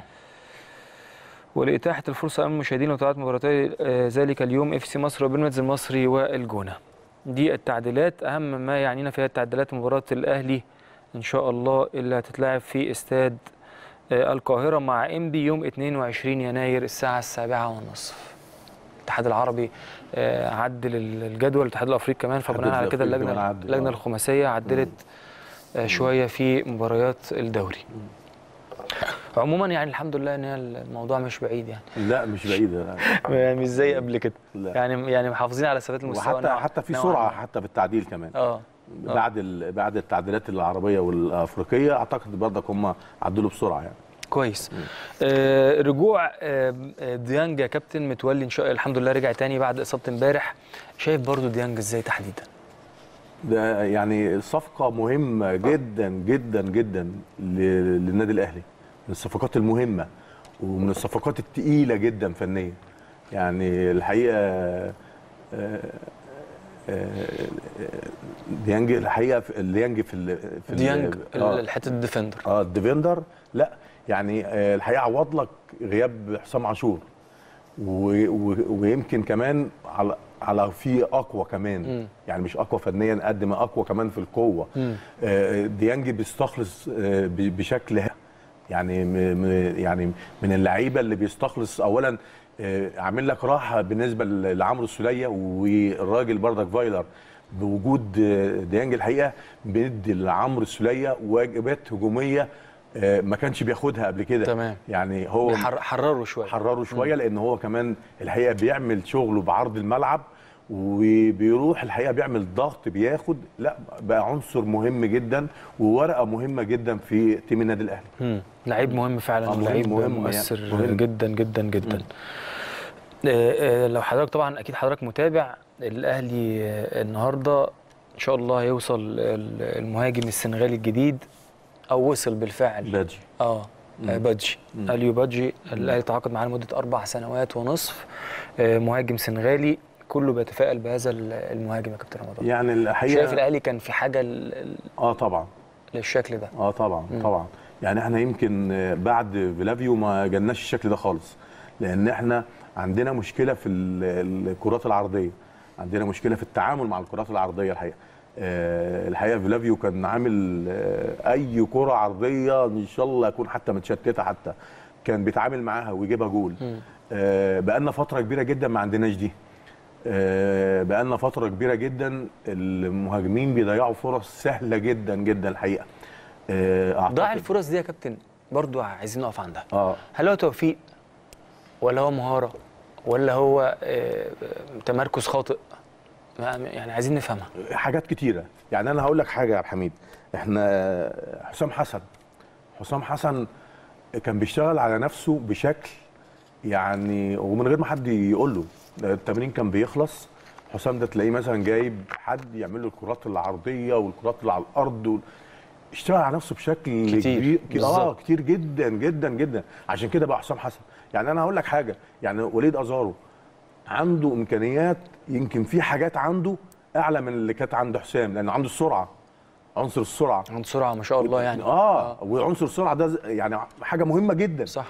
ولإتاحة الفرصة أمام المشاهدين لمتابعة مباراتي آه، ذلك اليوم اف سي مصر وبيراميدز المصري والجونة. دي التعديلات أهم ما يعنينا فيها التعديلات مباراة الأهلي إن شاء الله اللي هتتلعب في استاد آه، القاهرة مع إنبي يوم 22 يناير الساعة السابعة والنصف. الاتحاد العربي آه، عدل الجدول الاتحاد الافريقي كمان فبناء على كده الأفريقي اللجنه كمان عدل، اللجنه آه. الخماسيه عدلت آه، شويه في مباريات الدوري عموما يعني الحمد لله ان هي الموضوع مش بعيد يعني لا مش بعيده يعني مش زي قبل كده لا. يعني يعني محافظين على ثبات المستوى وحتى نوعاً- حتى في نوعاً سرعه ما. حتى في التعديل كمان اه بعد ال... بعد التعديلات العربيه والافريقيه اعتقد برضك هم عدلوا بسرعه يعني كويس آه رجوع آه آه، ديانج يا كابتن متولي ان شاء الله الحمد لله رجع تاني بعد اصابه امبارح شايف برضو ديانج ازاي تحديدا ده يعني صفقه مهمه جدا جدا جدا ل... للنادي الاهلي من الصفقات المهمه ومن الصفقات الثقيله جدا فنيا يعني الحقيقه آه، آه، ديانج الحقيقه في- ديانج في ال... في ال- ديانج آه. الحته الديفندر اه الديفندر لا يعني آه، الحقيقه عوض لك غياب حسام عاشور و- و- ويمكن كمان على على في اقوى كمان مم. يعني مش اقوى فنيا قد ما اقوى كمان في القوه مم. آه، ديانج بيستخلص آه، ب- بشكل ه- يعني م- م- يعني من اللعيبه اللي بيستخلص اولا آه، عامل لك راحه بالنسبه ل- لعمرو السوليه والراجل بردك فايلر بوجود آه، ديانج الحقيقه بيدي لعمرو السوليه واجبات هجوميه آه، ما كانش بياخدها قبل كده تمام. يعني هو حر- حرروا شويه حرره شويه لان هو كمان الحقيقه بيعمل شغله بعرض الملعب وبيروح الحقيقه بيعمل ضغط بياخد لا بقى عنصر مهم جدا وورقه مهمه جدا في تيم النادي الاهلي مم. لعيب مهم فعلا آه، مهم- لعيب مهم يعني. مؤثر مهم. جدا جدا جدا آه، آه، لو حضرتك طبعا اكيد حضرتك متابع الاهلي آه، النهارده ان شاء الله هيوصل ال- المهاجم السنغالي الجديد او وصل بالفعل باجي اه آه، بادجي اليو بادجي الاهلي تعاقد معاه لمده اربع سنوات ونصف آه، مهاجم سنغالي كله بيتفائل بهذا ال- المهاجم يا كابتن رمضان يعني شايف الحقيقه الاهلي كان في حاجه ل- ل- اه طبعا للشكل ده اه طبعا طبعا يعني احنا يمكن آه، بعد فيلافيو ما جالناش الشكل ده خالص لان احنا عندنا مشكله في ال- الكرات العرضيه عندنا مشكله في التعامل مع الكرات العرضيه الحقيقه آه، الحقيقه فيلافيو كان عامل آه، اي كره عرضيه ان شاء الله يكون حتى متشتته حتى كان بيتعامل معاها ويجيبها جول آه، بقالنا فتره كبيره جدا ما عندناش دي آه، بقالنا فتره كبيره جدا المهاجمين بيضيعوا فرص سهله جدا جدا الحقيقه آه، ضاع أعتقد- الفرص دي يا كابتن برضو عايزين نقف عندها اه هل هو توفيق ولا هو مهاره ولا هو آه، تمركز خاطئ ما- يعني عايزين نفهمها حاجات كتيره يعني انا هقول لك حاجه يا عبد الحميد احنا حسام حسن حسام حسن كان بيشتغل على نفسه بشكل يعني ومن غير ما حد يقول له ده التمرين كان بيخلص حسام ده تلاقيه مثلا جايب حد يعمل له الكرات العرضيه والكرات اللي على الارض و... اشتغل على نفسه بشكل كتير، كبير اه بالظبط. كتير جدا جدا جدا عشان كده بقى حسام حسن يعني انا هقول لك حاجه يعني وليد ازارو عنده امكانيات يمكن في حاجات عنده اعلى من اللي كانت عند حسام لانه عنده السرعه عنصر السرعه عند سرعه ما شاء الله يعني اه وعنصر السرعه ده ز- يعني حاجه مهمه جدا صح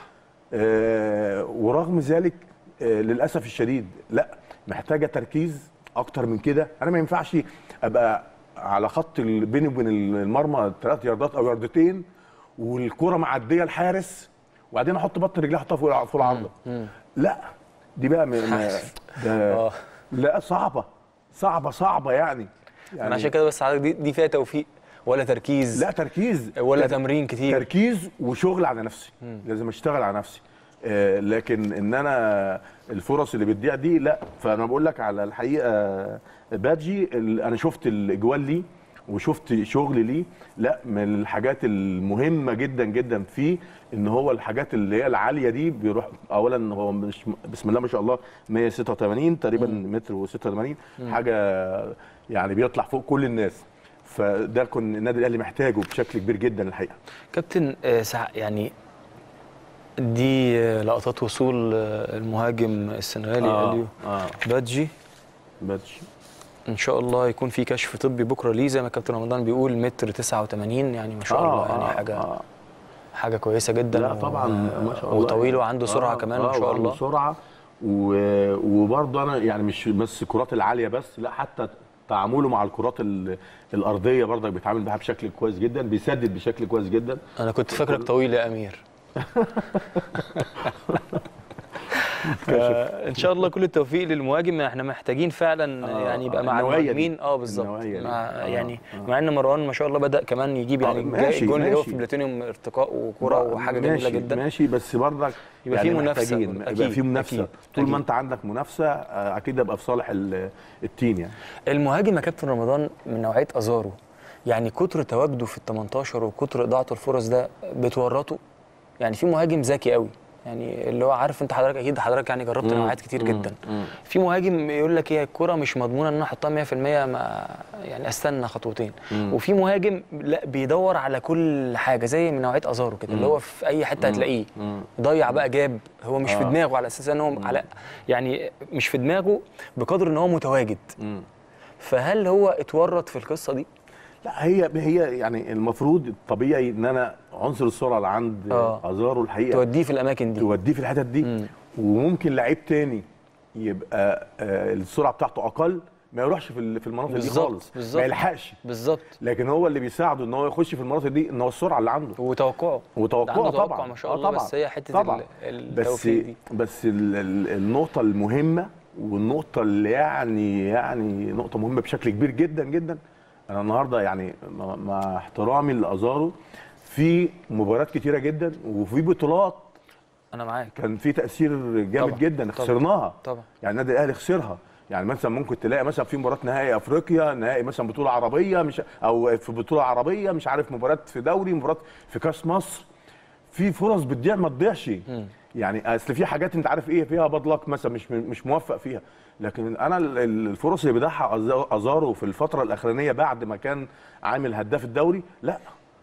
آه ورغم ذلك آه للاسف الشديد لا محتاجه تركيز اكتر من كده انا ما ينفعش ابقى على خط ال- بيني وبين المرمى ثلاث ياردات او ياردتين والكره معديه الحارس وبعدين احط بطن رجلي احطها فوق فوق العارضه لا دي بقى م- م- ده آه. لا صعبه صعبه صعبه يعني انا عشان كده بس حضرتك دي, دي فيها توفيق ولا تركيز لا تركيز ولا تر- تمرين كتير تركيز وشغل على نفسي لازم اشتغل على نفسي آه لكن ان انا الفرص اللي بتضيع دي لا فانا بقول لك على الحقيقه باجي ال- انا شفت الاجوال ليه وشفت شغل ليه لا من الحاجات المهمه جدا جدا فيه ان هو الحاجات اللي هي العاليه دي بيروح اولا هو مش بسم الله ما شاء الله 186 تقريبا متر و86 حاجه يعني بيطلع فوق كل الناس فده كان النادي الاهلي محتاجه بشكل كبير جدا الحقيقه كابتن آه، سع- يعني دي آه، لقطات وصول آه، المهاجم السنغالي آه، اليو آه. بادجي باتش ان شاء الله يكون في كشف طبي بكره ليه زي ما كابتن رمضان بيقول متر 89 يعني ما شاء الله يعني حاجه آه. حاجه كويسه جدا لا و- طبعا ما شاء الله وطويل وعنده سرعه آه، كمان آه، ما شاء وعنده الله سرعه و- وبرضه انا يعني مش بس الكرات العاليه بس لا حتى تعامله مع الكرات ال- الارضيه برضك بيتعامل بها بشكل كويس جدا بيسدد بشكل كويس جدا انا كنت فاكرك طويل يا امير ان شاء الله كل التوفيق للمهاجم احنا محتاجين فعلا آه، يعني يبقى آه، مع النوعية دي. المهاجمين اه بالظبط النوعية دي. مع آه، يعني آه. مع ان مروان ما شاء الله بدا كمان يجيب آه، يعني ماشي، الجون اللي هو ماشي. في بلاتينيوم ارتقاء وكره وحاجه ماشي جميله جدا ماشي بس برضك يبقى في منافسة محتاجين برضه. يبقى أكيد، في منافسه أكيد، طول أكيد. ما انت عندك منافسه آه، اكيد يبقى في صالح ال- التيم يعني المهاجم يا كابتن رمضان من نوعيه ازارو يعني كتر تواجده في ال 18 وكتر اضاعته الفرص ده بتورطه يعني في مهاجم ذكي قوي يعني اللي هو عارف انت حضرتك اكيد حضرتك يعني جربت نوعيات كتير جدا في مهاجم يقول لك ايه الكره مش مضمونه ان انا احطها 100% ما يعني استنى خطوتين وفي مهاجم لا بيدور على كل حاجه زي من نوعيه ازارو كده اللي هو في اي حته هتلاقيه ضيع بقى جاب هو مش في آه. دماغه على اساس ان هو على يعني مش في دماغه بقدر ان هو متواجد فهل هو اتورط في القصه دي؟ لا هي هي يعني المفروض الطبيعي ان انا عنصر السرعه اللي عند آه. ازارو الحقيقه توديه في الاماكن دي توديه في الحتت دي وممكن لعيب تاني يبقى آه، السرعه بتاعته اقل ما يروحش في ال- في المناطق دي بالظبط، خالص بالظبط. ما يلحقش بالظبط لكن هو اللي بيساعده ان هو يخش في المناطق دي ان هو السرعه اللي عنده وتوقعه وتوقعه ده عنده توقع طبعا ما شاء آه الله طبعا. بس هي حته طبعا ال- بس التوفيق دي بس ال- ال- النقطه المهمه والنقطه اللي يعني يعني نقطه مهمه بشكل كبير جدا جدا انا النهارده يعني مع- مع احترامي لازارو في مباريات كتيره جدا وفي بطولات انا معاك كان في تاثير جامد طبعا، جدا طبعا، خسرناها طبعا. يعني النادي الاهلي خسرها يعني مثلا ممكن تلاقي مثلا في مباراه نهائي افريقيا نهائي مثلا بطوله عربيه مش او في بطوله عربيه مش عارف مباراه في دوري مباراه في كاس مصر في فرص بتضيع ما تضيعش يعني اصل في حاجات انت عارف ايه فيها بدلك مثلا مش مش موفق فيها لكن انا ال- ال- الفرص اللي بيضيعها أز- ازارو في الفتره الاخرانيه بعد ما كان عامل هداف الدوري لا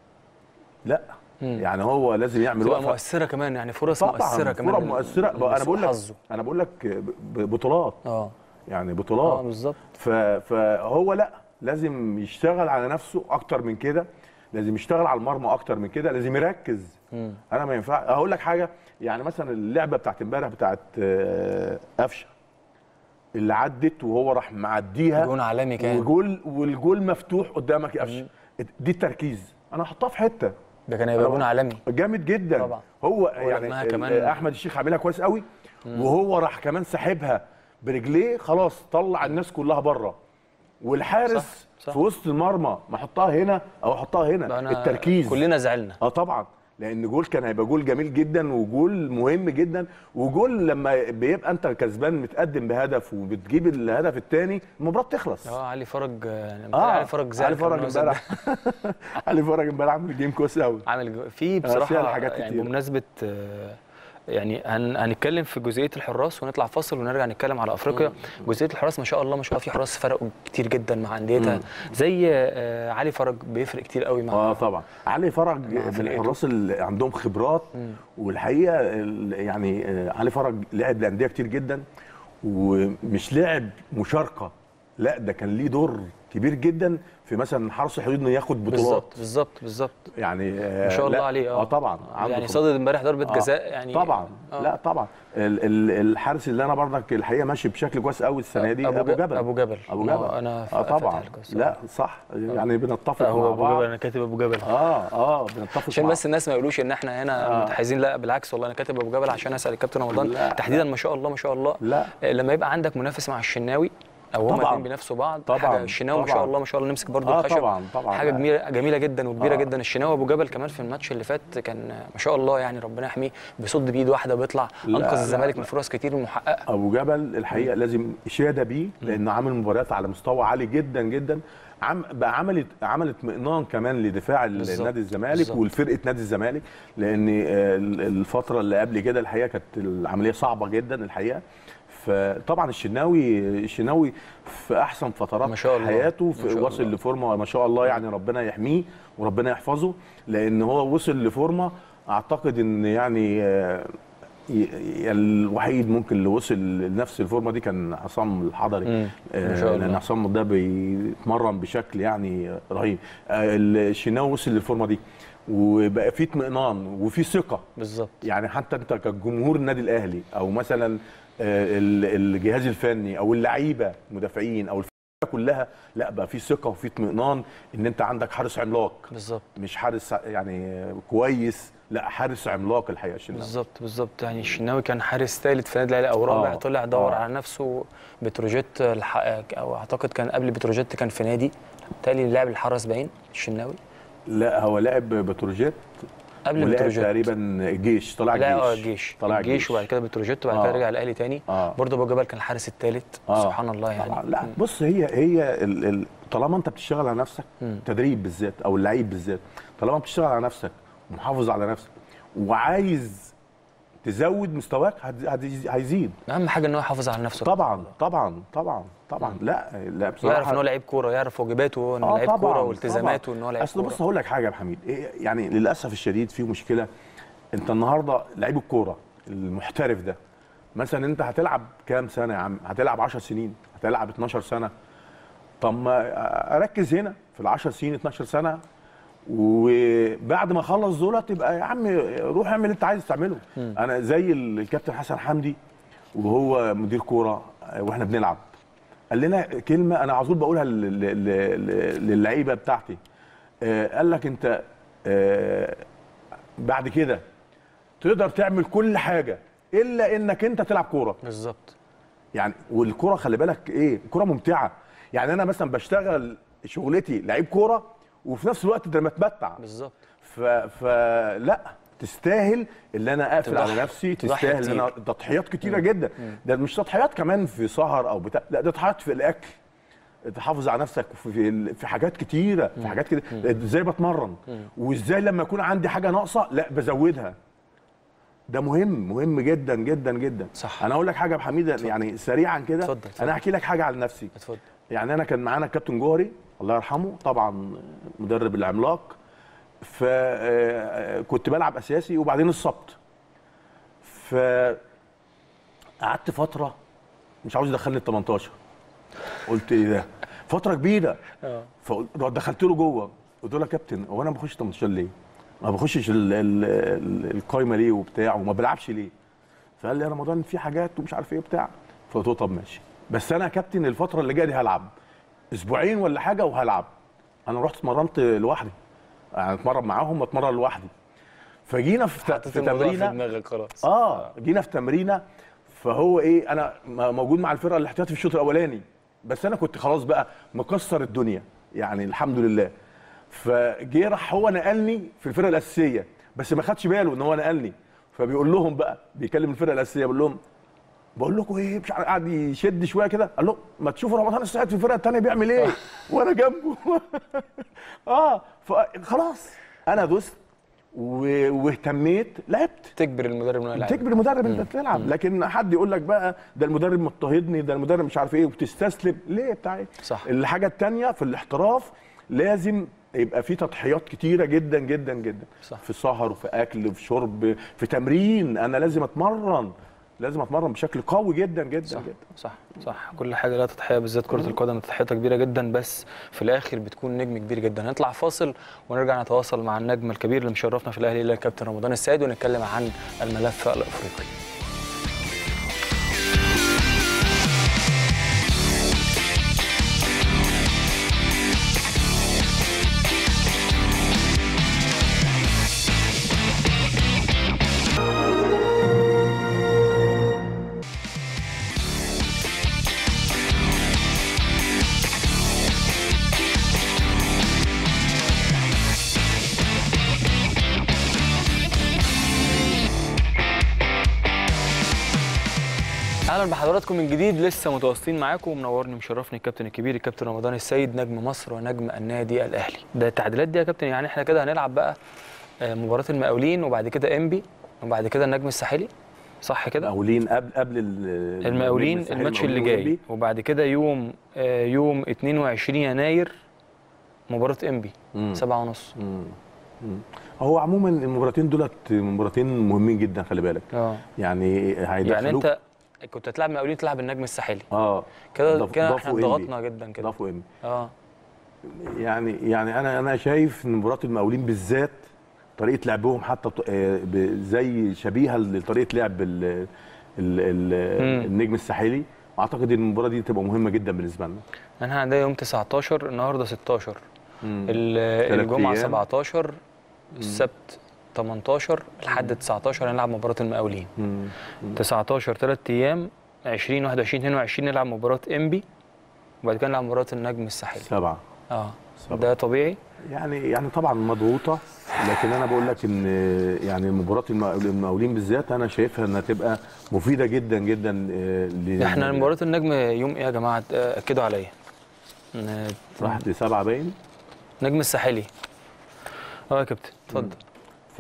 لا يعني هو لازم يعمل تبقى وقفه مؤثره كمان يعني فرص طبعا مؤثره كمان كرة لل- مؤثره بقى انا لسوء بقول لك حظه. انا بقول لك ب- ب- بطولات اه يعني اه بطولات بالظبط ف- فهو لا لازم يشتغل على نفسه اكتر من كده لازم يشتغل على المرمى اكتر من كده لازم يركز انا ما ينفع اقول لك حاجه يعني مثلا اللعبه بتاعت امبارح بتاعت آه، قفشه اللي عدت وهو راح معديها جون عالمي كان. وجول والجول مفتوح قدامك يا قفشه دي التركيز انا هحطها في حته ده كان هيبقى أنا جون بقول- عالمي جامد جدا طبعا. هو لما يعني كمان- ال- احمد الشيخ عاملها كويس قوي وهو راح كمان ساحبها برجليه خلاص طلع الناس كلها بره والحارس صح، صح. في وسط المرمى ما احطها هنا او احطها ده هنا أنا التركيز كلنا زعلنا اه طبعا لان جول كان هيبقى جول جميل جدا وجول مهم جدا وجول لما بيبقى انت كسبان متقدم بهدف وبتجيب الهدف الثاني المباراه بتخلص اه علي فرج يعني اه علي فرج زعل علي فرج كمان وزعل. امبارح علي فرج امبارح عامل جيم كويس قوي عامل جو- في فيها بصراحه حاجات يعني كتير. بمناسبه آه، يعني هن هنتكلم في جزئيه الحراس ونطلع فاصل ونرجع نتكلم على افريقيا جزئيه الحراس ما شاء الله ما شاء الله في حراس فرقوا كتير جدا مع انديتها زي آه، علي فرج بيفرق كتير قوي مع اه طبعا علي فرج من فرقته. الحراس اللي عندهم خبرات والحقيقه ال- يعني آه، علي فرج لعب لانديه كتير جدا ومش لعب مشاركه لا ده كان ليه دور كبير جدا في مثلا حرس الحدود انه ياخد بطولات بالظبط بالظبط بالظبط يعني آه ما شاء الله لا، عليه اه طبعا عنده يعني خبرات. صادد امبارح ضربه آه، جزاء يعني طبعا آه. لا طبعا ال ال الحارس اللي انا برضك الحقيقه ماشي بشكل كويس قوي السنه دي أبو ابو ج- جبل أبو جبل. ابو ما جبل هو أنا اه ف- طبعا فاتح لك لا صح يعني بنتفق هو مع ابو بعض جبل انا كاتب ابو جبل اه اه بنتفق عشان مع بس الناس ما يقولوش ان احنا هنا آه. متحيزين لا بالعكس والله انا كاتب ابو جبل عشان اسال الكابتن رمضان لا، تحديدا ما شاء الله ما شاء الله لا. آه، لما يبقى عندك منافس مع الشناوي او هما طبعاً. الاثنين بينافسوا بعض طبعاً، حاجه الشناوي ما شاء طبعاً. الله ما شاء الله نمسك برضو آه، الخشب طبعاً، طبعاً. حاجه لا. جميله جميله جدا وكبيره آه. جدا الشناوي ابو جبل كمان في الماتش اللي فات كان آه، ما شاء الله يعني ربنا يحميه بيصد بايد واحده وبيطلع لا، انقذ لا، الزمالك لا. من فرص كتير محققه ابو جبل الحقيقه لازم اشاده بيه لانه عامل مباريات على مستوى عالي جدا جدا عم بقى عملت عملت اطمئنان كمان لدفاع ال- بالظبط، نادي الزمالك بالظبط. والفرقه نادي الزمالك لان آه، ال- الفتره اللي قبل كده الحقيقه كانت العمليه صعبه جدا الحقيقه فطبعا الشناوي الشناوي في احسن فترات ما شاء الله، حياته ما في شاء واصل الله. لفورمه ما شاء الله يعني ربنا يحميه وربنا يحفظه لان هو وصل لفورمه اعتقد ان يعني آه، ي- ي- الوحيد ممكن اللي وصل لنفس الفورمه دي كان عصام الحضري مم. آه، ما شاء الله. لان عصام ده بيتمرن بشكل يعني رهيب آه، الشناوي وصل للفورمه دي وبقى في اطمئنان وفي ثقه بالظبط يعني حتى انت كجمهور النادي الاهلي او مثلا آه، ال- الجهاز الفني او اللعيبه مدافعين او الفرقه كلها لا بقى في ثقه وفي اطمئنان ان انت عندك حارس عملاق بالظبط مش حارس يعني كويس لا حارس عملاق الحقيقه الشناوي بالظبط بالظبط يعني الشناوي كان حارس ثالث في النادي الاهلي او رابع آه، طلع دور آه. على نفسه بتروجيت الح- او اعتقد كان قبل بتروجيت كان في نادي بالتالي لعب الحرس باين الشناوي لا هو لعب بتروجيت قبل ولعب بتروجيت تقريبا الجيش طلع لا اه الجيش الجيش طلع الجيش وبعد كده بتروجيت وبعد كده آه. رجع الاهلي تاني آه. برضه ابو جبل كان الحارس الثالث آه. سبحان الله يعني طبعا لا بص هي هي ال ال طالما انت بتشتغل على نفسك مم. تدريب بالذات او اللعيب بالذات طالما بتشتغل على نفسك ومحافظ على نفسك وعايز تزود مستواك هت- هت- هيزيد اهم حاجه ان هو يحافظ على نفسه طبعا طبعا طبعا طبعا لا لا بصراحه يعرف ان هو لعيب كوره يعرف واجباته انه آه لعيب طبعاً، كوره والتزاماته طبعاً. ان هو لعيب اصل بص كوره هقول لك حاجه يا ابو حميد إيه يعني للاسف الشديد في مشكله انت النهارده لعيب الكوره المحترف ده مثلا انت هتلعب كام سنه يا عم هتلعب 10 سنين هتلعب 12 سنه طب ما اركز هنا في ال 10 سنين 12 سنه وبعد ما اخلص دول تبقى يا عم روح اعمل اللي انت عايز تعمله انا زي الكابتن حسن حمدي وهو مدير كوره واحنا بنلعب قال لنا كلمه انا على طول بقولها لل- لل- لل- للعيبه بتاعتي آه، قال لك انت آه، بعد كده تقدر تعمل كل حاجه الا انك انت تلعب كوره بالظبط يعني والكوره خلي بالك ايه الكوره ممتعه يعني انا مثلا بشتغل شغلتي لعيب كوره وفي نفس الوقت ده أنا بتمتع بالظبط ف... فلا تستاهل اللي انا اقفل تضحي. على نفسي تضحي تستاهل ان انا كتير. تضحيات كتيره جدا ده مش تضحيات كمان في سهر او بتاع لا ده تضحيات في الاكل تحافظ على نفسك في في حاجات كتيره في حاجات كده ازاي بتمرن وازاي لما يكون عندي حاجه ناقصه لا بزودها ده مهم مهم جدا جدا جدا صح. انا اقول لك حاجه يا أبو حميد يعني سريعا كده اتفضل، اتفضل. انا احكي لك حاجه عن نفسي اتفضل يعني انا كان معانا الكابتن جوهري الله يرحمه طبعا مدرب العملاق فكنت بلعب اساسي وبعدين السبت ف قعدت فتره مش عاوز يدخلني ال 18 قلت ايه ده فتره كبيره اه فدخلت له جوه قلت له يا كابتن هو انا ما بخش 18 ليه؟ ما بخشش ال- ال- ال- القايمه ليه وبتاع وما بلعبش ليه؟ فقال لي يا رمضان في حاجات ومش عارف ايه وبتاع فقلت له طب ماشي بس انا يا كابتن الفتره اللي جايه دي هلعب اسبوعين ولا حاجه وهلعب انا رحت اتمرنت لوحدي يعني اتمرن معاهم واتمرن لوحدي فجينا في, حطيت في الموضوع في تمرينه دماغك خلاص اه جينا في تمرينه فهو ايه انا م- موجود مع الفرقه الاحتياطي في الشوط الاولاني بس انا كنت خلاص بقى مكسر الدنيا يعني الحمد لله فجه راح هو نقلني في الفرقه الاساسيه بس ما خدش باله ان هو نقلني فبيقول لهم بقى بيكلم الفرقه الاساسيه بيقول لهم بقول لكم ايه مش عارف قعد يشد شويه كده قال له ما تشوفوا رمضان السعيد في الفرقه الثانيه بيعمل ايه وانا جنبه اه فخلاص انا دوست و- واهتميت لعبت تجبر المدرب انه يلعب تجبر المدرب انت تلعب لكن حد يقول لك بقى ده المدرب مضطهدني ده المدرب مش عارف ايه وبتستسلم ليه بتاع ايه صح. الحاجه الثانيه في الاحتراف لازم يبقى في تضحيات كتيره جدا جدا جدا صح. في سهر وفي اكل وفي شرب في تمرين انا لازم اتمرن لازم اتمرن بشكل قوي جدا جدا صح جدا صح صح كل حاجه لها تضحيه بالذات كره القدم تضحيتها كبيره جدا بس في الاخر بتكون نجم كبير جدا هنطلع فاصل ونرجع نتواصل مع النجم الكبير اللي مشرفنا في الاهلي الكابتن رمضان السيد ونتكلم عن الملف الافريقي اهلا بحضراتكم من جديد لسه متواصلين معاكم ومنورني ومشرفني الكابتن الكبير الكابتن رمضان السيد نجم مصر ونجم النادي الاهلي ده التعديلات دي يا كابتن يعني احنا كده هنلعب بقى آه، مباراه المقاولين وبعد كده انبي وبعد كده النجم الساحلي صح كده المقاولين قبل قبل ال- المقاولين الساحل الماتش اللي المقاولين جاي وبعد كده يوم آه، يوم 22 يناير مباراه انبي مم. 7 ونص مم. مم. هو عموما المباراتين دولت مباراتين مهمين جدا خلي بالك اه يعني هيدخلوك يعني انت كنت هتلعب مقاولين تلعب النجم الساحلي اه كده ضاف- كده ضافوا احنا إنبي. ضغطنا جدا كده ضافوا ام اه يعني يعني انا انا شايف ان مباراه المقاولين بالذات طريقه لعبهم حتى ط- آه، ب- زي شبيهه لطريقه لعب ال ال ال مم. النجم الساحلي اعتقد ان المباراه دي تبقى مهمه جدا بالنسبه لنا احنا عندنا يوم 19 النهارده 16 مم. ال- تلات الجمعه أيام. 17 السبت 18 لحد 19 هنلعب مباراه المقاولين مم. 19 3 ايام 20 21 22 نلعب مباراه انبي وبعد كده نلعب مباراه النجم الساحلي سبعه اه سبعة. ده طبيعي يعني يعني طبعا مضغوطه لكن انا بقول لك ان يعني مباراه المقاول- المقاولين بالذات انا شايفها انها تبقى مفيده جدا جدا آه، ل- احنا مباراه النجم يوم ايه يا جماعه آه، اكدوا عليا ن- راحت لسبعه باين نجم الساحلي اه يا كابتن اتفضل ف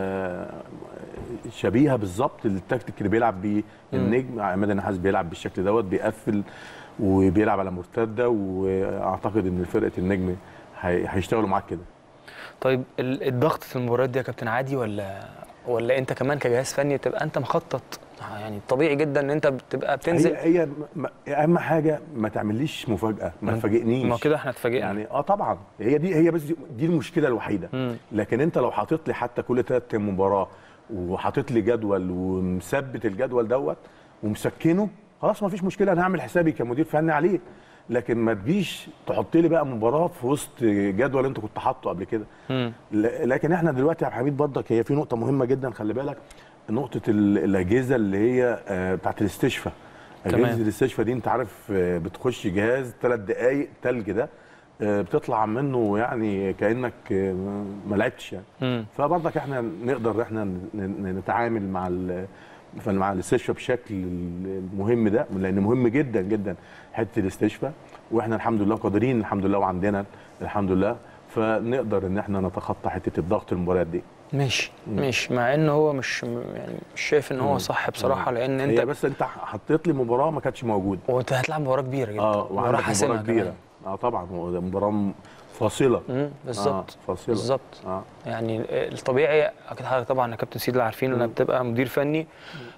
شبيهه بالظبط التكتيك اللي بيلعب بيه النجم عماد النحاس بيلعب بالشكل دوت بيقفل وبيلعب على مرتده واعتقد ان فرقه النجم هي- هيشتغلوا معاك كده طيب ال- الضغط في المباريات دي يا كابتن عادي ولا ولا انت كمان كجهاز فني تبقى انت مخطط يعني طبيعي جدا ان انت بتبقى بتنزل هي هي م- اهم حاجه ما تعمليش مفاجاه ما تفاجئنيش ما كده احنا اتفاجئنا يعني اه طبعا هي دي هي بس دي, دي المشكله الوحيده مم. لكن انت لو حاطط لي حتى كل ثلاث مباراه وحاطط لي جدول ومثبت الجدول دوت ومسكنه خلاص ما فيش مشكله انا هعمل حسابي كمدير فني عليه لكن ما تجيش تحط لي بقى مباراه في وسط جدول انت كنت حاطه قبل كده مم. ل- لكن احنا دلوقتي يا عبد الحميد برضك هي في نقطه مهمه جدا خلي بالك نقطه ال- الاجهزه اللي هي آه، بتاعت الاستشفاء تمام. اجهزه الاستشفاء دي انت عارف آه، بتخش جهاز ثلاث دقائق تلج ده آه، بتطلع منه يعني كانك آه، ما لعبتش يعني مم. فبرضك احنا نقدر احنا ن- ن- نتعامل مع ال- مع الاستشفاء بشكل المهم ده لان مهم جدا جدا حته الاستشفاء واحنا الحمد لله قادرين الحمد لله وعندنا الحمد لله فنقدر ان احنا نتخطى حته الضغط المباريات دي ماشي ماشي مع ان هو مش يعني مش شايف ان هو صح بصراحه لان هي انت بس انت حطيت لي مباراه ما كانتش موجوده وانت هتلعب مباراه كبيره جدا اه وعندك حاسمة مباراه كمان. كبيره اه طبعا هو ده مباراه م- فاصله مم، بالظبط آه فاصله بالظبط اه يعني الطبيعي اكيد حضرتك طبعا يا كابتن سيد اللي عارفين انك بتبقى مدير فني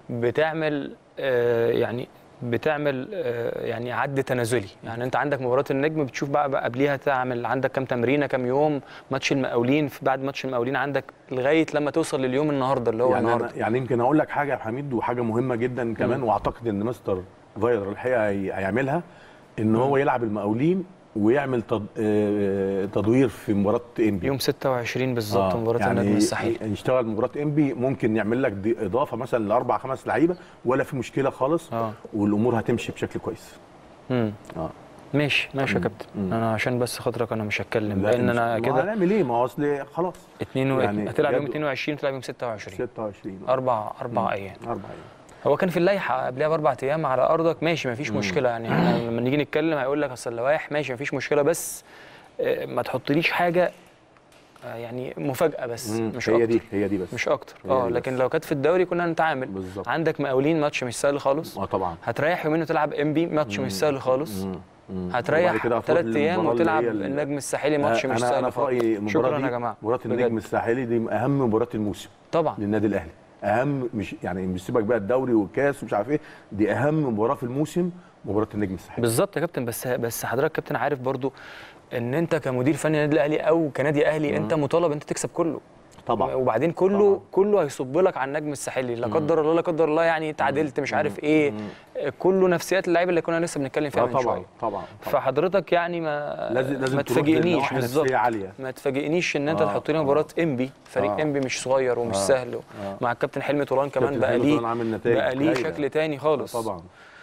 بتعمل آه يعني بتعمل آه يعني عد تنازلي يعني انت عندك مباراه النجم بتشوف بقى, بقى قبليها تعمل عندك كام تمرينه كام يوم ماتش المقاولين في بعد ماتش المقاولين عندك لغايه لما توصل لليوم النهارده اللي هو يعني النهارده أنا يعني يمكن اقول لك حاجه يا حميد وحاجه مهمه جدا كمان واعتقد ان مستر فاير الحقيقه هي- هيعملها ان هو يلعب المقاولين ويعمل تد... آه، تدوير في مباراه انبي يوم 26 بالظبط مباراه يعني النجم الساحلي يشتغل مباراه انبي ممكن يعمل لك دي اضافه مثلا لاربع خمس لعيبه ولا في مشكله خالص اه والامور هتمشي بشكل كويس امم اه ماشي ماشي يا كابتن انا عشان بس خاطرك انا مش هتكلم لا، لان مش- انا ما كده هنعمل ايه ما هو اصل خلاص اتنين و... يعني هتلعب يوم جدول. 22 وتلعب يوم 26 26 اربع اربع ايام اربع ايام هو كان في اللائحه قبلها باربع ايام على ارضك ماشي مفيش مشكله يعني إحنا لما نيجي نتكلم هيقول لك اصل اللوائح ماشي مفيش مشكله بس آه، ما تحطليش حاجه آه، يعني مفاجاه بس مم، مش هي اكتر دي هي دي بس مش اكتر هي اه دي لكن بس. لو كانت في الدوري كنا هنتعامل بالظبط. عندك مقاولين ماتش مش سهل خالص اه طبعا هتريح يومين وتلعب ام بي ماتش مش سهل خالص مم. مم. وبعد هتريح كده هتروح ثلاث ايام للمباراة اللي وتلعب هي ال- النجم الساحلي ماتش مش انا سهل انا في رايي خالص المباراه شكرا دي يا جماعه مباراه بجد. النجم الساحلي دي اهم مباراه الموسم طبعا للنادي الاهلي اهم مش يعني مش سيبك بقى الدوري والكاس ومش عارف ايه دي اهم مباراه في الموسم مباراه النجم الساحلي بالظبط يا كابتن بس بس حضرتك كابتن عارف برضو ان انت كمدير فني النادي الاهلي او كنادي اهلي انت مطالب انت تكسب كله طبعا وبعدين كله كله هيصب لك على النجم الساحلي لا قدر الله لا قدر الله يعني تعادلت مش عارف ايه كله نفسيات اللعيبه اللي كنا لسه بنتكلم فيها اه من طبعا شويه طبعا طبعا فحضرتك يعني ما لازم لازم ما تروح تفاجئنيش للنواحي بالظبط نفسية عاليه ما تفاجئنيش ان انت آه، تحط لي آه. مباراه انبي فريق آه. انبي مش صغير ومش آه، سهل آه. مع الكابتن حلمي طولان كمان كابتن بقى حلمي ليه طولان عامل نتائج بقى ليه هايلة. شكل تاني خالص طبعا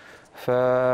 ف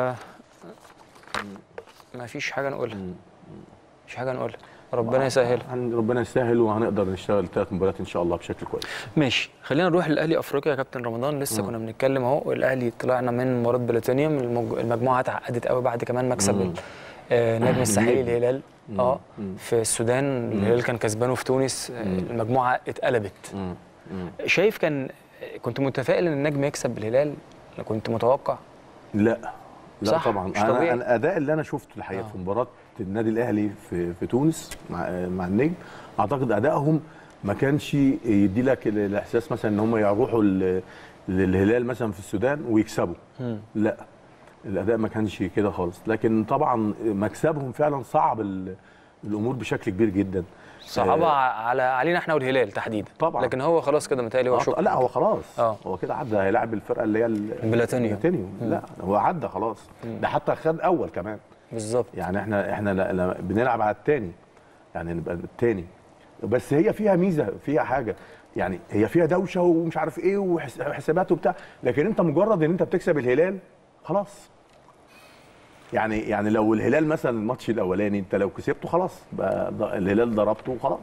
ما فيش حاجه نقولها مش حاجه نقولها ربنا يسهلها هن- ربنا يسهل وهنقدر نشتغل ثلاث مباريات ان شاء الله بشكل كويس ماشي خلينا نروح للاهلي افريقيا يا كابتن رمضان لسه كنا بنتكلم اهو الاهلي طلعنا من مباراه بلاتينيوم المج- المجموعه اتعقدت قوي بعد كمان مكسب ال- آه، نجم الساحلي النجم. الهلال اه مم. في السودان الهلال كان كسبانه في تونس آه، المجموعه اتقلبت مم. مم. شايف كان كنت متفائل ان النجم يكسب الهلال كنت متوقع لا لا صح، طبعا مش انا طبيعي. انا الاداء اللي انا شفته الحقيقه آه. في مباراه النادي الاهلي في في تونس مع مع النجم اعتقد ادائهم ما كانش يدي لك ال- الاحساس مثلا ان هم يروحوا ل- للهلال مثلا في السودان ويكسبوا مم. لا الاداء ما كانش كده خالص لكن طبعا مكسبهم فعلا صعب ال- الامور بشكل كبير جدا صعبه على علينا احنا والهلال تحديدا طبعا. لكن هو خلاص كده متهيألي هو آه، شكرا لا هو خلاص آه. هو كده عدى هيلاعب الفرقه اللي هي ال- بلاتينيوم. بلاتينيوم لا هو عدى خلاص ده حتى خد اول كمان بالظبط يعني احنا احنا لا لا بنلعب على الثاني يعني نبقى الثاني بس هي فيها ميزه فيها حاجه يعني هي فيها دوشه ومش عارف ايه وحس- وحسابات وبتاع لكن انت مجرد ان انت بتكسب الهلال خلاص يعني يعني لو الهلال مثلا الماتش الاولاني انت لو كسبته خلاص بقى ض- الهلال ضربته وخلاص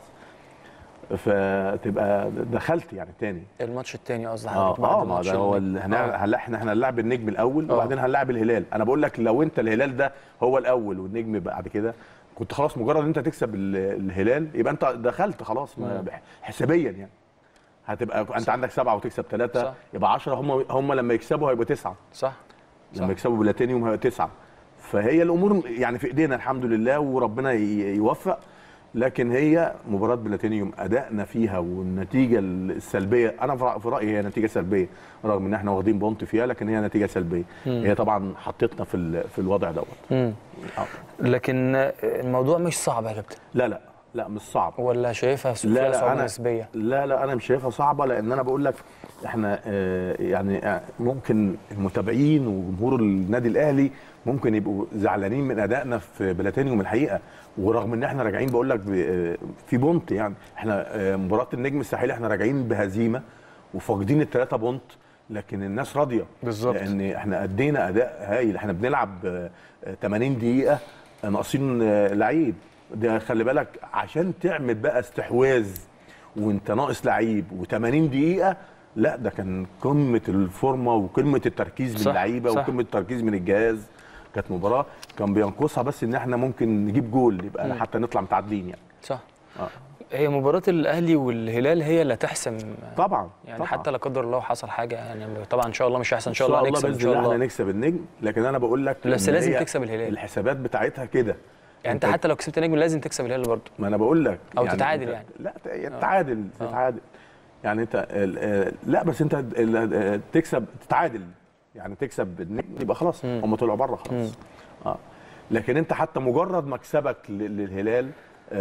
فتبقى دخلت يعني تاني الماتش الثاني قصدي اه حضرتك بعد اه ما ماتش ده هو النجم. ال- هنع- آه. هنلا- احنا احنا هنلعب النجم الاول آه. وبعدين هنلعب الهلال انا بقول لك لو انت الهلال ده هو الاول والنجم بعد كده كنت خلاص مجرد ان انت تكسب ال- الهلال يبقى انت دخلت خلاص ما- مم. بح- حسابيا يعني هتبقى انت صح. عندك سبعه وتكسب صح. ثلاثه يبقى 10 هم هم لما يكسبوا هيبقوا تسعه صح لما صح. يكسبوا بلاتينيوم هيبقى تسعه فهي الامور يعني في ايدينا الحمد لله وربنا ي- يوفق لكن هي مباراه بلاتينيوم ادائنا فيها والنتيجه السلبيه انا في رأ- في رايي هي نتيجه سلبيه رغم ان احنا واخدين بونت فيها لكن هي نتيجه سلبيه هي طبعا حطتنا في ال- في الوضع دوت مم. آه. لكن الموضوع مش صعب يا كابتن لا لا لا مش صعب ولا شايفها لا فيها لا صعوبه انا نسبيه لا لا انا مش شايفها صعبه لان انا بقول لك احنا آه، يعني آه، ممكن المتابعين وجمهور النادي الاهلي ممكن يبقوا زعلانين من ادائنا في بلاتينيوم الحقيقه ورغم ان احنا راجعين بقول لك ب- آه، في بونت يعني احنا آه، مباراه النجم الساحلي احنا راجعين بهزيمه وفاقدين الثلاثه بونت لكن الناس راضيه بالظبط. لان احنا ادينا اداء هايل احنا بنلعب آه، آه، 80 دقيقه ناقصين آه، لعيب ده خلي بالك عشان تعمل بقى استحواذ وانت ناقص لعيب و80 دقيقه لا ده كان قمه الفورمه وقمه التركيز من صح، اللعيبه صح. وقمه التركيز من الجهاز كانت مباراه كان بينقصها بس ان احنا ممكن نجيب جول يبقى حتى نطلع متعادلين يعني صح آه. هي مباراه الاهلي والهلال هي اللي هتحسم طبعا يعني طبعا. حتى لا قدر الله حصل حاجه يعني طبعا ان شاء الله مش هيحصل ان شاء الله هنكسب ان باذن شاء الله احنا الله نكسب النجم لكن انا بقول لك بس إن لازم هي تكسب الهلال. الحسابات بتاعتها كده يعني انت حتى لو كسبت نجم لازم تكسب الهلال برضه ما انا بقول لك أو تتعادل أنت- يعني. لا ت- تتعادل تتعادل يعني انت ال- آه، لا بس انت ال- آه، تكسب تتعادل يعني تكسب النجم يبقى خلاص هم طلعوا بره خلاص اه لكن انت حتى مجرد مكسبك لل- للهلال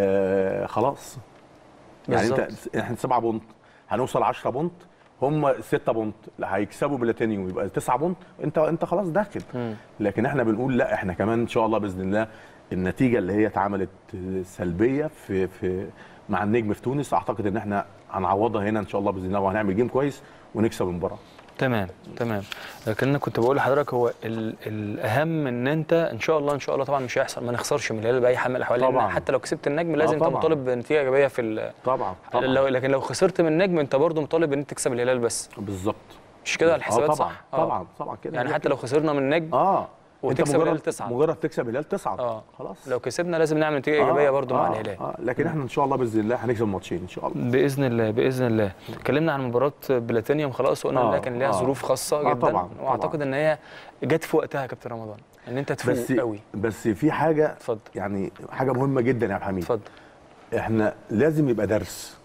آه خلاص يعني انت بالظبط. احنا 7 بونت هنوصل 10 بونت هم 6 بونت لا هيكسبوا بلاتينيوم يبقى 9 بونت انت انت خلاص داخل لكن احنا بنقول لا احنا كمان ان شاء الله باذن الله النتيجه اللي هي اتعملت سلبيه في في مع النجم في تونس اعتقد ان احنا هنعوضها هنا ان شاء الله باذن الله وهنعمل جيم كويس ونكسب المباراه تمام تمام لكن انا كنت بقول لحضرتك هو ال الاهم ان انت ان شاء الله ان شاء الله طبعا مش هيحصل ما نخسرش من الهلال باي حال من الاحوال لان طبعاً. حتى لو كسبت النجم لازم انت طبعاً. مطالب بنتيجه ايجابيه في ال- طبعا طبعا لو لكن لو خسرت من النجم انت برضه مطالب ان انت تكسب الهلال بس بالظبط مش كده آه الحسابات طبعا صح آه. طبعا طبعا كده يعني هي حتى كده. لو خسرنا من النجم اه انت وتكسب الهلال مجرد تصعد. مجرد تكسب الهلال تصعد اه خلاص لو كسبنا لازم نعمل نتيجه ايجابيه برضه مع الهلال آه لكن احنا ان شاء الله باذن الله هنكسب الماتشين ان شاء الله باذن الله باذن الله اتكلمنا عن مباراه بلاتينيوم خلاص وقلنا آه، انها كان ليها آه. ظروف خاصه آه، جدا طبعاً، واعتقد طبعاً. ان هي جت في وقتها يا كابتن رمضان ان انت بس تفوق قوي بس في حاجه اتفضل يعني حاجه مهمه جدا يا عبد الحميد اتفضل احنا لازم يبقى درس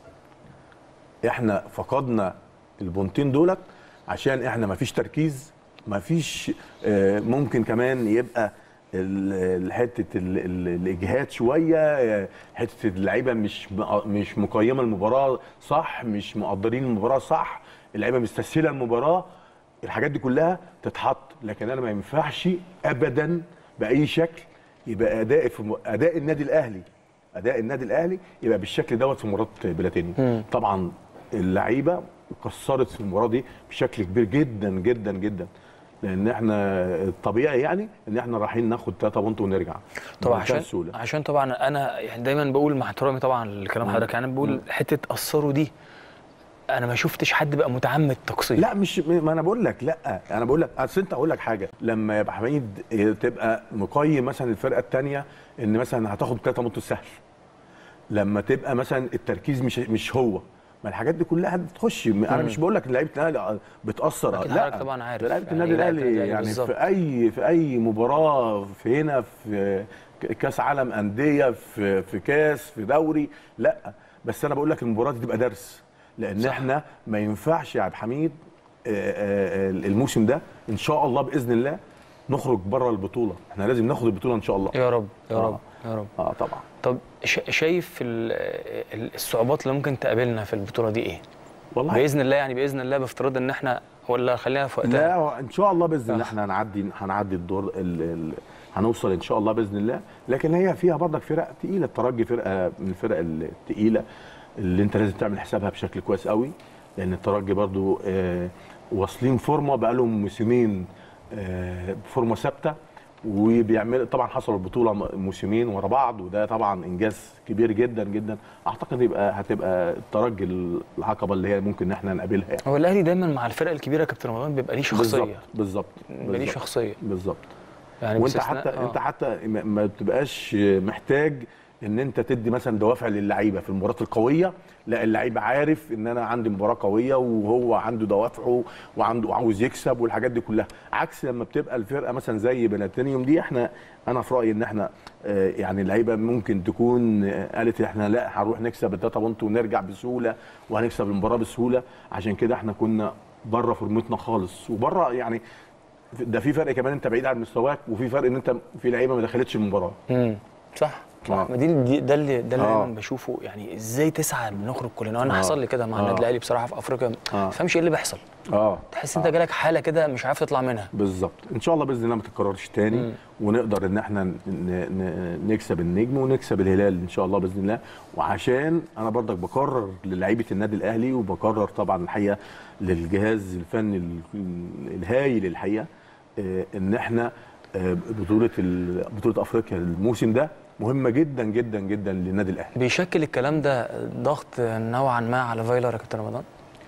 احنا فقدنا البونتين دولت عشان احنا مفيش تركيز مفيش آه، ممكن كمان يبقى ال- ال- حته ال- ال- الاجهاد شويه آه، حته اللعيبه مش م- مش مقيمه المباراه صح مش مقدرين المباراه صح اللعيبه مستسهله المباراه الحاجات دي كلها تتحط لكن انا ما ينفعش ابدا باي شكل يبقى اداء في م- اداء النادي الاهلي اداء النادي الاهلي يبقى بالشكل دوت في مباراه بلاتينيوم طبعا اللعيبه كسرت في المباراه دي بشكل كبير جدا جدا جدا لان احنا الطبيعي يعني ان احنا رايحين ناخد 3 بونت ونرجع طبعا بمنتهى عشان السهوله عشان طبعا انا يعني دايما بقول مع احترامي طبعا لكلام حضرتك يعني بقول حته قصروا دي انا ما شفتش حد بقى متعمد تقصير لا مش ما انا بقول لك لا انا بقول لك اصل انت اقول لك حاجه لما يبقى حميد تبقى مقيم مثلا الفرقه الثانيه ان مثلا هتاخد 3 بونت سهل لما تبقى مثلا التركيز مش مش هو ما الحاجات دي كلها بتخش انا مش بقول لك ان لعيبه الاهلي بتاثر أكيد لا حضرتك طبعا عارف. ده لعيبه يعني النادي لعيبة الاهلي النادي يعني بالظبط. في اي في اي مباراه في هنا في كاس عالم انديه في في كاس في دوري لا بس انا بقول لك المباراه دي تبقى درس لان صح. احنا ما ينفعش يا عبد الحميد آه، آه، آه، الموسم ده ان شاء الله باذن الله نخرج بره البطوله احنا لازم ناخد البطوله ان شاء الله يا رب يا آه. رب يا رب اه طبعا طب شا- شايف ال- ال- الصعوبات اللي ممكن تقابلنا في البطوله دي ايه والله باذن الله يعني باذن الله بافتراض ان احنا ولا خلينا في وقتها لا هو ان شاء الله باذن الله آه. احنا هنعدي هنعدي الدور ال ال هنوصل ان شاء الله باذن الله لكن هي فيها برضك فرق تقيله الترجي فرقه من الفرق التقيله اللي انت لازم تعمل حسابها بشكل كويس قوي لان الترجي برضو آه واصلين فورمه بقالهم موسمين آه فورمه ثابته وبيعمل طبعا حصلوا البطوله م- موسمين ورا بعض وده طبعا انجاز كبير جدا جدا اعتقد يبقى هتبقى الترجي العقبه اللي هي ممكن ان احنا نقابلها يعني هو الاهلي دايما مع الفرق الكبيره يا كابتن رمضان بيبقى ليه بالظبط شخصيه بالظبط بيبقى ليه بالظبط. شخصيه بالظبط يعني وانت باستثناء- حتى آه. انت حتى ما- ما بتبقاش محتاج ان انت تدي مثلا دوافع للعيبه في المباريات القويه لا اللعيب عارف ان انا عندي مباراه قويه وهو عنده دوافعه وعنده عاوز يكسب والحاجات دي كلها عكس لما بتبقى الفرقه مثلا زي بلاتينيوم دي احنا انا في رايي ان احنا آه، يعني اللعيبه ممكن تكون آه، قالت احنا لا هنروح نكسب التلاته بونت ونرجع بسهوله وهنكسب المباراه بسهوله عشان كده احنا كنا بره فورمتنا خالص وبره يعني ده في فرق كمان انت بعيد عن مستواك وفي فرق ان انت في لعيبه ما دخلتش المباراه امم صح اطلع آه. ما دي دي- ده اللي ده اللي آه. دايما بشوفه يعني ازاي تسعى نخرج كلنا انا آه. حصل لي كده مع آه. النادي الاهلي بصراحه في افريقيا ما آه. تفهمش ايه اللي بيحصل اه تحس انت جالك حاله كده مش عارف تطلع منها بالظبط ان شاء الله باذن الله ما تتكررش تاني ونقدر ان احنا ن- ن- نكسب النجم ونكسب الهلال ان شاء الله باذن الله وعشان انا برضك بكرر للعيبه النادي الاهلي وبكرر طبعا الحقيقه للجهاز الفني ال- الهايل الحقيقه آه، ان احنا آه، بطوله ال- بطوله افريقيا الموسم ده مهمه جدا جدا جدا للنادي الاهلي بيشكل الكلام ده ضغط نوعا ما على فايلر يا كابتن رمضان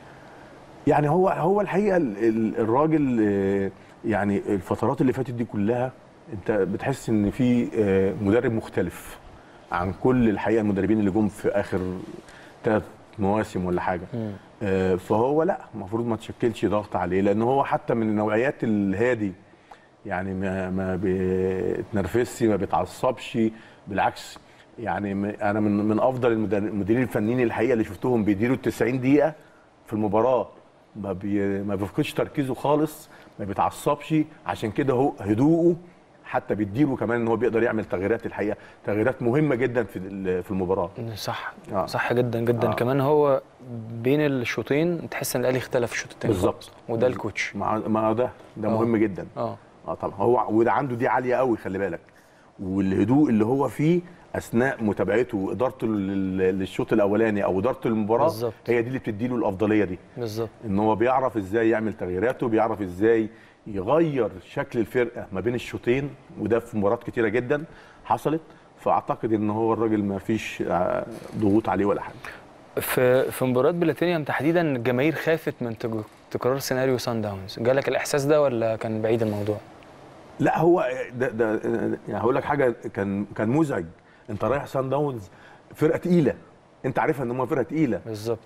يعني هو هو الحقيقه ال- ال- الراجل آه، يعني الفترات اللي فاتت دي كلها انت بتحس ان في آه، مدرب مختلف عن كل الحقيقه المدربين اللي جم في اخر ثلاث مواسم ولا حاجه آه، فهو لا المفروض ما تشكلش ضغط عليه لان هو حتى من النوعيات الهادي يعني ما ما بيتنرفزش ما بيتعصبش بالعكس يعني م- انا من من افضل المدر- المديرين الفنيين الحقيقه اللي شفتهم بيديروا ال 90 دقيقه في المباراه ما بي ما بيفقدش تركيزه خالص ما بيتعصبش عشان كده هو هدوءه حتى بيديله كمان ان هو بيقدر يعمل تغييرات الحقيقه تغييرات مهمه جدا في ال- في المباراه صح آه. صح جدا جدا آه. كمان هو بين الشوطين تحس ان الاهلي اختلف الشوط الثاني بالظبط. وده الكوتش مع ما ده ده آه. مهم جدا اه اه طبعا هو وده عنده دي عاليه قوي خلي بالك والهدوء اللي هو فيه اثناء متابعته وادارته لل- للشوط الاولاني او ادارته للمباراه بالظبط. هي دي اللي بتديله الافضليه دي بالظبط ان هو بيعرف ازاي يعمل تغييراته بيعرف ازاي يغير شكل الفرقه ما بين الشوطين وده في مباريات كتيره جدا حصلت فاعتقد ان هو الراجل ما فيش آه، ضغوط عليه ولا حاجه في في مباراه بلاتينيوم تحديدا الجماهير خافت من تج- تكرار سيناريو سان داونز جالك الاحساس ده ولا كان بعيد الموضوع لا هو ده ده يعني هقول لك حاجه كان كان مزعج انت رايح سان داونز فرقه تقيله انت عارفها ان هم فرقه تقيله بالظبط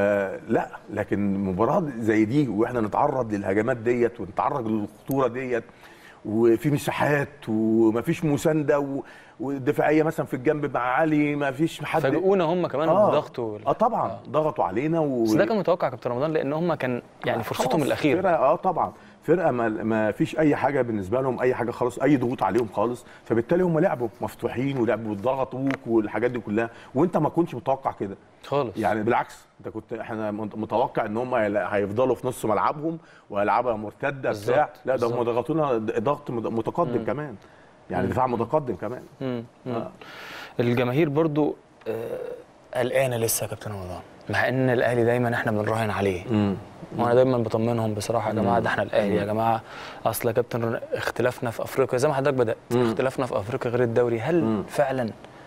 فلا لكن مباراه زي دي واحنا نتعرض للهجمات ديت ونتعرض للخطوره ديت وفي مساحات ومفيش مسانده و- والدفاعيه مثلا في الجنب مع علي مفيش حد فاجئونا هم كمان اه بالضغط وال... اه طبعا ضغطوا علينا و... بس ده كان متوقع يا كابتن رمضان لان هم كان يعني فرصتهم خلاص، الاخيره فرقه اه طبعا فرقه ما, ما فيش اي حاجه بالنسبه لهم اي حاجه خالص اي ضغوط عليهم خالص فبالتالي هم لعبوا مفتوحين ولعبوا ضغطوك والحاجات دي كلها وانت ما كنتش متوقع كده خالص يعني بالعكس انت كنت احنا مت- متوقع ان هم هيلا- هيفضلوا في نص ملعبهم وهيلعبها مرتده بتاع بالظبط، لا ده هم بالظبط. ضغطونا ضغط مت- متقدم كمان يعني دفاع متقدم كمان مم. مم. آه. الجماهير برضو آه، قلقانه لسه يا كابتن رمضان مع ان الاهلي دايما احنا بنراهن عليه وانا دايما بطمنهم بصراحه يا جماعه ده احنا الاهلي يا جماعه اصل يا كابتن رن- اختلافنا في افريقيا زي ما حضرتك بدات اختلافنا في افريقيا غير الدوري هل فعلا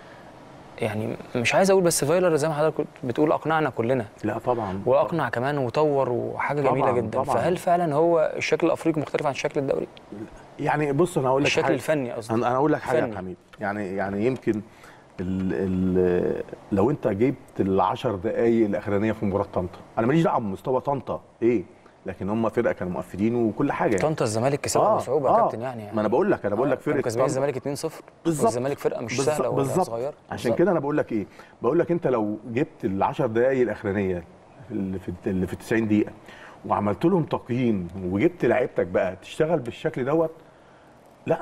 يعني مش عايز اقول بس فايلر زي ما حضرتك كنت بتقول اقنعنا كلنا لا طبعا واقنع كمان وطور وحاجه جميله طبعاً، جدا طبعاً. فهل فعلا هو الشكل الافريقي مختلف عن الشكل الدوري يعني بص انا هقول لك الشكل حاجة. الفني قصدي انا انا اقول لك حاجه فني. يا حميد يعني يعني يمكن ال ال لو انت جبت العشر دقائق الاخرانيه في مباراه طنطا انا ماليش دعوه بمستوى طنطا ايه لكن هم فرقه كانوا مؤثرين وكل حاجه يعني. طنطا الزمالك كسبها بصعوبه يا كابتن يعني ما انا بقول لك انا بقول لك كانوا فرقه كسبانين طنطا الزمالك 2-0 بالظبط والزمالك فرقه مش بالظبط- سهله ولا بالظبط. صغيره عشان بالظبط. كده انا بقول لك ايه بقول لك انت لو جبت العشر دقائق الاخرانيه اللي في اللي في 90 دقيقه وعملت لهم تقييم وجبت لعيبتك بقى تشتغل بالشكل دوت لا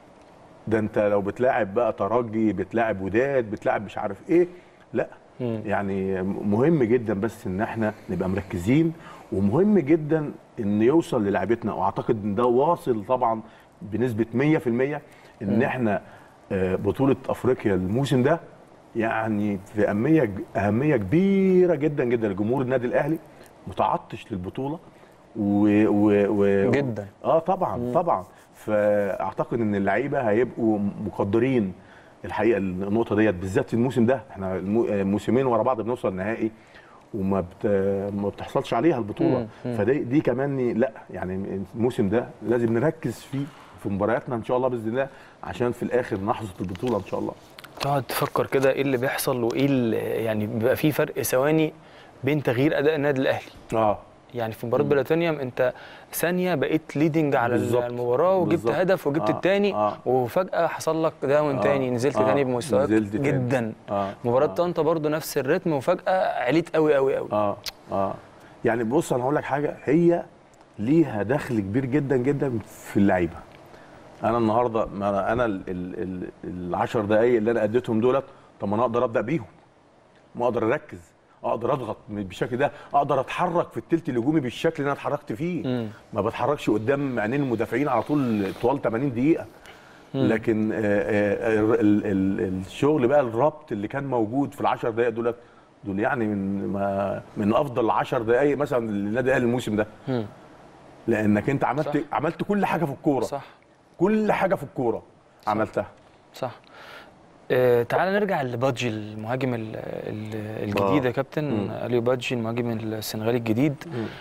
ده انت لو بتلاعب بقى ترجي بتلاعب وداد بتلاعب مش عارف ايه لا مم. يعني مهم جدا بس ان احنا نبقى مركزين ومهم جدا ان يوصل للاعبتنا واعتقد ان ده واصل طبعا بنسبه 100% ان احنا آه، بطوله افريقيا الموسم ده يعني في اهميه اهميه كبيره جدا جدا لجمهور النادي الاهلي متعطش للبطوله و, و, و جدا. اه طبعا طبعا فاعتقد ان اللعيبه هيبقوا مقدرين الحقيقه النقطه ديت بالذات في الموسم ده احنا المو- آه، موسمين ورا بعض بنوصل النهائي وما بت... ما بتحصلش عليها البطوله فدي دي كمان لا يعني الموسم ده لازم نركز فيه في مبارياتنا ان شاء الله باذن الله عشان في الاخر نحصد البطوله ان شاء الله تقعد تفكر كده ايه اللي بيحصل وايه اللي يعني بيبقى في فرق ثواني بين تغيير اداء النادي الاهلي اه يعني في مباراه بلاتينيوم انت ثانيه بقيت ليدنج على بالظبط. المباراه وجبت بالظبط. هدف وجبت آه. الثاني آه. وفجاه حصل لك داون آه. تاني نزلت آه. تاني بمستواك نزلت تاني. جدا آه. مباراه آه. طنطا برضو نفس الريتم وفجاه عليت قوي قوي قوي اه اه يعني بص انا هقول لك حاجه هي ليها دخل كبير جدا جدا في اللعيبه انا النهارده ما أنا- انا ال- ال- ال- العشر دقائق اللي انا اديتهم دولت طب ما انا اقدر ابدا بيهم ما اقدر اركز اقدر اضغط بالشكل ده اقدر اتحرك في التلت الهجومي بالشكل اللي انا اتحركت فيه مم. ما بتحركش قدام عينين المدافعين على طول طوال 80 دقيقه لكن آه، آه، ال- ال- ال- الشغل بقى الربط اللي كان موجود في العشر دقائق دولت دول يعني من ما من افضل 10 دقائق مثلا للنادي الاهلي الموسم ده مم. لانك انت عملت صح. عملت كل حاجه في الكوره صح كل حاجه في الكوره عملتها صح آه تعال نرجع لبادجي المهاجم ال- ال- الجديد يا كابتن مم. اليو بادجي المهاجم السنغالي الجديد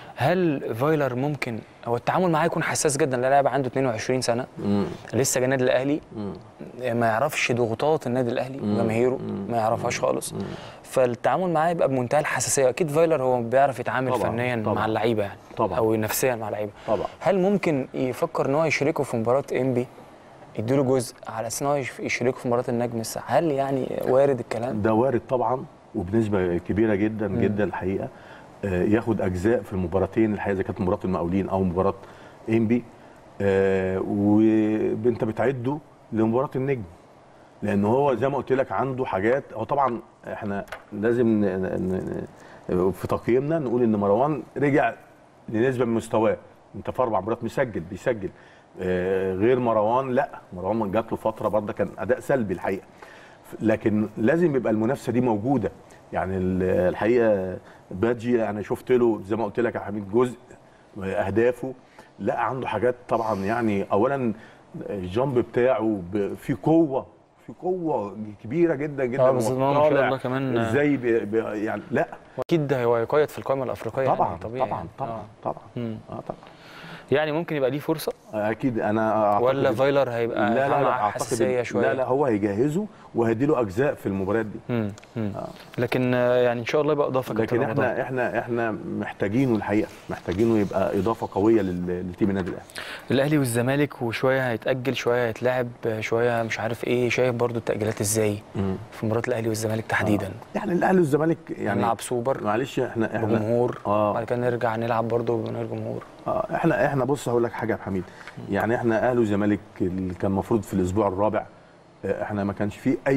هل فايلر ممكن هو التعامل معاه يكون حساس جدا لا لاعب عنده 22 سنه لسه جاي النادي الاهلي ما يعرفش ضغوطات النادي الاهلي وجماهيره ما يعرفهاش خالص فالتعامل معاه يبقى بمنتهى الحساسيه اكيد فايلر هو بيعرف يتعامل طبعاً، فنيا طبعاً. مع اللعيبه يعني طبعاً. او نفسيا مع اللعيبه طبعا هل ممكن يفكر ان هو يشاركه في مباراه انبي يديله جزء على اساس ان هو يش- يشاركه في مباراه النجم الساعه هل يعني وارد الكلام ده وارد طبعا وبنسبه كبيره جدا جدا الحقيقه آه، ياخد اجزاء في المباراتين الحقيقه اذا كانت مباراه المقاولين او مباراه انبي آه، وانت بتعده لمباراه النجم لان هو زي ما قلت لك عنده حاجات هو طبعا احنا لازم ن- ن- ن- في تقييمنا نقول ان مروان رجع لنسبه من مستواه انت في اربع مباريات مسجل بيسجل آه، غير مروان لا مروان جات له فتره برضه كان اداء سلبي الحقيقه لكن لازم يبقى المنافسه دي موجوده يعني ال- الحقيقه بادجي انا شفت له زي ما قلت لك يا حميد جزء اهدافه لا عنده حاجات طبعا يعني اولا الجامب بتاعه ب- في قوه في قوه كبيره جدا جدا آه، بس وهو ما شاء طالع الله كمان- ازاي بي بي يعني لا اكيد ده هو يقيد في القائمه الافريقيه طبعا يعني طبيعي طبعا يعني. طبعا آه. طبعا مم. اه طبعا يعني ممكن يبقى ليه فرصه اكيد انا أعتقد ولا فايلر هيبقى لا لا, معاه لا أعتقد حساسيه إن- شويه لا لا هو هيجهزه وهيديله اجزاء في المباريات دي مم. مم. لكن آه، يعني ان شاء الله يبقى اضافه لكن كابتن رمضان. احنا احنا احنا محتاجينه الحقيقه محتاجينه يبقى اضافه قويه لل- لتيم النادي الاهلي الاهلي والزمالك وشويه هيتاجل شويه هيتلعب شويه مش عارف ايه شايف برضو التاجيلات ازاي في مباراه الاهلي والزمالك تحديدا يعني الاهلي والزمالك يعني نلعب سوبر معلش احنا احنا بجمهور آه. بعد كده نرجع نلعب برضو من غير جمهور آه احنا احنا بص هقول لك حاجه يا حميد يعني احنا اهلي وزمالك اللي كان المفروض في الاسبوع الرابع آه، احنا ما كانش فيه اي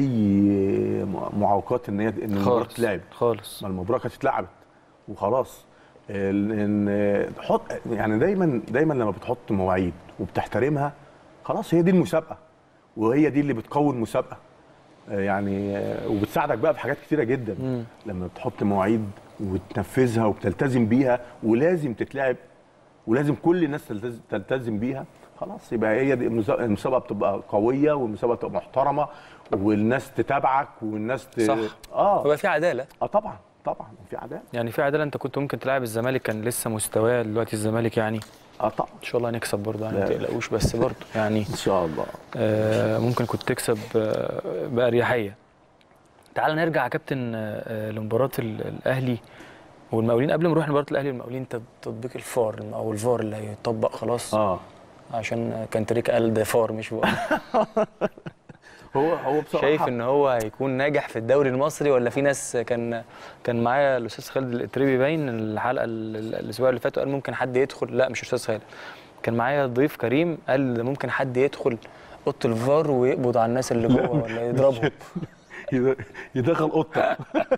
معوقات ان هي ان المباراه خالص تتلعب خالص ما المباراه كانت اتلعبت وخلاص ال- ان تحط يعني دايما دايما لما بتحط مواعيد وبتحترمها خلاص هي دي المسابقه وهي دي اللي بتقوي المسابقه آه، يعني آه، وبتساعدك بقى في حاجات كتيره جدا مم. لما بتحط مواعيد وتنفذها وبتلتزم بيها ولازم تتلعب ولازم كل الناس تلتز- تلتزم بيها خلاص يبقى هي دي المسا- المسابقه بتبقى قويه والمسابقه تبقى محترمه والناس تتابعك والناس ت... صح. اه يبقى في عداله اه طبعا طبعا في عداله يعني في عداله انت كنت ممكن تلعب الزمالك كان لسه مستواه دلوقتي الزمالك يعني اه طبعا ان شاء الله هنكسب برضه يعني ما لا. تقلقوش بس برضه يعني ان شاء الله آه، ممكن كنت تكسب آه، بأريحية تعال نرجع يا كابتن آه، آه، لمباراة ال- الأهلي والمقاولين قبل ما نروح لمباراة الأهلي والمقاولين تط- تطبيق الفار أو الفار اللي هيطبق خلاص اه عشان كان تريك قال ده فار مش فار هو هو بصراحه شايف ان هو هيكون ناجح في الدوري المصري ولا في ناس كان كان معايا الاستاذ خالد الاتريبي باين الحلقه ال- ال- الاسبوع اللي فات وقال ممكن حد يدخل لا مش استاذ خالد كان معايا ضيف كريم قال ده ممكن حد يدخل اوضه الفار ويقبض على الناس اللي جوه ولا يضربهم يد- يدخل قطه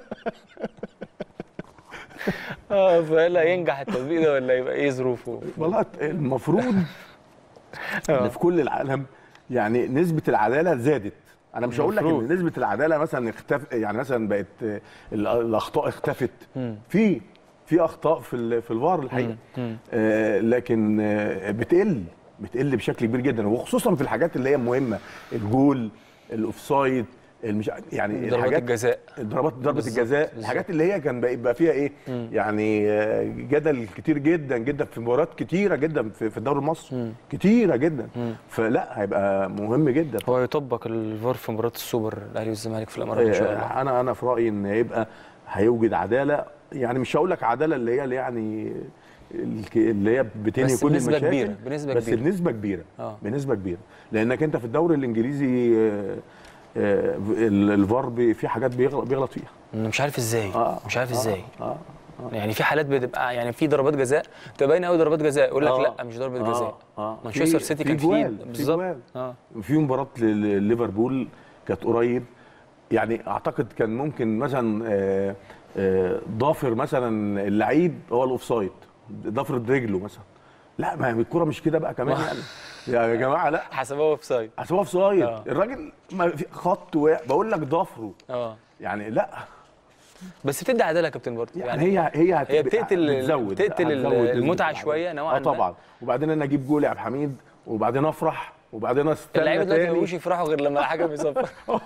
اه فهل هينجح التطبيق ده ولا يبقى ايه ظروفه؟ والله المفروض ان في كل العالم يعني نسبه العداله زادت انا مش هقول لك المفروض. ان نسبه العداله مثلا اختف يعني مثلا بقت آه، ال- الاخطاء اختفت مم. في في اخطاء في ال- في الفار الحقيقه مم. آه لكن آه بتقل بتقل بشكل كبير جدا وخصوصا في الحاجات اللي هي مهمه الجول الاوفسايد المش يعني ضربات الحاجات الجزاء ضربات ضربه بالظبط، الجزاء بالظبط. الحاجات اللي هي كان بيبقى فيها ايه يعني آه، جدل كتير جدا جدا في مباريات كتيره جدا في في الدوري المصري كتيره جدا فلا هيبقى مهم جدا هو يطبق الفار في مباراه السوبر الاهلي والزمالك في الامارات ان شاء الله آه، انا انا في رايي ان هيبقى هيوجد عداله يعني مش هقول لك عداله اللي هي اللي يعني الك- اللي هي بتنهي بس كل بنسبة المشاكل كبيرة، بنسبة بس كبيرة. بنسبه كبيره آه. بنسبه كبيره لانك انت في الدوري الانجليزي آه، آه، ال- الفار بي- في حاجات بيغلط بيغلط فيها انا مش عارف ازاي آه، مش عارف آه، ازاي اه يعني في حالات بتبقى يعني في ضربات جزاء تبقى باينه قوي ضربات جزاء يقول لك آه. لا مش ضربه آه، جزاء آه. مانشستر في- سيتي في كان فيه جوال، في بالظبط جوال. اه في مباراه ل- ليفربول كانت قريب يعني اعتقد كان ممكن مثلا آه، آه، ضافر مثلا اللعيب هو الاوفسايد ضافر رجله مثلا لا ما هي الكوره مش كده بقى كمان يعني يا جماعه لا حسبوها اوف سايد اصل هو اوفسايد آه. الراجل ما في خط واقع بقول لك ضافره اه يعني لا بس بتدي عداله يا كابتن برضه يعني, هي هي هت- هي بتقتل بتزود بتقتل هتزود نسبة المتعه العدد. شويه نوعا اه ما. طبعا وبعدين انا اجيب جول يا عبد الحميد وبعدين افرح وبعدين استنى اللعيبه دلوقتي ما تاني. بقوش يفرحوا غير لما الحكم يصفر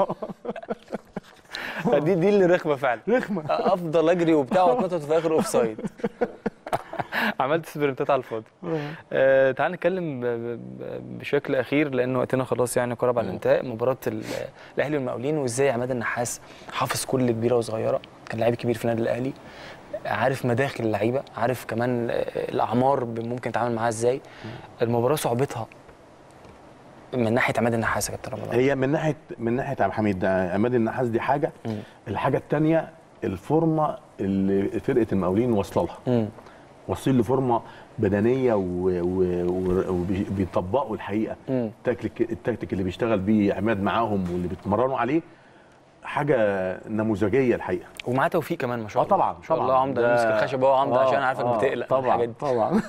فدي دي اللي رخمه فعلا رخمه افضل اجري وبتاع واتنطط في اخر اوف سايد عملت سبرنتات على الفاضي آه تعال نتكلم ب- ب- بشكل اخير لان وقتنا خلاص يعني قرب على الانتهاء مباراه ال- الاهلي والمقاولين وازاي عماد النحاس حافظ كل كبيره وصغيره كان لعيب كبير في النادي الاهلي عارف مداخل اللعيبه عارف كمان آه، الاعمار ممكن يتعامل معاها ازاي المباراه صعوبتها من ناحيه عماد النحاس يا كابتن رمضان هي من ناحيه من ناحيه عبد الحميد ده عماد النحاس دي حاجه مم. الحاجه الثانيه الفورمه اللي فرقه المقاولين واصله لها مم. واصلين لفورمه بدنيه وبيطبقوا الحقيقه مم. التكتيك التكتيك اللي بيشتغل بيه عماد معاهم واللي بيتمرنوا عليه حاجه نموذجيه الحقيقه ومعاه توفيق كمان ما شاء اه الله طبعا ما شاء الله طبعاً. عمده ده- يمسك الخشب هو عمده آه، عشان عارفك آه، بتقلق من الحاجات طبعا دي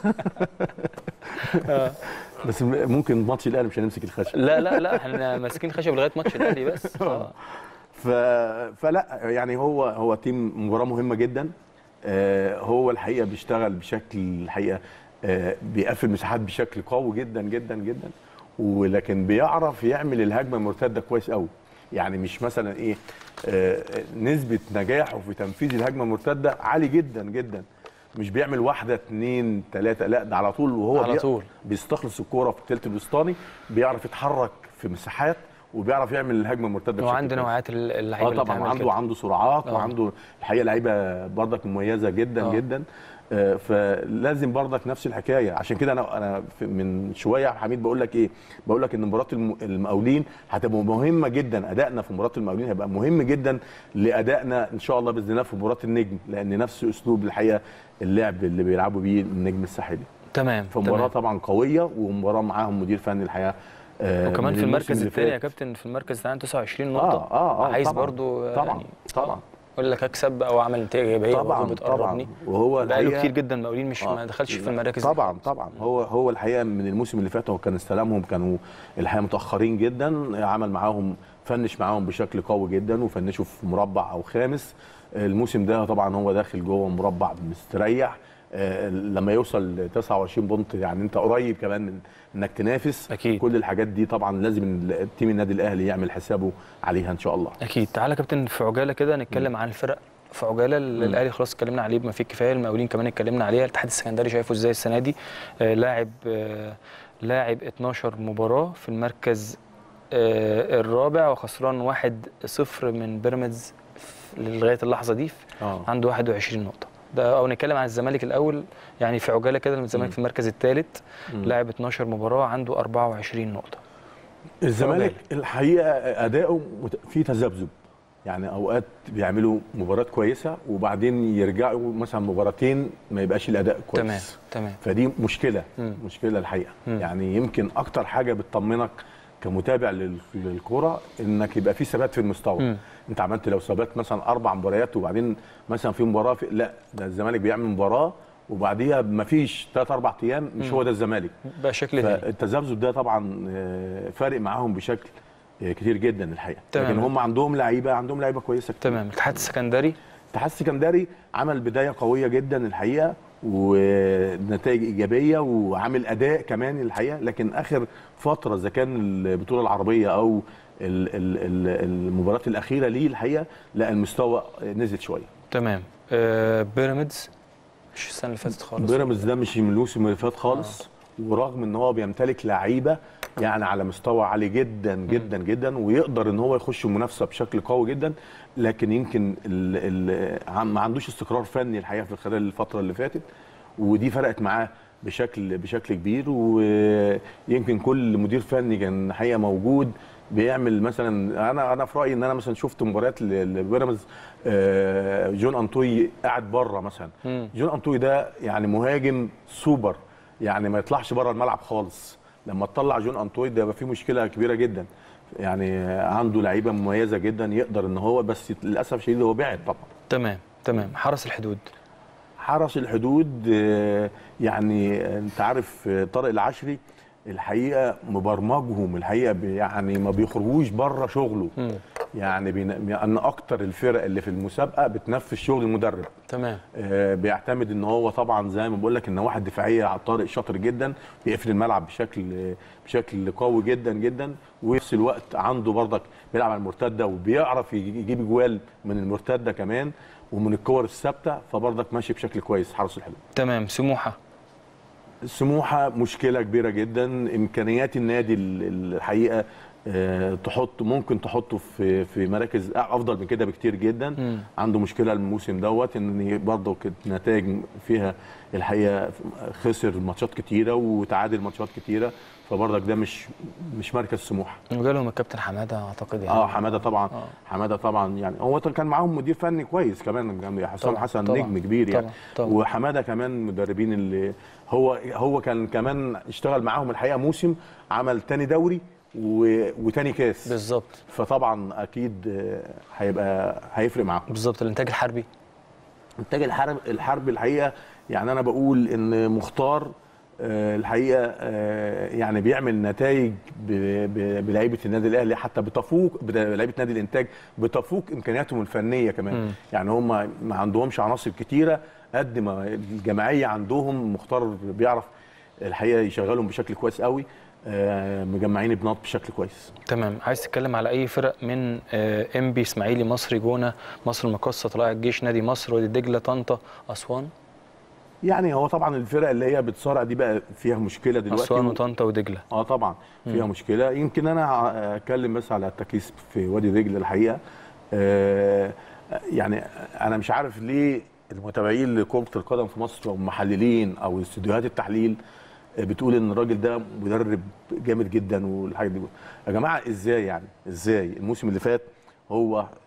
طبعا بس م- ممكن ماتش الاهلي مش هنمسك الخشب لا لا لا احنا ماسكين خشب لغايه ماتش الاهلي بس آه. ف... فلا يعني هو هو تيم مباراه مهمه جدا آه هو الحقيقه بيشتغل بشكل الحقيقه آه بيقفل مساحات بشكل قوي جدا جدا جدا ولكن بيعرف يعمل الهجمه المرتده كويس قوي يعني مش مثلا ايه آه نسبه نجاحه في تنفيذ الهجمه المرتده عالي جدا جدا مش بيعمل واحده اتنين تلاته لا ده على طول وهو على بي- طول. بيستخلص الكوره في الثلث الوسطاني بيعرف يتحرك في مساحات وبيعرف يعمل الهجمه المرتده بشكل وعنده كويس. نوعيات اللعيبه اه اللي طبعا بتعمل عنده كده. عنده سرعات آه. وعنده الحقيقه لعيبه برضك مميزه جدا آه. آه. جدا آه، فلازم برضك نفس الحكايه عشان كده انا انا في- من شويه يا عبد الحميد بقول لك ايه بقول لك ان مباراه الم- المقاولين هتبقى مهمه جدا ادائنا في مباراه المقاولين هيبقى مهم جدا لادائنا ان شاء الله باذن الله في مباراه النجم لان نفس اسلوب الحقيقه اللعب اللي بيلعبوا بيه النجم الساحلي تمام فمباراه تمام. طبعا قويه ومباراه معاهم مدير فني الحقيقه آه، وكمان من في الموسم المركز اللي الثاني يا فات. كابتن في المركز الثاني 29 نقطه اه اه اه عايز طبعاً، برضو آه، طبعا يعني طبعا يقول لك اكسب او اعمل نتيجه ايجابيه طبعا برضو بتقربني طبعا وهو بقاله الحقيقة- كتير جدا مقاولين مش آه. ما دخلش في لا، المراكز دي. طبعا طبعا هو هو الحقيقه من الموسم اللي فات هو كان استلامهم كانوا الحقيقه متاخرين جدا عمل معاهم فنش معاهم بشكل قوي جدا وفنشوا في مربع او خامس الموسم ده طبعا هو داخل جوه مربع مستريح آه، لما يوصل ل 29 بونت يعني انت قريب كمان من انك تنافس أكيد. كل الحاجات دي طبعا لازم التيم النادي الاهلي يعمل حسابه عليها ان شاء الله اكيد تعالى يا كابتن في عجاله كده نتكلم عن الفرق في عجاله الاهلي خلاص اتكلمنا عليه بما فيه الكفايه المقاولين كمان اتكلمنا عليها الاتحاد السكندري شايفه ازاي السنه دي آه لاعب آه لاعب 12 مباراه في المركز آه الرابع وخسران 1-0 من بيراميدز ف- لغايه اللحظه دي اه عنده 21 نقطه ده او نتكلم عن الزمالك الاول يعني في عجاله كده الزمالك في المركز الثالث لاعب 12 مباراه عنده 24 نقطه الزمالك الحقيقه اداؤه مت- فيه تذبذب يعني اوقات بيعملوا مباراه كويسه وبعدين يرجعوا مثلا مباراتين ما يبقاش الاداء كويس تمام تمام فدي مشكله مم. مشكله الحقيقه مم. يعني يمكن اكتر حاجه بتطمنك كمتابع لل- للكره انك يبقى في ثبات في المستوى مم. انت عملت لو ثبات مثلا اربع مباريات وبعدين مثلا في مباراه في لا ده الزمالك بيعمل مباراه وبعديها ما فيش ثلاث اربع ايام مش هو ده الزمالك بقى شكل تاني فالتذبذب ده طبعا آه، فارق معاهم بشكل آه، كتير جدا الحقيقه تمام. لكن هم عندهم لعيبه عندهم لعيبه كويسه كتير. تمام الاتحاد السكندري الاتحاد السكندري عمل بدايه قويه جدا الحقيقه ونتائج ايجابيه وعامل اداء كمان الحقيقه لكن اخر فتره اذا كان البطوله العربيه او ال- ال- ال- المباراه الاخيره ليه الحقيقه لا المستوى نزل شويه تمام آه بيراميدز مش السنه اللي فاتت خالص بيراميدز ده مش من الموسم اللي فات خالص ورغم ان هو بيمتلك لعيبه يعني على مستوى عالي جدا جدا جدا ويقدر ان هو يخش المنافسه بشكل قوي جدا لكن يمكن ال ال عم- ما عندوش استقرار فني الحقيقه في خلال الفتره اللي فاتت ودي فرقت معاه بشكل بشكل كبير ويمكن كل مدير فني كان حقيقه موجود بيعمل مثلا انا انا في رايي ان انا مثلا شفت مباريات ل- لبيراميدز آه، جون انطوي قاعد بره مثلا مم. جون انطوي ده يعني مهاجم سوبر يعني ما يطلعش بره الملعب خالص لما تطلع جون انطوي ده يبقى فيه مشكله كبيره جدا يعني عنده لعيبه مميزه جدا يقدر ان هو بس للاسف الشديد هو بعد طبعا تمام تمام حرس الحدود حرس الحدود آه، يعني انت عارف آه، طارق العشري الحقيقه مبرمجهم الحقيقه بي- يعني ما بيخرجوش بره شغله مم. يعني بين- ان اكتر الفرق اللي في المسابقه بتنفذ شغل المدرب تمام آه، بيعتمد ان هو طبعا زي ما بقول لك ان واحد دفاعيه على طارق شاطر جدا بيقفل الملعب بشكل بشكل قوي جدا جدا وفي نفس الوقت عنده برضك بيلعب على المرتده وبيعرف يجي- يجيب جوال من المرتده كمان ومن الكور الثابته فبرضك ماشي بشكل كويس حرس الحدود تمام سموحه سموحه مشكله كبيره جدا امكانيات النادي ال- الحقيقه آه، تحط ممكن تحطه في في مراكز افضل من كده بكتير جدا مم. عنده مشكله الموسم دوت ان برضه كانت نتائج فيها الحقيقه خسر ماتشات كتيره وتعادل ماتشات كتيره فبرضك ده مش مش مركز سموحه وجالهم الكابتن حماده اعتقد يعني اه حماده طبعا آه. حماده طبعا يعني هو كان معاهم مدير فني كويس كمان كان حسام طبعاً، حسن طبعاً، نجم كبير يعني طبعاً، طبعاً. وحماده كمان مدربين اللي هو هو كان كمان اشتغل معاهم الحقيقه موسم عمل تاني دوري و... وتاني كاس بالظبط فطبعا اكيد آه، هيبقى هيفرق معاهم بالظبط الانتاج الحربي انتاج الحرب الحرب الحقيقه يعني انا بقول ان مختار آه، الحقيقه آه، يعني بيعمل نتائج ب- ب- بلعيبه النادي الاهلي حتى بتفوق بلعيبه نادي الانتاج بتفوق امكانياتهم الفنيه كمان مم. يعني هم ما عندهمش عناصر كتيره قد ما الجماعيه عندهم مختار بيعرف الحقيقه يشغلهم بشكل كويس قوي آه، مجمعين بناط بشكل كويس تمام عايز تتكلم على اي فرق من آه، انبي اسماعيلي مصري جونه مصر المقاصه طلائع الجيش نادي مصر وادي دجله طنطا اسوان يعني هو طبعا الفرق اللي هي بتصارع دي بقى فيها مشكله دلوقتي اسوان وطنطا ودجله اه طبعا فيها مشكله يمكن انا اتكلم بس على التكييس في وادي دجله الحقيقه آه يعني انا مش عارف ليه المتابعين لكره القدم في مصر او المحللين او استديوهات التحليل آه، بتقول ان الراجل ده مدرب جامد جدا والحاجات دي يا جماعه ازاي يعني ازاي الموسم اللي فات هو آه،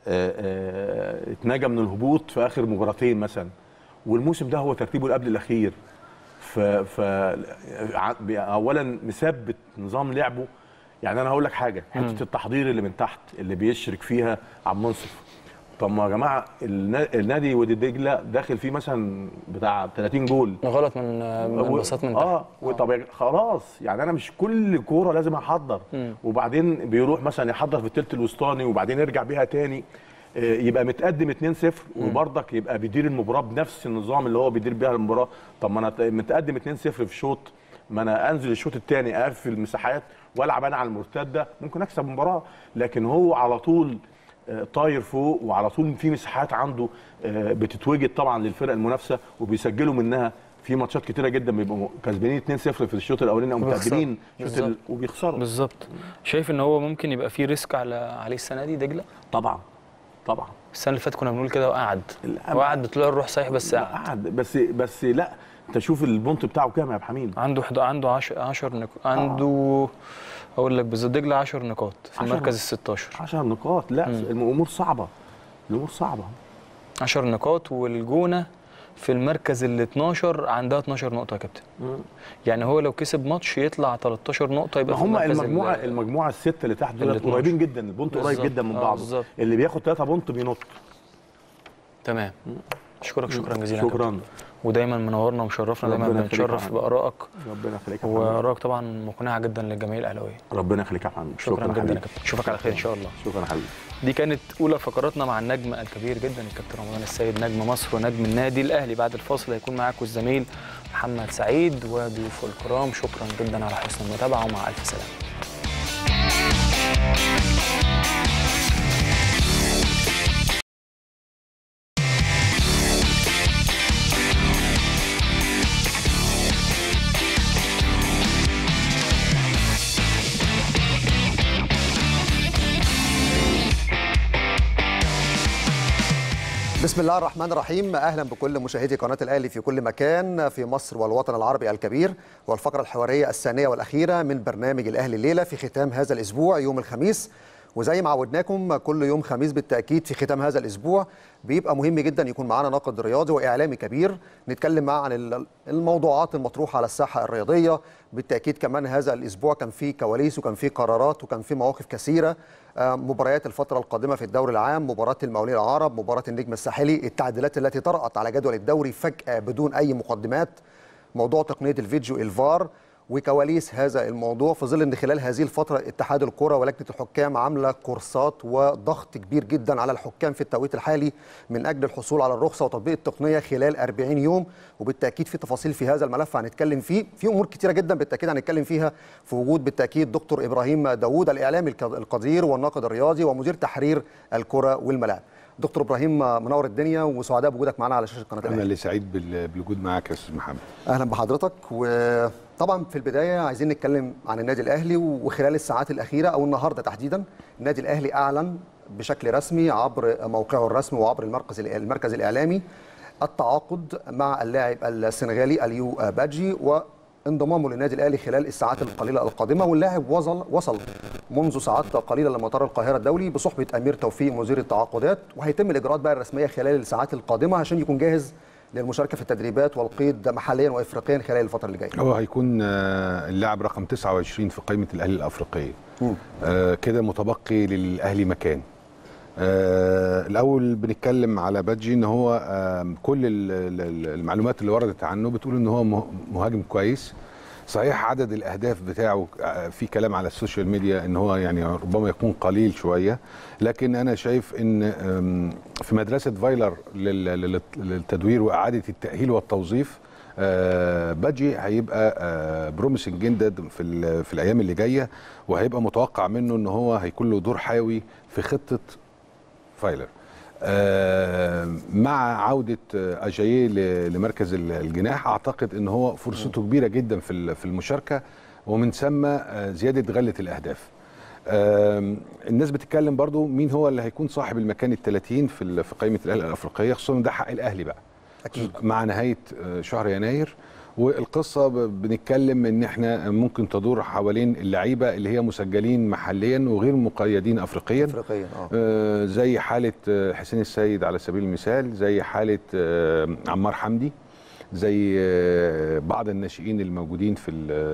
آه، اتنجى من الهبوط في اخر مباراتين مثلا والموسم ده هو ترتيبه اللي قبل الاخير ف, ف ع- بي- اولا مثبت نظام لعبه يعني انا هقول لك حاجه حته التحضير اللي من تحت اللي بيشرك فيها عبد المنصف طب ما يا جماعه النا- النادي وادي دجله داخل فيه مثلا بتاع 30 جول غلط من آه، من و- انبساط من تحت اه وطب يا- خلاص يعني انا مش كل كوره لازم احضر مم. وبعدين بيروح مثلا يحضر في الثلث الوسطاني وبعدين يرجع بيها تاني آه، يبقى متقدم 2-0 وبرضك يبقى بيدير المباراه بنفس النظام اللي هو بيدير بيها المباراه طب ما انا ت- متقدم 2-0 في شوط ما انا انزل الشوط الثاني اقفل مساحات والعب انا على المرتده ممكن اكسب المباراه لكن هو على طول آه، طاير فوق وعلى طول في مساحات عنده آه، بتتوجد طبعا للفرق المنافسه وبيسجلوا منها في ماتشات كتيره جدا بيبقوا كسبانين 2-0 في الشوط الاولاني او وبيخسروا. متقدمين الشوط ال- بالظبط. وبيخسروا بالظبط شايف ان هو ممكن يبقى فيه ريسك على عليه السنه دي دجله طبعا طبعا السنه اللي فاتت كنا بنقول كده وقعد لا، هو قعد بطلوع الروح صحيح بس لا، قعد قعد بس بس لا انت شوف البونت بتاعه كام يا ابو حميد عنده حد... عنده 10 10 نق... عنده اقول لك بالظبط دجله 10 نقاط في 10 المركز ال 16 10 نقاط لا الامور صعبه الامور صعبه 10 نقاط والجونه في المركز ال 12 عندها 12 نقطه يا كابتن يعني هو لو كسب ماتش يطلع 13 نقطه ما يبقى في هم المركز المجموعه ال- المجموعه السته اللي تحت ال دول 12. قريبين جدا البونت قريب بالظبط. جدا من آه، بعضه بالظبط. اللي بياخد 3 بونت بينط تمام اشكرك شكرا جزيلا يا شكرا كابتن. ودايما منورنا ومشرفنا دايما ربنا يخليك يا بنتشرف محمد. بارائك ربنا يخليك يا محمد وارائك طبعا مقنعه جدا للجماهير الاهلاويه ربنا يخليك يا محمد شكرا, جدا يا حبيبي. كابتن اشوفك على خير ان شاء الله شكرا حبيبي دي كانت اولى فقراتنا مع النجم الكبير جدا الكابتن رمضان السيد نجم مصر ونجم النادي الاهلي بعد الفاصل هيكون معاكم الزميل محمد سعيد وضيوفه الكرام شكرا جدا على حسن المتابعه ومع الف سلامه بسم بسم الله الرحمن الرحيم اهلا بكل مشاهدي قناه الاهلي في كل مكان في مصر والوطن العربي الكبير والفقره الحواريه الثانيه والاخيره من برنامج الاهلي الليله في ختام هذا الاسبوع يوم الخميس وزي ما عودناكم كل يوم خميس بالتاكيد في ختام هذا الاسبوع بيبقى مهم جدا يكون معانا ناقد رياضي واعلامي كبير نتكلم معاه عن الموضوعات المطروحه على الساحه الرياضيه بالتاكيد كمان هذا الاسبوع كان فيه كواليس وكان فيه قرارات وكان فيه مواقف كثيره مباريات الفترة القادمة في الدوري العام مباراة المقاولين العرب مباراة النجم الساحلي التعديلات التي طرأت على جدول الدوري فجأة بدون أي مقدمات موضوع تقنية الفيديو الفار وكواليس هذا الموضوع في ظل ان خلال هذه الفتره اتحاد الكره ولجنه الحكام عامله كورسات وضغط كبير جدا على الحكام في التوقيت الحالي من اجل الحصول على الرخصه وتطبيق التقنيه خلال 40 يوم وبالتاكيد في تفاصيل في هذا الملف هنتكلم فيه في امور كثيره جدا بالتاكيد هنتكلم فيها في وجود بالتاكيد دكتور ابراهيم داوود الاعلامي القدير والناقد الرياضي ومدير تحرير الكره والملاعب دكتور ابراهيم منور الدنيا وسعداء بوجودك معنا على شاشه قناه انا اللي سعيد بالوجود معاك يا استاذ محمد اهلا بحضرتك وطبعا في البدايه عايزين نتكلم عن النادي الاهلي وخلال الساعات الاخيره او النهارده تحديدا النادي الاهلي اعلن بشكل رسمي عبر موقعه الرسمي وعبر المركز المركز الاعلامي التعاقد مع اللاعب السنغالي اليو باجي و انضمامه للنادي الاهلي خلال الساعات القليله القادمه واللاعب وصل وصل منذ ساعات قليله لمطار القاهره الدولي بصحبه امير توفيق مدير التعاقدات وهيتم الاجراءات بقى الرسميه خلال الساعات القادمه عشان يكون جاهز للمشاركه في التدريبات والقيد محليا وافريقيا خلال الفتره اللي جايه. هو هيكون اللاعب رقم 29 في قائمه الاهلي الافريقيه. آه كده متبقي للاهلي مكان. آه الاول بنتكلم على بادجي ان هو آه كل المعلومات اللي وردت عنه بتقول ان هو مهاجم كويس صحيح عدد الاهداف بتاعه في كلام على السوشيال ميديا ان هو يعني ربما يكون قليل شويه لكن انا شايف ان في مدرسه فايلر للتدوير واعاده التاهيل والتوظيف باجي هيبقى بروميسنج جدا في في الايام اللي جايه وهيبقى متوقع منه ان هو هيكون له دور حيوي في خطه فايلر آه مع عودة أجاييه لمركز الجناح أعتقد أن هو فرصته كبيرة جدا في في المشاركة ومن ثم زيادة غلة الأهداف آه الناس بتتكلم برضو مين هو اللي هيكون صاحب المكان ال 30 في في قائمة الأهلي الأفريقية خصوصا ده حق الأهلي بقى أكيد مع نهاية شهر يناير والقصة بنتكلم ان احنا ممكن تدور حوالين اللعيبة اللي هي مسجلين محليا وغير مقيدين افريقيا افريقيا اه آه زي حالة حسين السيد على سبيل المثال زي حالة آه عمار حمدي زي آه بعض الناشئين الموجودين في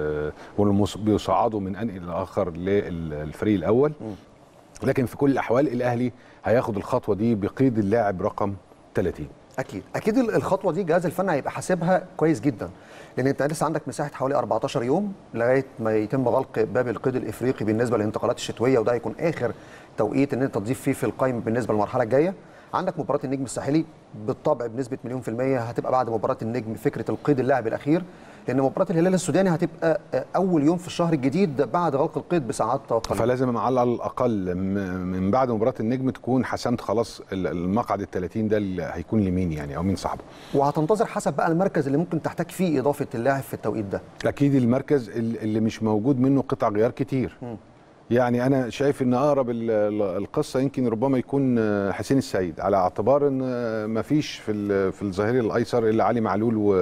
بيصعدوا من ان الى اخر للفريق الاول لكن في كل الاحوال الاهلي هياخد الخطوة دي بقيد اللاعب رقم 30 اكيد اكيد الخطوه دي الجهاز الفني هيبقى حاسبها كويس جدا لان انت لسه عندك مساحه حوالي 14 يوم لغايه ما يتم غلق باب القيد الافريقي بالنسبه للانتقالات الشتويه وده هيكون اخر توقيت ان انت تضيف فيه في القائمه بالنسبه للمرحله الجايه عندك مباراه النجم الساحلي بالطبع بنسبه مليون في الميه هتبقى بعد مباراه النجم فكره القيد اللاعب الاخير لان مباراه الهلال السوداني هتبقى اول يوم في الشهر الجديد بعد غلق القيد بساعات قليله فلازم على الاقل من بعد مباراه النجم تكون حسمت خلاص المقعد ال 30 ده اللي هيكون لمين يعني او مين صاحبه وهتنتظر حسب بقى المركز اللي ممكن تحتاج فيه اضافه اللاعب في التوقيت ده اكيد المركز اللي مش موجود منه قطع غيار كتير م. يعني انا شايف ان اقرب القصه يمكن ربما يكون حسين السيد على اعتبار ان ما فيش في في الظهير الايسر الا علي معلول و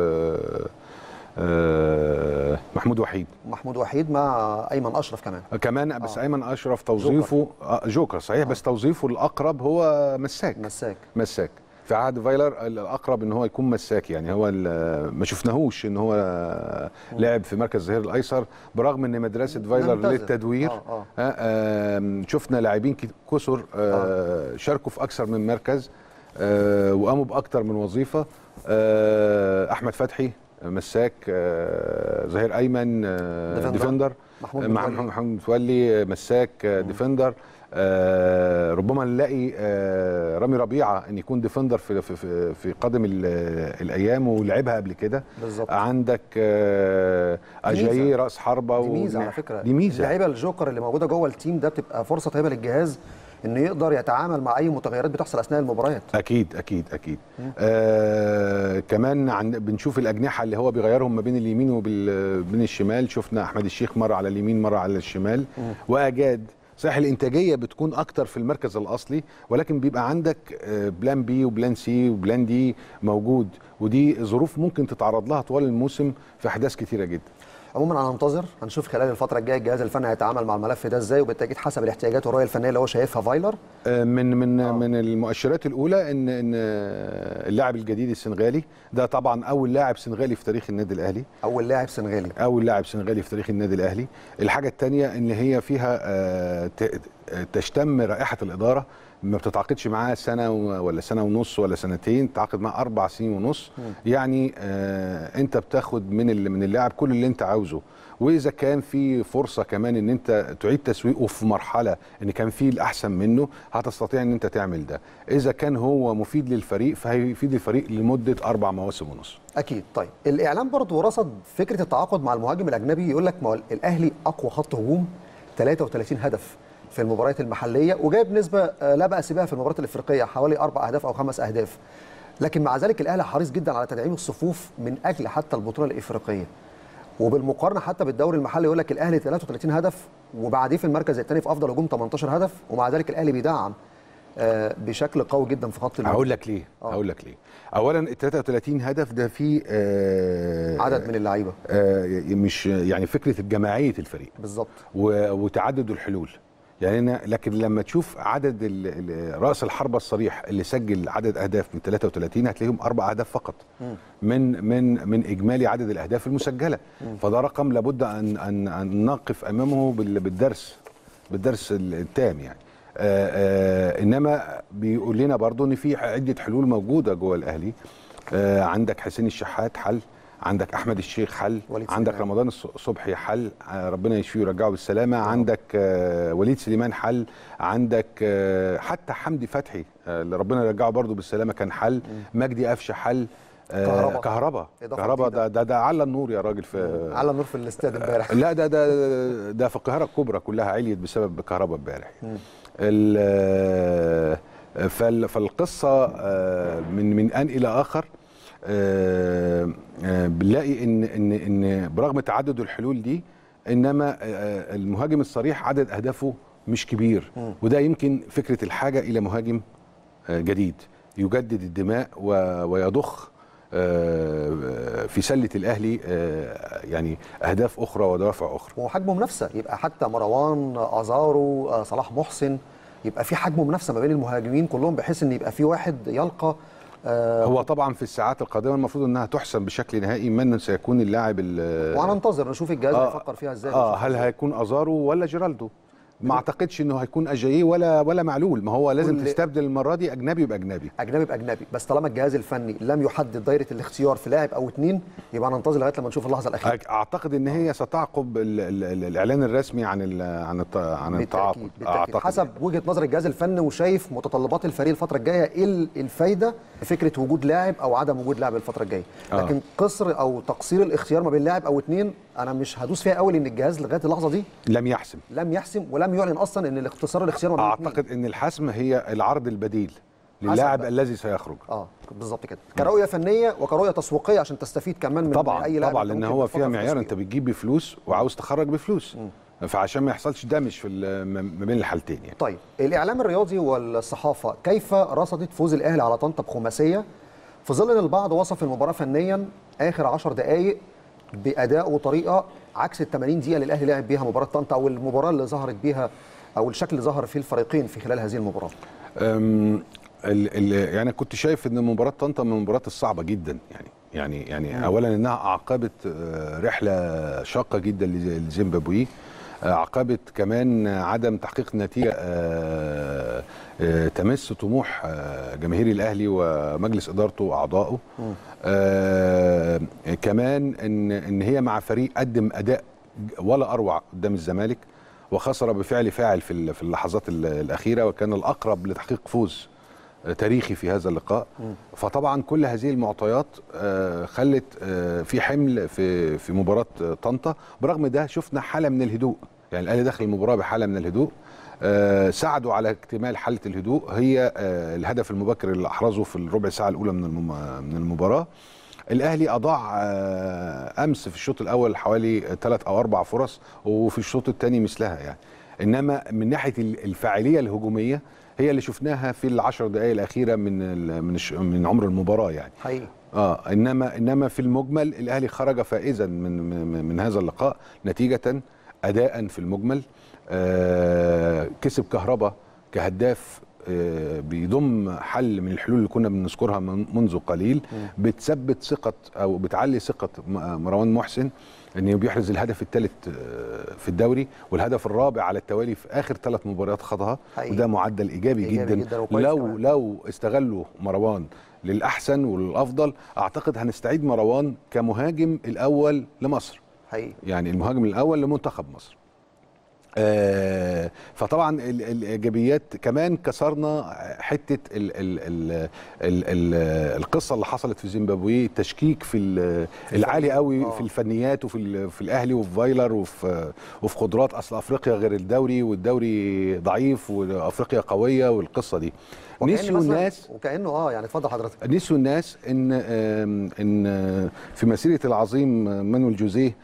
محمود وحيد محمود وحيد مع ايمن اشرف كمان كمان بس آه. ايمن اشرف توظيفه جوكر, جوكر صحيح آه. بس توظيفه الاقرب هو مساك مساك مساك في عهد فايلر الاقرب ان هو يكون مساك يعني هو ما شفناهوش ان هو لعب في مركز الظهير الايسر برغم ان مدرسه فايلر للتدوير آه آه. آه شفنا لاعبين كثر آه شاركوا في اكثر من مركز آه وقاموا باكثر من وظيفه آه احمد فتحي مساك آه ظهير ايمن آه ديفندر محمود محمود متولي مساك آه ديفندر آه ربما نلاقي آه رامي ربيعه ان يكون ديفندر في في في قادم الايام ولعبها قبل كده بالظبط عندك آه اجاي راس حربه دي ميزه على فكره دي ميزه اللعيبه الجوكر اللي موجوده جوه التيم ده بتبقى فرصه طيبه للجهاز انه يقدر يتعامل مع اي متغيرات بتحصل اثناء المباريات اكيد اكيد اكيد آه كمان عن بنشوف الاجنحه اللي هو بيغيرهم ما بين اليمين وبين الشمال شفنا احمد الشيخ مره على اليمين مره على الشمال مم. واجاد صحيح الانتاجيه بتكون اكتر في المركز الاصلي ولكن بيبقى عندك آه، بلان بي وبلان سي وبلان دي موجود ودي ظروف ممكن تتعرض لها طوال الموسم في احداث كتيره جدا عموما انا هنتظر هنشوف خلال الفتره الجايه الجهاز الفني هيتعامل مع الملف ده ازاي وبالتاكيد حسب الاحتياجات والرؤيه الفنيه اللي هو شايفها فايلر آه، من من آه. من المؤشرات الاولى ان ان آه، اللاعب الجديد السنغالي ده طبعا اول لاعب سنغالي في تاريخ النادي الاهلي اول لاعب سنغالي اول لاعب سنغالي في تاريخ النادي الاهلي الحاجه الثانيه ان هي فيها آه، ت- تشتم رائحه الاداره ما بتتعاقدش معاه سنه و- ولا سنه ونص ولا سنتين تعاقد معاه اربع سنين ونص يعني آه انت بتاخد من ال- من اللاعب كل اللي انت عاوزه واذا كان في فرصه كمان ان انت تعيد تسويقه في مرحله ان كان في الاحسن منه هتستطيع ان انت تعمل ده اذا كان هو مفيد للفريق فهيفيد الفريق لمده اربع مواسم ونص اكيد طيب الاعلام برضو رصد فكره التعاقد مع المهاجم الاجنبي يقول لك ما هو الاهلي اقوى خط هجوم 33 هدف في المباريات المحليه وجايب نسبه آه، لا باس بها في المباريات الافريقيه حوالي اربع اهداف او خمس اهداف لكن مع ذلك الاهلي حريص جدا على تدعيم الصفوف من اجل حتى البطوله الافريقيه وبالمقارنه حتى بالدوري المحلي يقول لك الاهلي 33 هدف وبعديه في المركز الثاني في افضل هجوم 18 هدف ومع ذلك الاهلي بيدعم آه، بشكل قوي جدا في خط الهجوم هقول لك ليه آه. هقول لك ليه اولا ال 33 هدف ده فيه آه عدد من اللعيبه آه مش يعني فكره جماعيه الفريق بالظبط و- وتعدد الحلول يعني أنا لكن لما تشوف عدد ال- ال- راس الحربه الصريح اللي سجل عدد اهداف من 33 هتلاقيهم اربع اهداف فقط من من من اجمالي عدد الاهداف المسجله فده رقم لابد ان ان ان نقف امامه بال- بالدرس بالدرس التام يعني آآ آآ انما بيقول لنا برضو ان في عده حلول موجوده جوه الاهلي آه، عندك حسين الشحات حل عندك احمد الشيخ حل وليد عندك سليمان. رمضان الص- صبحي حل آه، ربنا يشفيه ويرجعه بالسلامه عندك آه، وليد سليمان حل عندك آه، حتى حمدي فتحي آه، اللي ربنا يرجعه برضه بالسلامه كان حل مجدي قفشه حل آه، كهربا. كهربا إضافة كهربا جديدة. ده ده, ده على النور يا راجل في على النور في الاستاد امبارح لا ده ده ده في القاهره الكبرى كلها عليت بسبب كهرباء امبارح ال- فال- فالقصه آه، من من ان الى اخر آه، آه، بنلاقي ان ان ان برغم تعدد الحلول دي انما آه، المهاجم الصريح عدد اهدافه مش كبير وده يمكن فكره الحاجه الى مهاجم آه، جديد يجدد الدماء و- ويضخ آه، في سله الاهلي آه، يعني اهداف اخرى ودوافع اخرى وحجمه منافسه يبقى حتى مروان ازارو آه، صلاح محسن يبقى في حجم منافسه ما بين المهاجمين كلهم بحيث ان يبقى في واحد يلقى آه، هو طبعا في الساعات القادمه المفروض انها تحسم بشكل نهائي من سيكون اللاعب ال- وهننتظر نشوف الجهاز آه، هيفكر فيها ازاي اه ونشوف هل إزاي. هيكون ازارو ولا جيرالدو ما اعتقدش انه هيكون اجاييه ولا ولا معلول ما هو لازم كل- تستبدل المره دي اجنبي باجنبي اجنبي باجنبي بس طالما الجهاز الفني لم يحدد دايره الاختيار في لاعب او اتنين يبقى هننتظر لغايه لما نشوف اللحظه الاخيره أك- اعتقد ان هي ستعقب ال ال ال الاعلان الرسمي عن ال عن الت عن التعاقد بالتاكيد بالتاكيد حسب وجهه نظر الجهاز الفني وشايف متطلبات الفريق الفتره الجايه ايه ال- الفايده في فكره وجود لاعب او عدم وجود لاعب الفتره الجايه آه. لكن قصر او تقصير الاختيار ما بين لاعب او اتنين انا مش هدوس فيها قوي لان الجهاز لغايه اللحظه دي لم يحسم لم يحسم ولم يعلن اصلا ان الاختصار الاختيار ما بين اتنين. اعتقد ان الحسم هي العرض البديل للاعب بقى. الذي سيخرج اه بالظبط كده كرؤيه فنيه وكرؤيه تسويقيه عشان تستفيد كمان من طبعا اي لاعب طبعا أنت لان ممكن هو تفكر فيها في معيار انت تسويقه. بتجيب بفلوس وعاوز تخرج بفلوس فعشان ما يحصلش دمج في ال- ما بين الحالتين يعني طيب الاعلام الرياضي والصحافه كيف رصدت فوز الاهلي على طنطا بخماسيه في ظل ان البعض وصف المباراه فنيا اخر 10 دقائق باداء وطريقه عكس ال 80 دقيقه اللي الاهلي لعب بيها مباراه طنطا او المباراه اللي ظهرت بيها او الشكل اللي ظهر فيه الفريقين في خلال هذه المباراه أم، ال ال يعني كنت شايف ان مباراه طنطا من المباريات الصعبه جدا يعني يعني يعني اولا انها اعقبت آه، رحله شاقه جدا لز- لزيمبابوي آه، عقبت كمان عدم تحقيق نتيجه آه، آه، تمس طموح آه، جماهير الاهلي ومجلس ادارته واعضائه آه، كمان ان ان هي مع فريق قدم اداء ولا اروع قدام الزمالك وخسر بفعل فاعل في ال- في اللحظات ال- الاخيره وكان الاقرب لتحقيق فوز آه، تاريخي في هذا اللقاء فطبعا كل هذه المعطيات آه، خلت آه، في حمل في في مباراه آه، طنطا برغم ده شفنا حاله من الهدوء يعني الاهلي دخل المباراه بحاله من الهدوء آه، ساعدوا على اكتمال حاله الهدوء هي آه، الهدف المبكر اللي احرزه في الربع ساعه الاولى من المم- من المباراه الاهلي اضاع آه، امس في الشوط الاول حوالي ثلاث او اربع فرص وفي الشوط الثاني مثلها يعني انما من ناحيه ال- الفاعليه الهجوميه هي اللي شفناها في العشر دقائق الاخيره من ال- من الش- من عمر المباراه يعني حقيقي اه انما انما في المجمل الاهلي خرج فائزا من من, من هذا اللقاء نتيجه اداء في المجمل آه كسب كهربا كهداف آه بيضم حل من الحلول اللي كنا بنذكرها من منذ قليل بتثبت ثقه او بتعلي ثقه م- مروان محسن انه بيحرز الهدف الثالث في الدوري والهدف الرابع على التوالي في اخر ثلاث مباريات خاضها حقيقي. وده معدل ايجابي, إيجابي جدا, جداً وكويس لو كمان. لو استغلوا مروان للاحسن وللافضل اعتقد هنستعيد مروان كمهاجم الاول لمصر حقيقي يعني المهاجم الاول لمنتخب مصر آه فطبعا ال- الايجابيات كمان كسرنا حته ال ال ال ال ال القصه اللي حصلت في زيمبابوي التشكيك في ال- العالي قوي آه. في الفنيات وفي ال- في الاهلي وفي فايلر وفي وفي قدرات اصل افريقيا غير الدوري والدوري ضعيف وافريقيا قويه والقصه دي وكأن نسيوا مثلاً- الناس وكانه اه يعني اتفضل حضرتك نسيوا الناس ان آم، ان آه، في مسيره العظيم مانويل جوزيه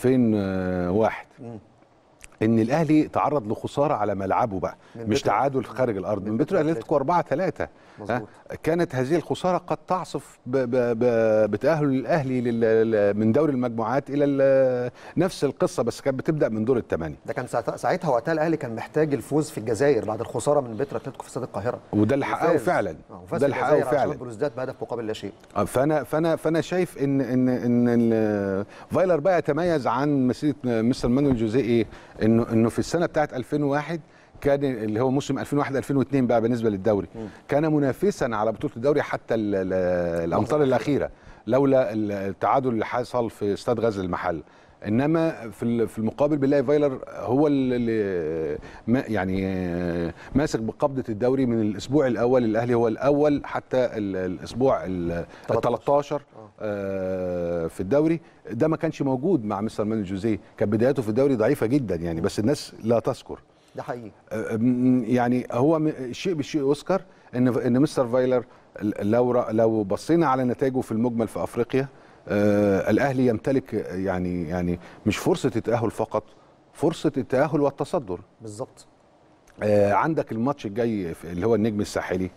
2001 ان الاهلي تعرض لخساره على ملعبه بقى من مش بترو- تعادل خارج الارض من من بترو بترو اتلتيكو 4 3 مظبوط. كانت هذه الخساره قد تعصف ب ب ب بتاهل الاهلي لل- ل- من دوري المجموعات الى ال- نفس القصه بس كانت بتبدا من دور الثمانيه ده كان ساعتها ساعتها وقتها الاهلي كان محتاج الفوز في الجزائر بعد الخساره من بيترو اتلتيكو في استاد القاهره وده اللي حققه وفاز. فعلا آه، وفاز ده في اللي حققه الجزائر على فعلا شباب بلوزداد بهدف مقابل لا شيء آه، فانا فانا فانا شايف ان ان ان ال- فايلر بقى يتميز عن مسيره مستر مانويل جوزيه ايه انه انه في السنه بتاعه 2001 كان اللي هو موسم 2001 2002 بقى بالنسبه للدوري كان منافسا على بطوله الدوري حتى ال- ال- الامطار الاخيره لولا التعادل اللي حصل في استاد غزل المحل انما في ال- في المقابل بنلاقي فايلر هو اللي ما يعني آه، ماسك بقبضه الدوري من الاسبوع الاول الاهلي هو الاول حتى ال- الاسبوع ال 13 آه، في الدوري ده ما كانش موجود مع مستر مانويل جوزيه كانت بداياته في الدوري ضعيفه جدا يعني بس الناس لا تذكر ده حقيقي آه، م- يعني هو م- الشيء بالشيء يذكر ان ان مستر فايلر لو ر- لو بصينا على نتائجه في المجمل في افريقيا آه الاهلي يمتلك يعني يعني مش فرصه التاهل فقط فرصه التاهل والتصدر بالظبط آه عندك الماتش الجاي في- اللي هو النجم الساحلي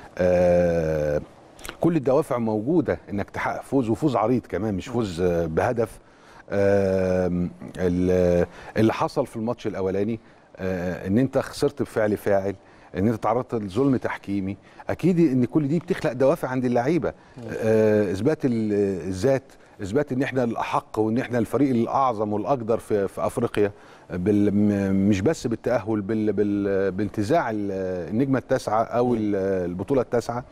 آه كل الدوافع موجوده انك تحقق فوز وفوز عريض كمان مش فوز آه بهدف آه ال- اللي حصل في الماتش الاولاني آه ان انت خسرت بفعل فاعل ان انت تعرضت لظلم تحكيمي اكيد ان كل دي بتخلق دوافع عند اللعيبه آه اثبات ال- الذات اثبات ان احنا الاحق وان احنا الفريق الاعظم والاقدر في في افريقيا بال م- مش بس بالتاهل بال بال بانتزاع ال- النجمه التاسعه او ال- البطوله التاسعه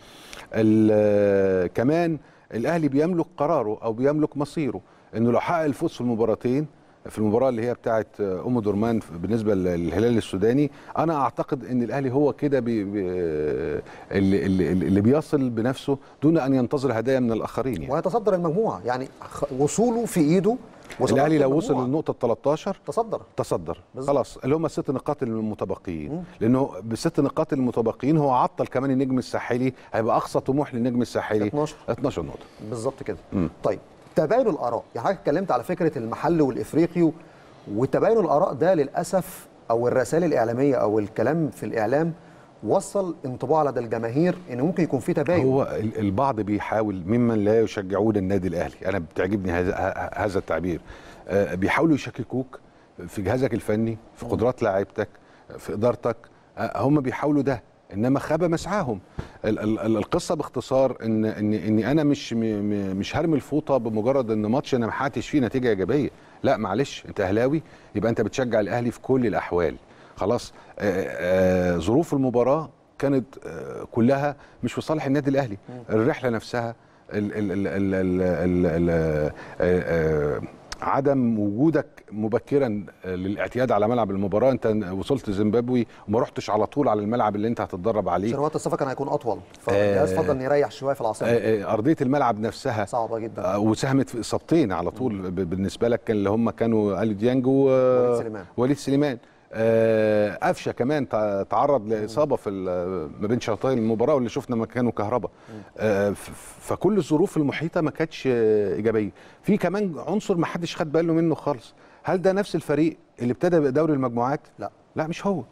ال- كمان الاهلي بيملك قراره او بيملك مصيره انه لو حقق الفوز في المباراتين في المباراه اللي هي بتاعه ام درمان بالنسبه للهلال السوداني انا اعتقد ان الاهلي هو كده بي بي اللي, اللي, اللي بيصل بنفسه دون ان ينتظر هدايا من الاخرين يعني. وهيتصدر المجموعه يعني خ- وصوله في ايده وصدارة الاهلي لو وصل المجموعة. للنقطه 13 تصدر تصدر بالظبط. خلاص اللي هم الست نقاط المتبقيين لانه بالست نقاط المتبقيين هو عطل كمان النجم الساحلي هيبقى اقصى طموح للنجم الساحلي 12. 12 نقطه بالظبط كده طيب تباين الاراء يعني حضرتك اتكلمت على فكره المحل والافريقي و- وتباين الاراء ده للاسف او الرسائل الاعلاميه او الكلام في الاعلام وصل انطباع لدى الجماهير ان ممكن يكون في تباين هو ال- البعض بيحاول ممن لا يشجعون النادي الاهلي انا بتعجبني هذا ه- هذا التعبير آه، بيحاولوا يشككوك في جهازك الفني في قدرات لاعيبتك في ادارتك آه، هم بيحاولوا ده انما خاب مسعاهم ال- ال- ال- القصه باختصار ان ان اني انا مش م- م- مش هرمي الفوطه بمجرد ان ماتش انا ما حققتش فيه نتيجه ايجابيه لا معلش انت اهلاوي يبقى انت بتشجع الاهلي في كل الاحوال خلاص آه، آه، ظروف المباراه كانت آه، كلها مش في صالح النادي الاهلي الرحله نفسها ال ال ال ال ال ال ال آه، آه، عدم وجودك مبكرا للاعتياد على ملعب المباراه انت وصلت زيمبابوي وما رحتش على طول على الملعب اللي انت هتتدرب عليه عشان وقت السفر كان هيكون اطول فالجهاز فضل انه يريح شويه في العاصمه آه، آه، ارضيه الملعب نفسها صعبه جدا آه، وساهمت في اصابتين على طول ب- بالنسبه لك كان اللي هم كانوا الي ديانج و وليد سليمان. وليد سليمان آه، قفشه كمان تع- تعرض لاصابه في ال- ما بين شوطي المباراه واللي شفنا مكانه كهربا آه، ف- فكل الظروف المحيطه ما كانتش آه، ايجابيه في كمان عنصر ما حدش خد باله منه خالص هل ده نفس الفريق اللي ابتدى بدوري المجموعات لا لا مش هو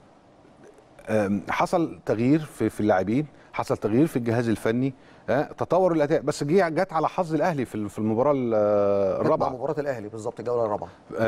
آم، حصل تغيير في في اللاعبين حصل تغيير في الجهاز الفني آه، تطور الاداء بس جه جت على حظ الاهلي في في المباراه ال- الرابعه الرابعه مباراه الاهلي بالظبط الجوله الرابعه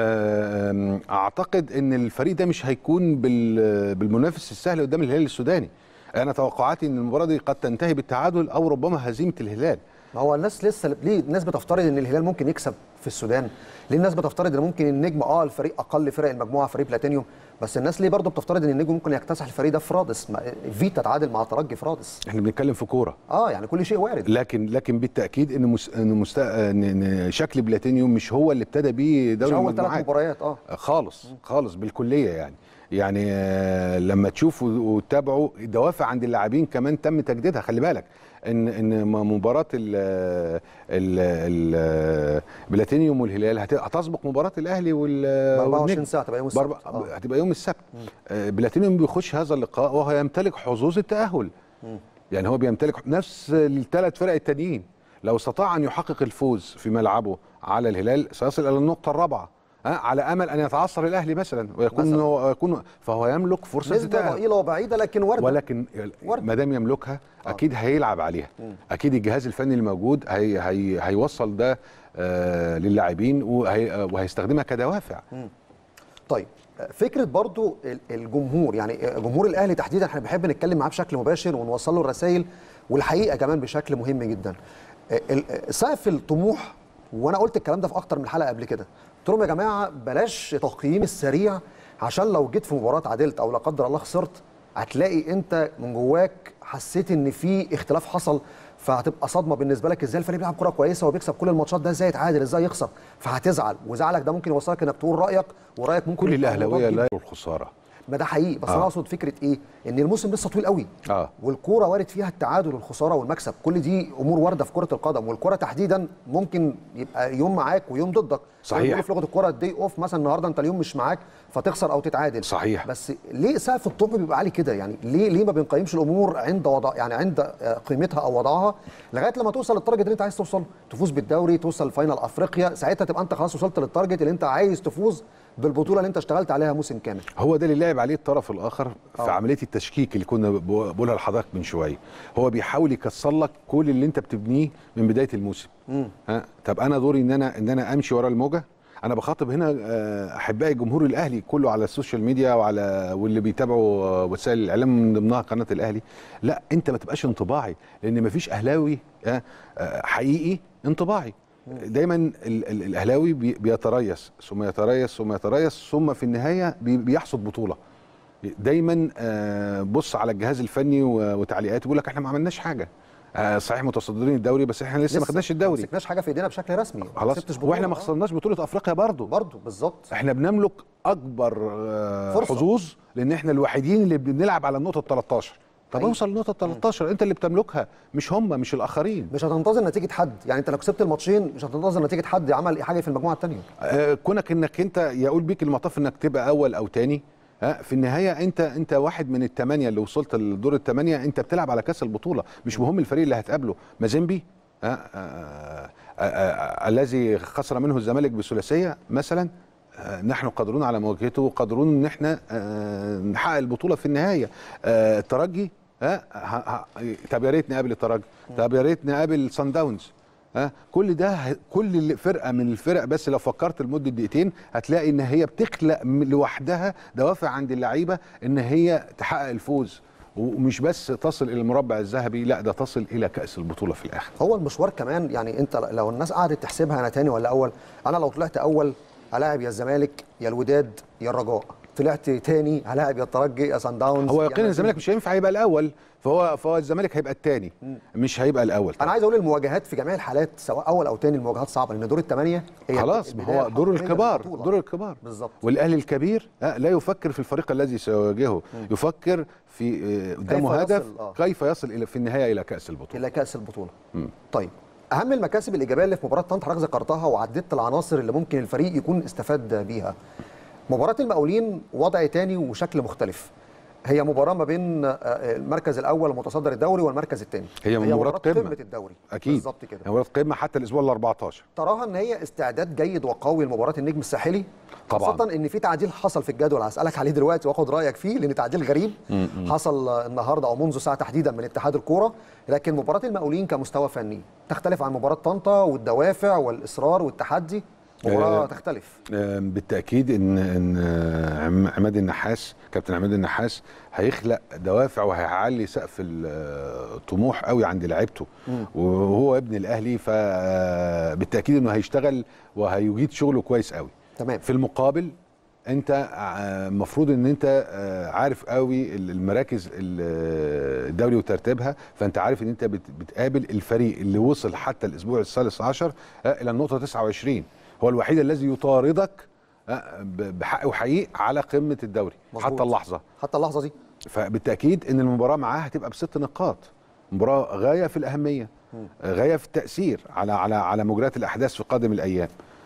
آم، اعتقد ان الفريق ده مش هيكون بال- بالمنافس السهل قدام الهلال السوداني انا توقعاتي ان المباراه دي قد تنتهي بالتعادل او ربما هزيمه الهلال ما هو الناس لسه ليه الناس بتفترض ان الهلال ممكن يكسب في السودان ليه الناس بتفترض ان ممكن النجم اه الفريق اقل فرق المجموعه فريق بلاتينيوم بس الناس ليه برضه بتفترض ان النجم ممكن يكتسح الفريق ده في رادس ما- فيتا تعادل مع ترجي في رادس احنا بنتكلم في كوره اه يعني كل شيء وارد لكن لكن بالتاكيد ان مس... ان, مست... ان إن شكل بلاتينيوم مش هو اللي ابتدى بيه مش دوري اول ثلاث المجموعات مباريات اه خالص خالص بالكليه يعني يعني آه، لما تشوفوا وتتابعوا الدوافع عند اللاعبين كمان تم تجديدها خلي بالك ان ان م- مباراه ال ال ال بلاتينيوم والهلال هت- هتسبق مباراه الاهلي وال ب 24 والنجم. ساعه تبقى يوم بأربع- السبت آه. هتبقى يوم السبت آه، بلاتينيوم بيخش هذا اللقاء وهو يمتلك حظوظ التاهل يعني هو بيمتلك نفس الثلاث فرق التانيين لو استطاع ان يحقق الفوز في ملعبه على الهلال سيصل الى النقطه الرابعه ها على امل ان يتعثر الاهلي مثلا ويكون مثلاً. ويكون فهو يملك فرصه نسبه التاهل ضئيله وبعيده لكن وارده ولكن وردة. ما دام يملكها اكيد هيلعب عليها اكيد الجهاز الفني الموجود هي هي هيوصل ده آه للاعبين وهي وهيستخدمها كدوافع طيب فكره برضو ال- الجمهور يعني جمهور الاهلي تحديدا احنا بنحب نتكلم معاه بشكل مباشر ونوصل له الرسائل والحقيقه كمان بشكل مهم جدا ال- سقف الطموح وانا قلت الكلام ده في اكتر من حلقه قبل كده قلت لهم يا جماعه بلاش تقييم السريع عشان لو جيت في مباراه عدلت او لا قدر الله خسرت هتلاقي انت من جواك حسيت ان في اختلاف حصل فهتبقى صدمه بالنسبه لك ازاي الفريق بيلعب كره كويسه وبيكسب كل الماتشات ده ازاي يتعادل ازاي يخسر فهتزعل وزعلك ده ممكن يوصلك انك تقول رايك ورايك ممكن كل يبقى الاهلاويه مضاد لا يروا الخساره ما ده حقيقي بس آه. انا اقصد فكره ايه ان الموسم لسه طويل قوي اه والكوره وارد فيها التعادل والخساره والمكسب كل دي امور وارده في كره القدم والكوره تحديدا ممكن يبقى يوم معاك ويوم ضدك صحيح. بيقولوا في لغه الكوره الدي اوف مثلا النهارده انت اليوم مش معاك فتخسر او تتعادل صحيح. بس ليه سقف الطموح بيبقى عالي كده يعني ليه ليه ما بنقيمش الامور عند وضع يعني عند آه، قيمتها او وضعها لغايه لما توصل للتارجت اللي انت عايز توصل تفوز بالدوري توصل لفاينل افريقيا ساعتها تبقى انت خلاص وصلت للتارجت اللي انت عايز تفوز بالبطوله اللي انت اشتغلت عليها موسم كامل هو ده اللي لعب عليه الطرف الاخر في آه. عمليه التشكيك اللي كنا بقو- بقولها لحضرتك من شويه هو بيحاول يكسر لك كل اللي انت بتبنيه من بدايه الموسم ها طب انا دوري ان انا ان انا امشي ورا الموجه انا بخاطب هنا آه، احبائي الجمهور الاهلي كله على السوشيال ميديا وعلى واللي بيتابعوا آه، وسائل الاعلام من ضمنها قناه الاهلي لا انت ما تبقاش انطباعي لان ما فيش اهلاوي آه، آه، حقيقي انطباعي دايما ال- ال- الاهلاوي بي- بيتريث ثم يتريث ثم يتريث ثم في النهايه بي- بيحصد بطوله دايما آه، بص على الجهاز الفني و- وتعليقاته بيقول لك احنا ما عملناش حاجه آه، صحيح متصدرين الدوري بس احنا لسه ما خدناش ما الدوري مسكناش حاجه في ايدينا بشكل رسمي ما خلاص كسبتش بطولة. واحنا ما آه. خسرناش بطوله افريقيا برضه برضه بالظبط احنا بنملك اكبر آه، فرصة. حظوظ لان احنا الوحيدين اللي بنلعب على النقطه 13 طب حقيقي. اوصل لنقطه 13 انت اللي بتملكها مش هم مش الاخرين مش هتنتظر نتيجه حد يعني انت لو كسبت الماتشين مش هتنتظر نتيجه حد عمل حاجه في المجموعه الثانيه آه، كونك انك انت يقول بيك المطاف انك تبقى اول او تاني ها في النهايه انت انت واحد من الثمانيه اللي وصلت لدور الثمانيه انت بتلعب على كاس البطوله مش مهم الفريق اللي هتقابله مازيمبي ها آه، آه، آه، آه، الذي خسر منه الزمالك بثلاثيه مثلا آه، نحن قادرون على مواجهته قادرون ان احنا آه، نحقق البطوله في النهايه آه، الترجي ها ه- ه- طب يا ريت نقابل الترجي طب يا ريت نقابل سان داونز ها كل ده ه- كل اللي- فرقه من الفرق بس لو فكرت لمده دقيقتين هتلاقي ان هي بتخلق م- لوحدها دوافع عند اللعيبه ان هي تحقق الفوز ومش بس تصل الى المربع الذهبي لا ده تصل الى كاس البطوله في الاخر هو المشوار كمان يعني انت لو الناس قعدت تحسبها انا تاني ولا اول انا لو طلعت اول هلاعب يا الزمالك يا الوداد يا الرجاء طلعت تاني هلاعب يا الترجي يا سان داونز هو يا يقينا الزمالك مازيمبي. مش هينفع يبقى الاول فهو فهو الزمالك هيبقى الثاني مش هيبقى الاول انا عايز اقول المواجهات في جميع الحالات سواء اول او تاني المواجهات صعبه لان دور الثمانيه هي خلاص ما البداية هو دور الحقيقية الكبار للبطولة. دور الكبار بالظبط والاهلي الكبير آه، لا يفكر في الفريق الذي سيواجهه يفكر في آه، قدامه كيف هدف يصل- آه. كيف يصل الى في النهايه الى كاس البطوله الى كاس البطوله طيب اهم المكاسب الايجابيه اللي في مباراه طنطا حضرتك ذكرتها وعددت العناصر اللي ممكن الفريق يكون استفاد بيها مباراه المقاولين وضع تاني وشكل مختلف هي مباراه ما بين آه، المركز الاول المتصدر الدوري والمركز الثاني هي مباراة قمة. قمه الدوري اكيد بالظبط كده مباراه قمه حتى الاسبوع ال 14 تراها ان هي استعداد جيد وقوي لمباراه النجم الساحلي طبعاً. خاصه ان في تعديل حصل في الجدول هسالك عليه دلوقتي واخد رايك فيه لان تعديل غريب حصل آه، النهارده او منذ ساعه تحديدا من اتحاد الكوره لكن مباراه المقاولين كمستوى فني تختلف عن مباراه طنطا والدوافع والاصرار والتحدي مباراه آه، تختلف آم، بالتاكيد ان ان آه، عم- عماد النحاس كابتن عماد النحاس هيخلق دوافع وهيعلي سقف الطموح قوي عند لعيبته وهو ابن الاهلي فبالتاكيد انه هيشتغل وهيجيد شغله كويس قوي تمام في المقابل انت المفروض ان انت آه، عارف قوي ال- المراكز ال- الدوري وترتيبها فانت عارف ان انت بت- بتقابل الفريق اللي وصل حتى الاسبوع الثالث عشر آه، الى النقطه 29 هو الوحيد الذي يطاردك آه، ب- بحق وحقيق على قمه الدوري مظبوط. حتى اللحظه حتى اللحظه دي فبالتاكيد ان المباراه معاه هتبقى بست نقاط مباراه غايه في الاهميه غايه في التاثير على على على مجريات الاحداث في قادم الايام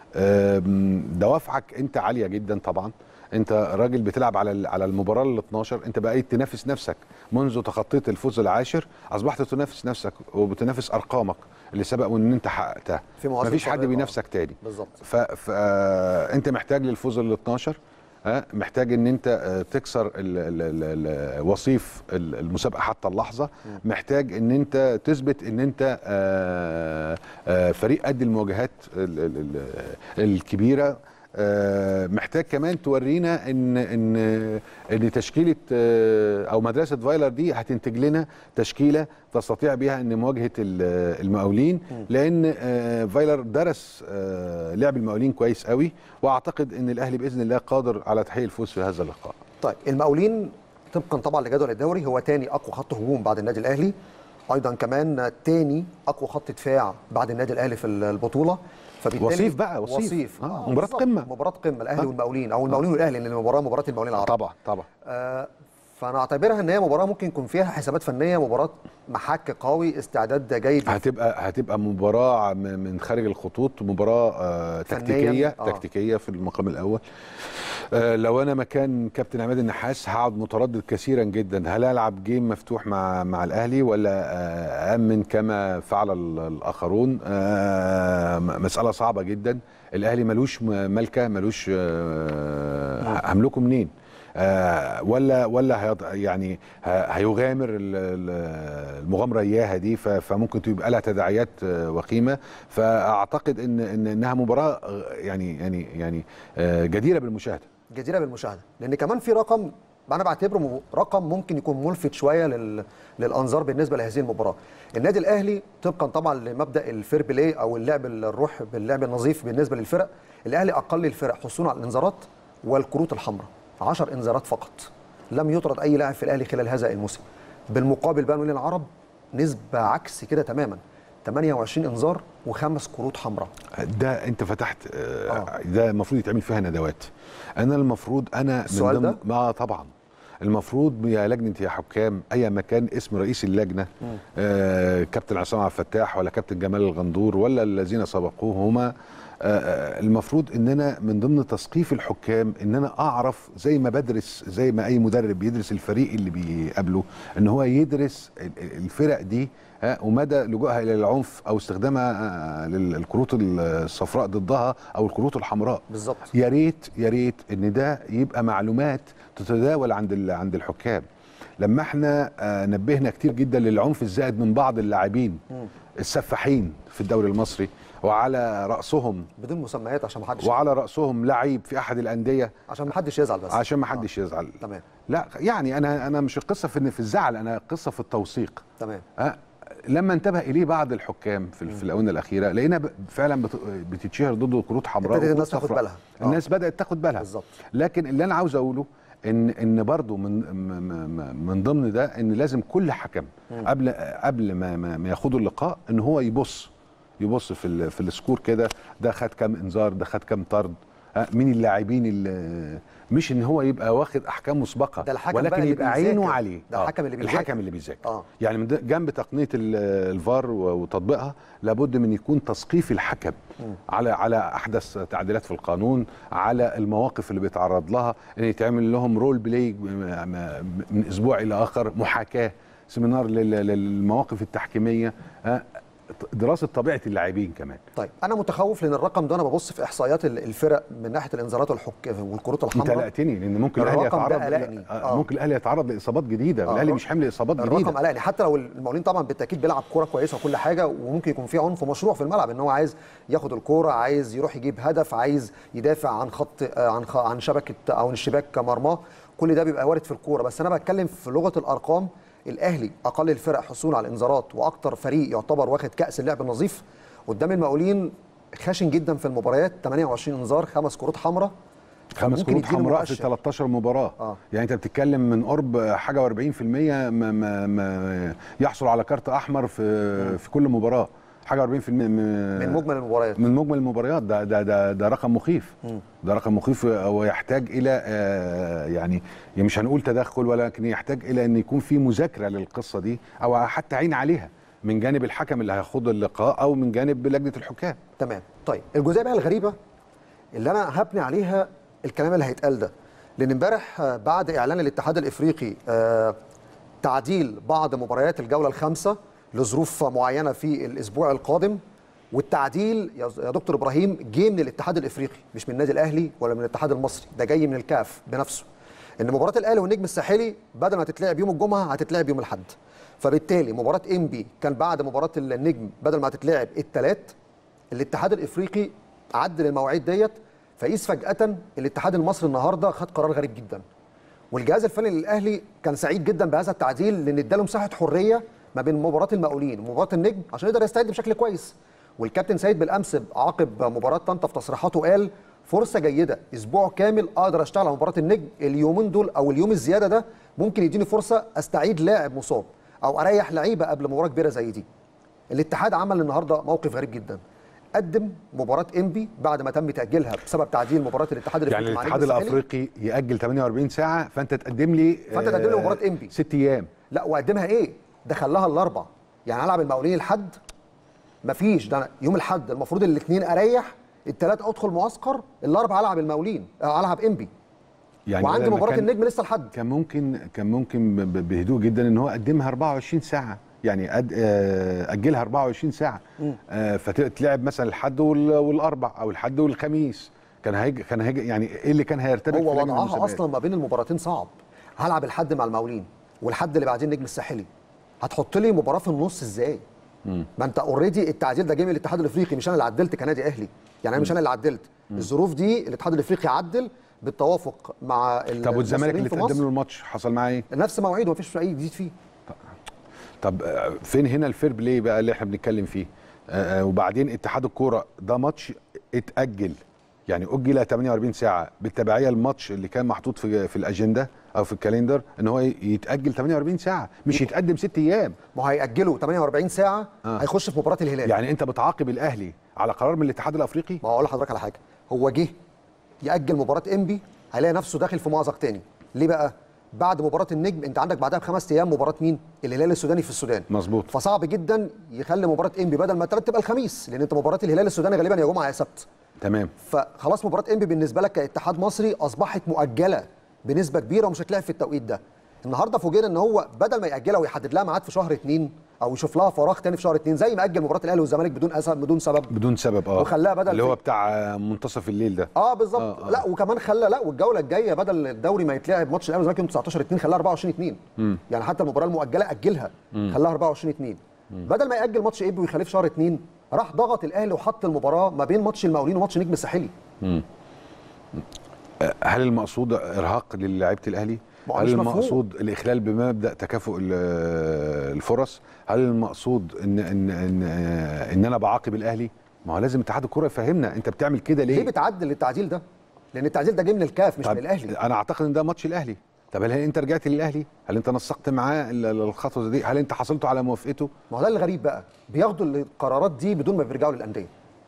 أم، دوافعك انت عاليه جدا طبعا انت راجل بتلعب على ال- على المباراه ال 12 انت بقيت تنافس نفسك منذ تخطيت الفوز العاشر اصبحت تنافس نفسك وبتنافس ارقامك اللي سبق وان انت حققتها في مواسم مفيش حد سابقة. بينافسك تاني بالظبط فانت محتاج للفوز ال 12 ها محتاج ان انت آه، تكسر ال ال ال ال وصيف ال- المسابقه حتى اللحظه محتاج ان انت تثبت ان انت آه، آه، فريق قد المواجهات ال- ال- ال- الكبيره آه، محتاج كمان تورينا ان ان ان تشكيله آه، او مدرسه فايلر دي هتنتج لنا تشكيله تستطيع بها ان مواجهه ال- المقاولين لان آه، فايلر درس آه، لعب المقاولين كويس قوي واعتقد ان الاهلي باذن الله قادر على تحقيق الفوز في هذا اللقاء طيب المقاولين طبقا طبعا لجدول الدوري هو تاني اقوى خط هجوم بعد النادي الاهلي ايضا كمان تاني اقوى خط دفاع بعد النادي الاهلي في البطوله فبالتالي وصيف بقى، وصيف. وصيف آه، مباراة بالظبط. قمة. مباراه قمه الاهلي آه. والمقاولين او المقاولين والاهلي لان المباراه مباراه المقاولين العرب طبعا طبعا آه فانا اعتبرها ان هي مباراه ممكن يكون فيها حسابات فنيه مباراه محك قوي استعداد جيد هتبقى هتبقى مباراه م- من خارج الخطوط مباراه آه فنياً، تكتيكيه آه. تكتيكيه في المقام الاول آه لو انا مكان كابتن عماد النحاس هقعد متردد كثيرا جدا هل العب جيم مفتوح مع مع الاهلي ولا آه امن كما فعل ال- الاخرون آه م- مساله صعبه جدا الاهلي ملوش م- ملكه ملوش آه هملكه منين آه ولا ولا هيض- يعني ه- هيغامر ال- ال- المغامره اياها دي ف- فممكن تبقى لها تداعيات آه، وخيمه فاعتقد ان ان انها مباراه آه، يعني يعني يعني آه، جديره بالمشاهده جديره بالمشاهده لان كمان في رقم انا بعتبره م- رقم ممكن يكون ملفت شويه لل... للانظار بالنسبه لهذه المباراه النادي الاهلي طبقا طبعا لمبدا الفير بلاي او اللعب الروح باللعب النظيف بالنسبه للفرق الاهلي اقل الفرق حصولا على الانذارات والكروت الحمراء 10 انذارات فقط لم يطرد اي لاعب في الاهلي خلال هذا الموسم بالمقابل بقى من العرب نسبه عكس كده تماما 28 انذار وخمس كروت حمراء ده انت فتحت آه، آه. ده المفروض يتعمل فيها ندوات انا المفروض انا السؤال ده؟ ما طبعا المفروض يا لجنه يا حكام اي مكان اسم رئيس اللجنه آه كابتن عصام عبد الفتاح ولا كابتن جمال الغندور ولا الذين سبقوهما آه، آه، المفروض ان انا من ضمن تثقيف الحكام ان انا اعرف زي ما بدرس زي ما اي مدرب بيدرس الفريق اللي بيقابله ان هو يدرس ال- ال- الفرق دي ها، ومدى لجوءها الى العنف او استخدامها آه، للكروت الصفراء ضدها او الكروت الحمراء بالظبط يا ريت يا ريت ان ده يبقى معلومات تتداول عند ال- عند الحكام لما احنا آه، نبهنا كتير جدا للعنف الزائد من بعض اللاعبين السفاحين في الدوري المصري وعلى راسهم بدون مسميات عشان ما حدش وعلى راسهم لعيب في احد الانديه عشان ما حدش يزعل بس عشان ما حدش يزعل تمام لا يعني انا انا مش القصه في إن في الزعل انا القصه في التوثيق تمام أه لما انتبه اليه بعض الحكام في, في الاونه الاخيره لقينا ب- فعلا بت- بتتشهر ضده كروت حمراء ابتدت وكروت الناس تاخد صفراء. بالها. آه. الناس بدات تاخد بالها بالظبط. لكن اللي انا عاوز اقوله ان ان برضو من م- م- م- من ضمن ده ان لازم كل حكم قبل قبل ما ما ما ياخدوا اللقاء ان هو يبص يبص في ال في السكور كده ده خد كام انذار ده خد كام طرد آه، مين اللاعبين اللي مش ان هو يبقى واخد احكام مسبقه ده الحكم بقى ولكن اللي يبقى بيذاكر. عينه عليه ده آه، الحكم اللي بيذاكر. الحكم اللي بيذاكر آه. يعني من ده- جنب تقنيه ال- الفار و- وتطبيقها لابد من يكون تثقيف الحكم على على احدث تعديلات في القانون على المواقف اللي بيتعرض لها ان يتعمل لهم رول بلاي م- م- من اسبوع الى اخر محاكاه سيمينار لل- للمواقف التحكيميه آه، دراسه طبيعه اللاعبين كمان طيب انا متخوف لان الرقم ده انا ببص في احصائيات ال- الفرق من ناحيه الانذارات والحك والكروت انت الحمراء قلقتني لان ممكن الاهلي الرقم ده يتعرض قلقني. آه، آه. ممكن الاهلي يتعرض لاصابات جديده آه، الاهلي الرقم- مش حمل اصابات الرقم جديده قلقني حتى لو المقاولين طبعا بالتاكيد بيلعب كوره كويسه وكل حاجه وممكن يكون في عنف مشروع في الملعب ان هو عايز ياخد الكوره عايز يروح يجيب هدف عايز يدافع عن خط آه، عن خ- عن شبكه او عن الشباك مرماه كل ده بيبقى وارد في الكوره بس انا بتكلم في لغه الارقام الاهلي اقل الفرق حصولا على الانذارات واكتر فريق يعتبر واخد كاس اللعب النظيف قدام المقاولين خاشن جدا في المباريات 28 انذار خمس كروت حمراء خمس ممكن كروت يديله حمراء في مؤشر. 13 مباراه آه. يعني انت بتتكلم من قرب حاجه و40% ما, ما, ما يحصل على كارت احمر في في كل مباراه حاجه و40% من من مجمل المباريات من مجمل المباريات ده ده ده, ده رقم مخيف ده رقم مخيف ويحتاج الى آه، يعني مش هنقول تدخل ولكن يحتاج الى ان يكون في مذاكره للقصه دي او حتى عين عليها من جانب الحكم اللي هيخوض اللقاء او من جانب لجنه الحكام تمام طيب الجزئيه بقى الغريبه اللي انا هبني عليها الكلام اللي هيتقال ده لان امبارح آه، بعد اعلان الاتحاد الافريقي آه، تعديل بعض مباريات الجوله الخامسه لظروف معينه في الاسبوع القادم والتعديل يا يا دكتور ابراهيم جه من الاتحاد الافريقي مش من النادي الاهلي ولا من الاتحاد المصري ده جاي من الكاف بنفسه ان مباراه الاهلي والنجم الساحلي بدل ما تتلعب يوم الجمعه هتتلعب يوم الاحد فبالتالي مباراه انبي كان بعد مباراه النجم بدل ما هتتلعب الثلاث الاتحاد الافريقي عدل المواعيد ديت فقيس فجاه الاتحاد المصري النهارده خد قرار غريب جدا والجهاز الفني للاهلي كان سعيد جدا بهذا التعديل لان اداله مساحه حريه ما بين مباراه المقاولين ومباراه النجم عشان يقدر يستعد بشكل كويس والكابتن سيد بالامس عقب مباراه طنطا في تصريحاته قال فرصه جيده اسبوع كامل اقدر اشتغل على مباراه النجم اليومين دول او اليوم الزياده ده ممكن يديني فرصه استعيد لاعب مصاب او اريح لعيبه قبل مباراه كبيره زي دي الاتحاد عمل النهارده موقف غريب جدا قدم مباراه انبي بعد ما تم تاجيلها بسبب تعديل مباراه الاتحاد الافريقي يعني مع الاتحاد النجم الساحلي. الافريقي ياجل 48 ساعه فانت تقدم لي فأنت تقدم لي آه، مباراة إنبي. ست ايام لا وقدمها ايه؟ ده خلاها الاربع يعني العب المقاولين الحد مفيش ده أنا يوم الحد المفروض الاثنين اريح الثلاث ادخل معسكر الاربع العب المقاولين آه، العب انبي يعني وعندي بدل ما مباراه كان- النجم لسه الحد كان ممكن كان ممكن ب- ب- بهدوء جدا ان هو قدمها 24 ساعه يعني أد... آه، اجلها 24 ساعه آه، فتتلعب مثلا الحد وال- والاربع او الحد والخميس كان هيج... كان هيج... يعني ايه اللي كان هيرتبك في هو لجنة وضعها المسابقات؟ اصلا ما بين المباراتين صعب هلعب الحد مع المقاولين والحد اللي بعدين النجم الساحلي هتحط لي مباراه في النص ازاي؟ ما انت اوريدي التعديل ده جاي من الاتحاد الافريقي مش انا اللي عدلت كنادي اهلي يعني انا مش انا اللي عدلت الظروف دي الاتحاد الافريقي عدل بالتوافق مع طب والزمالك المسؤولين اللي في تقدم مصر. له الماتش حصل معاه ايه؟ نفس مواعيد ومفيش اي جديد فيه طب آه، فين هنا الفير بلاي بقى اللي احنا بنتكلم فيه آه، آه، وبعدين اتحاد الكوره ده ماتش اتاجل يعني اجل 48 ساعه بالتبعيه الماتش اللي كان محطوط في في الاجنده او في الكالندر ان هو يتاجل 48 ساعه مش يتقدم ست ايام ما هو هيأجلوا 48 ساعة آه. هيخش في مباراة الهلال يعني انت بتعاقب الاهلي على قرار من الاتحاد الافريقي ما هو اقول لحضرتك على حاجة هو جه يأجل مباراة انبي هيلاقي نفسه داخل في مأزق تاني ليه بقى؟ بعد مباراة النجم انت عندك بعدها بخمس ايام مباراة مين؟ الهلال السوداني في السودان مظبوط فصعب جدا يخلي مباراة انبي بدل ما تبقى الخميس لان انت مباراة الهلال السوداني غالبا يا جمعة يا سبت تمام فخلاص مباراة انبي بالنسبة لك كاتحاد مصري اصبحت مؤجلة بنسبة كبيرة ومش هتلعب في التوقيت ده النهارده فوجئنا ان هو بدل ما ياجلها ويحدد لها ميعاد في شهر اثنين او يشوف لها فراغ تاني في شهر اثنين زي ما اجل مباراه الاهلي والزمالك بدون أسبب بدون سبب بدون سبب اه وخلاها بدل اللي في- هو بتاع آه، منتصف الليل ده اه بالظبط آه، آه. لا وكمان خلى لا والجوله الجايه بدل الدوري ما يتلعب ماتش الاهلي والزمالك يوم 19 2 خلاها 24 2 يعني حتى المباراه المؤجله اجلها خلاها 24 2 بدل ما ياجل ماتش ايبي ويخليه في شهر 2 راح ضغط الاهلي وحط المباراه ما بين ماتش المقاولين وماتش نجم الساحلي هل المقصود ارهاق للاعيبه الاهلي؟ ما هو هل مش مفهوم. المقصود الاخلال بمبدا تكافؤ ال- الفرص؟ هل المقصود ان ان ان ان انا بعاقب الاهلي؟ ما هو لازم اتحاد الكوره يفهمنا انت بتعمل كده ليه؟ ليه بتعدل التعديل ده؟ لان التعديل ده جاي من الكاف مش طب من الاهلي انا اعتقد ان ده ماتش الاهلي طب هل انت رجعت للاهلي؟ هل انت نسقت معاه ال- ال- الخطوه دي؟ هل انت حصلتوا على موافقته؟ ما هو ده الغريب بقى بياخدوا القرارات دي بدون ما بيرجعوا للانديه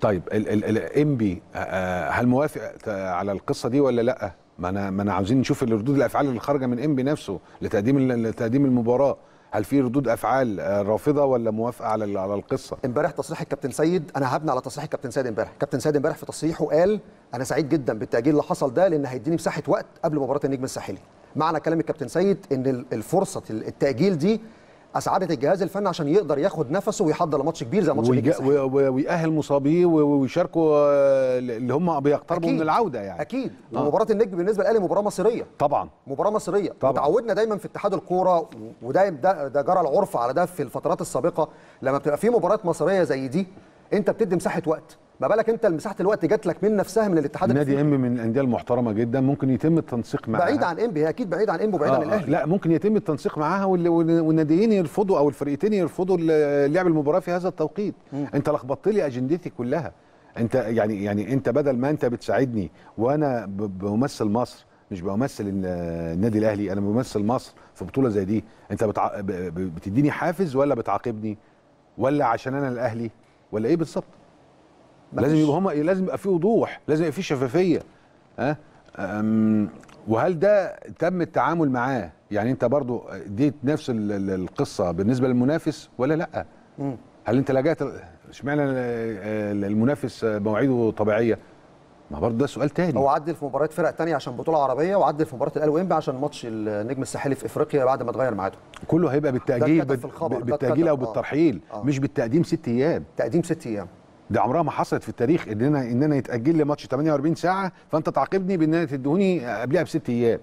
طيب الانبي هل موافق ت- على القصه دي ولا لا ما انا ما انا عاوزين نشوف ردود الافعال اللي خارجه من انبي نفسه لتقديم ال- لتقديم المباراه هل في ردود افعال آه، رافضه ولا موافقه على ال- على القصه امبارح تصريح الكابتن سيد انا هبني على تصريح الكابتن سيد امبارح كابتن سيد امبارح في تصريحه قال انا سعيد جدا بالتاجيل اللي حصل ده لان هيديني مساحه وقت قبل مباراه النجم الساحلي معنى كلام الكابتن سيد ان ال- الفرصه التاجيل دي اسعدت الجهاز الفني عشان يقدر ياخد نفسه ويحضر لماتش كبير زي ماتش النجم ويجا- الساحلي و- و- ويأهل مصابيه و- ويشاركوا آه، اللي هم بيقتربوا أكيد. من العوده يعني اكيد آه. ومباراه النجم بالنسبه للاهلي مباراه مصيريه طبعا مباراه مصريه طبعاً. وتعودنا دايما في اتحاد الكوره وده ده, ده جرى العرف على ده في الفترات السابقه لما بتبقى في مباراه مصريه زي دي انت بتدي مساحه وقت ما بالك انت مساحه الوقت جات لك من نفسها من الاتحاد نادي الافريقي ام من الانديه المحترمه جدا ممكن يتم التنسيق معاها بعيد عن انبي هي اكيد بعيد عن انبي وبعيد عن آه، آه، الاهلي لا ممكن يتم التنسيق معاها وال- وال- والناديين يرفضوا او الفريقين يرفضوا ال- لعب المباراه في هذا التوقيت انت لخبطت لي اجندتي كلها انت يعني يعني انت بدل ما انت بتساعدني وانا ب- بمثل مصر مش بمثل ال- النادي الاهلي انا بمثل مصر في بطوله زي دي انت بتع... ب- ب- بتديني حافز ولا بتعاقبني ولا عشان انا الاهلي ولا ايه بالظبط لازم مفيش. يبقى هما لازم يبقى في وضوح لازم يبقى في شفافيه ها أم، وهل ده تم التعامل معاه يعني انت برضو اديت نفس ال- ال- القصه بالنسبه للمنافس ولا لا هل انت لجأت اشمعنى ال- ال- المنافس مواعيده طبيعيه ما برضو ده سؤال تاني هو عدل في مباريات فرق تانية عشان بطوله عربيه وعدل في مباراه الاهلي وانبي عشان ماتش النجم الساحلي في افريقيا بعد ما اتغير ميعاده كله هيبقى بالتاجيل اتكتب في الخبر، ده بالتاجيل او اتكتب، آه. بالترحيل آه. مش بالتقديم ست ايام تقديم ست ايام ده عمرها ما حصلت في التاريخ ان انا ان انا يتاجل لي ماتش 48 ساعه فانت تعاقبني بان انا تدوني قبلها بست ايام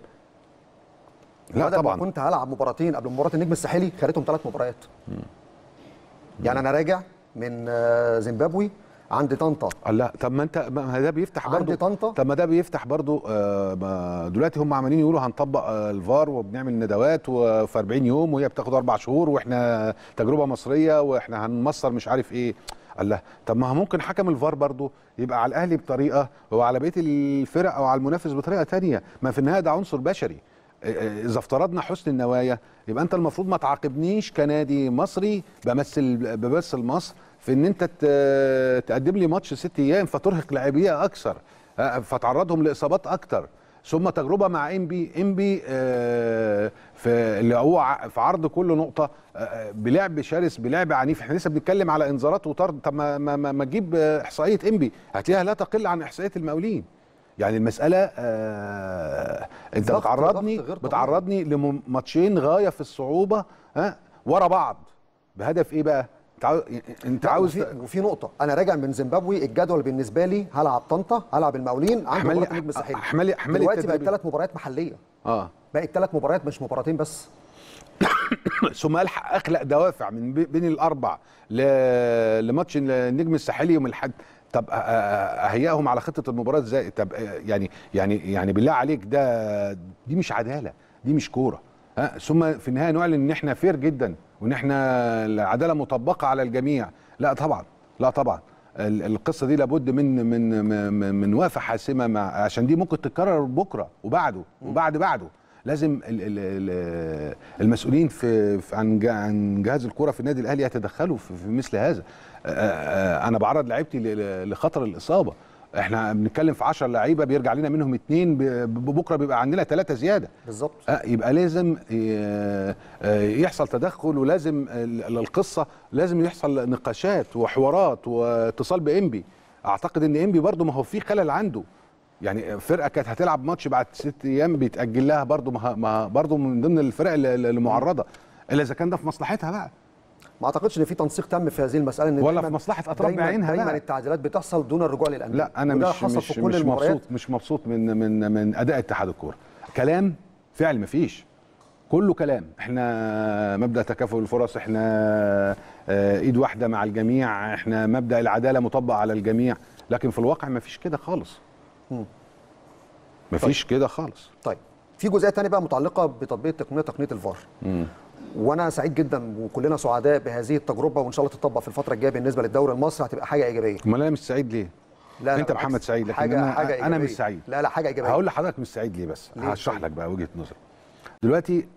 لا بدل ما طبعا كنت هلعب مباراتين قبل مباراه النجم الساحلي خليتهم ثلاث مباريات يعني انا راجع من آه، زيمبابوي عند طنطا لا طب ما انت ما ده بيفتح عندي برضه طنطا. طب ما ده بيفتح برضه آه ما دلوقتي هم عمالين يقولوا هنطبق آه الفار وبنعمل ندوات وفي 40 يوم وهي بتاخد اربع شهور واحنا تجربه مصريه واحنا هنمصر مش عارف ايه الله طب ما هو ممكن حكم الفار برضه يبقى على الاهلي بطريقه وعلى بقيه الفرق او على المنافس بطريقه تانية ما في النهايه ده عنصر بشري آه، آه، اذا افترضنا حسن النوايا يبقى انت المفروض ما تعاقبنيش كنادي مصري بمثل بمثل مصر في ان انت ت- تقدم لي ماتش ست ايام فترهق لاعبيه اكثر آه، فتعرضهم لاصابات اكثر ثم تجربه مع انبي انبي آه، في اللي هو ع- في عرض كل نقطه آه، بلعب شرس بلعب عنيف احنا لسه بنتكلم على انذارات وطرد طب ما ما, ما, ما تجيب آه، احصائيه انبي هتلاقيها لا تقل عن احصائيه المقاولين يعني المساله آه انت ضغط- بتعرضني ضغط غير طبيعي. بتعرضني لماتشين غايه في الصعوبه ها ورا بعض بهدف ايه بقى انت عاوز انت لا، عاوز وفي, وفي نقطة أنا راجع من زيمبابوي الجدول بالنسبة لي هلعب طنطا هلعب المقاولين عندي أحمل لي- مباراة النجم الساحلي أحمل لي- أحمل لي دلوقتي بقت التدريب. ثلاث مباريات محلية اه بقت ثلاث مباريات مش مباراتين بس ثم الحق اخلق دوافع من بي- بين الاربع ل... لماتش النجم الساحلي يوم الاحد طب أ- أ- اهيئهم على خطه المباراه ازاي طب آه، يعني يعني يعني بالله عليك ده دي مش عداله دي مش كوره ها ثم في النهايه نعلن ان احنا فير جدا وان احنا العداله مطبقه على الجميع لا طبعا لا طبعا ال- القصه دي لابد من من من, من وقفه حاسمه مع عشان دي ممكن تتكرر بكره وبعده وبعد بعده لازم ال ال ال المسؤولين في في- عن جا- عن جهاز الكره في النادي الاهلي يتدخلوا في, في مثل هذا آه، آه، انا بعرض لعيبتي ل- ل- لخطر الاصابه احنا بنتكلم في 10 لعيبه بيرجع لنا منهم اثنين بكره بيبقى عندنا ثلاثه زياده بالظبط آه، يبقى لازم آه، آه، يحصل تدخل ولازم ال- القصه لازم يحصل نقاشات وحوارات واتصال بانبي اعتقد ان انبي برضو ما هو في خلل عنده يعني فرقه كانت هتلعب ماتش بعد ست ايام بيتاجل لها برضو ما ما برضو من ضمن الفرق اللي اللي معرضه الا اذا كان ده في مصلحتها بقى ما اعتقدش ان في تنسيق تم في هذه المساله ان ولا دايماً- في مصلحة أطراف دايماً بعينها دايما بقى. التعديلات بتحصل دون الرجوع للانديه لا انا وده مش حصل مش, في كل مش المباريات مبسوط مش مبسوط من من من اداء اتحاد الكوره كلام فعل مفيش كله كلام احنا مبدا تكافؤ الفرص احنا آه، ايد واحده مع الجميع احنا مبدا العداله مطبق على الجميع لكن في الواقع مفيش كده خالص مفيش كده خالص طيب في جزئيه ثانيه بقى متعلقه بتطبيق تقنيه تقنيه الفار وانا سعيد جدا وكلنا سعداء بهذه التجربه وان شاء الله تطبق في الفتره الجايه بالنسبه للدوري المصري هتبقى حاجه ايجابيه امال انا مش سعيد ليه لا لا انت بالعكس. محمد سعيد لكن حاجه انا حاجه انا مش إيجابية. سعيد لا لا حاجه ايجابيه هقول لحضرتك مش سعيد ليه بس ليه هشرح طيب؟ لك بقى وجهه نظري دلوقتي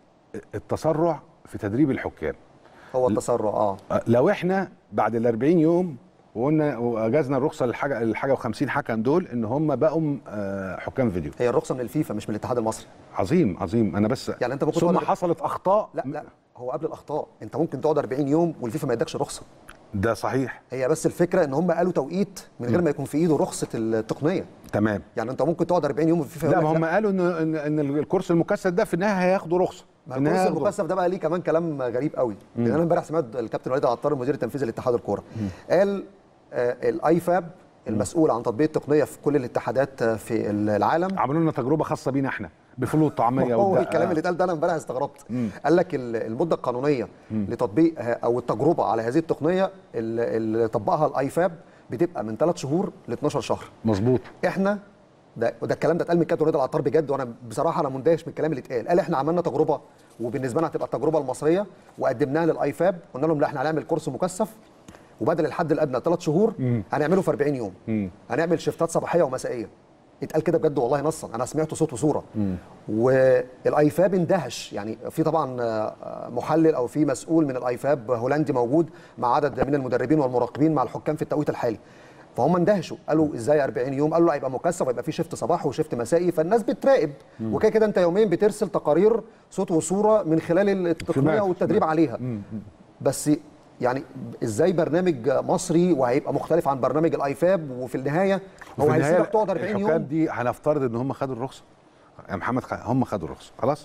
التسرع في تدريب الحكام هو التسرع اه لو احنا بعد ال 40 يوم وقلنا واجزنا الرخصه للحاجه الحاجه و50 حكم دول ان هم بقوا آه، حكام فيديو هي الرخصه من الفيفا مش من الاتحاد المصري عظيم عظيم انا بس يعني أنت ممكن ثم تقعد- حصلت اخطاء لا لا هو قبل الاخطاء انت ممكن تقعد 40 يوم والفيفا ما يدكش رخصه ده صحيح هي بس الفكره ان هم قالوا توقيت من غير ما يكون في ايده رخصه التقنيه تمام يعني انت ممكن تقعد 40 يوم والفيفا لا يقول ما لك هم قالوا ان ان ان الكورس المكثف ده في النهايه هياخدوا رخصه ما في النهاية الكورس هياخدوا المكثف ده بقى ليه كمان كلام غريب قوي لان انا امبارح سمعت الكابتن وليد عطار المدير التنفيذي لاتحاد الكوره قال آه الاي فاب المسؤول عن تطبيق التقنيه في كل الاتحادات آه، في العالم عملوا لنا تجربه خاصه بينا احنا بفول الطعميه هو والدقة. الكلام اللي اتقال ده انا امبارح استغربت قال لك ال- المده القانونيه لتطبيق ه- او التجربه على هذه التقنيه اللي اللي طبقها الاي فاب بتبقى من 3 شهور ل 12 شهر مظبوط احنا ده وده الكلام ده اتقال من كابتن وليد العطار بجد وانا بصراحه انا مندهش من الكلام اللي اتقال قال احنا عملنا تجربه وبالنسبه لنا هتبقى التجربه المصريه وقدمناها للاي فاب قلنا لهم لا احنا هنعمل كورس مكثف وبدل الحد الادنى ثلاث شهور هنعمله في 40 يوم هنعمل شيفتات صباحيه ومسائيه اتقال كده بجد والله نصا انا سمعته صوت وصوره والايفاب اندهش يعني في طبعا آه، محلل او في مسؤول من الايفاب هولندي موجود مع عدد من المدربين والمراقبين مع الحكام في التوقيت الحالي فهم اندهشوا قالوا ازاي 40 يوم قالوا لا هيبقى مكثف هيبقى في شيفت صباحي وشيفت مسائي فالناس بتراقب وكده كده انت يوميا بترسل تقارير صوت وصوره من خلال التقنيه سمعت. والتدريب عليها بس يعني ازاي برنامج مصري وهيبقى مختلف عن برنامج الايفاب وفي النهايه هو وفي النهاية هيسيبك تقعد 40 الحكام يوم دي هنفترض ان هم خدوا الرخصه يا محمد خ... هم خدوا الرخصه خلاص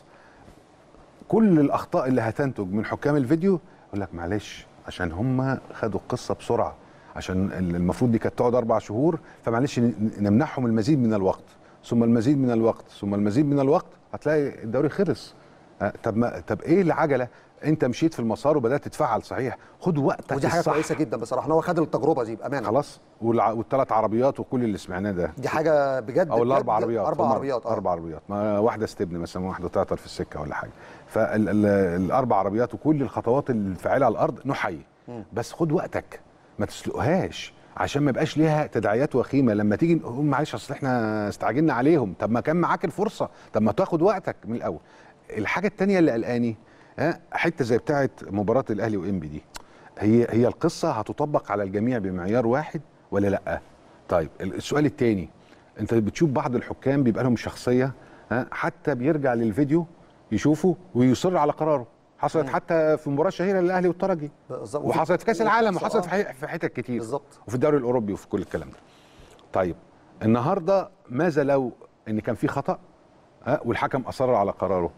كل الاخطاء اللي هتنتج من حكام الفيديو يقول لك معلش عشان هم خدوا القصه بسرعه عشان ال- المفروض دي كانت تقعد اربع شهور فمعلش ن- نمنحهم المزيد من الوقت ثم المزيد من الوقت ثم المزيد من الوقت هتلاقي الدوري خلص أه، طب ما طب ايه العجله انت مشيت في المسار وبدات تتفعل صحيح خد وقتك ودي حاجه الصح. كويسه جدا بصراحه ان هو خد التجربه دي بامانه خلاص والع... والثلاث عربيات وكل اللي سمعناه ده دي حاجه بجد او الاربع بجد عربيات اربع هم عربيات اه اربع عربيات ما واحده استبن مثلا واحده تعطل في السكه ولا حاجه فالاربع عربيات وكل الخطوات الفاعله على الارض نحيي بس خد وقتك ما تسلقهاش عشان ما يبقاش ليها تداعيات وخيمه لما تيجي نقول معلش اصل احنا استعجلنا عليهم طب ما كان معاك الفرصه طب ما تاخد وقتك من الاول الحاجه الثانيه اللي قلقاني ها حته زي بتاعه مباراه الاهلي وانبي دي هي هي القصه هتطبق على الجميع بمعيار واحد ولا لا طيب السؤال الثاني انت بتشوف بعض الحكام بيبقى لهم شخصيه ها حتى بيرجع للفيديو يشوفه ويصر على قراره حصلت حتى في مباراه شهيره للاهلي والترجي بالظبط. وفي- وحصلت في كاس العالم وحصلت آه. في حي- في حتت كتير بالظبط. وفي الدوري الاوروبي وفي كل الكلام ده طيب النهارده ماذا لو ان كان في خطا ها والحكم اصر على قراره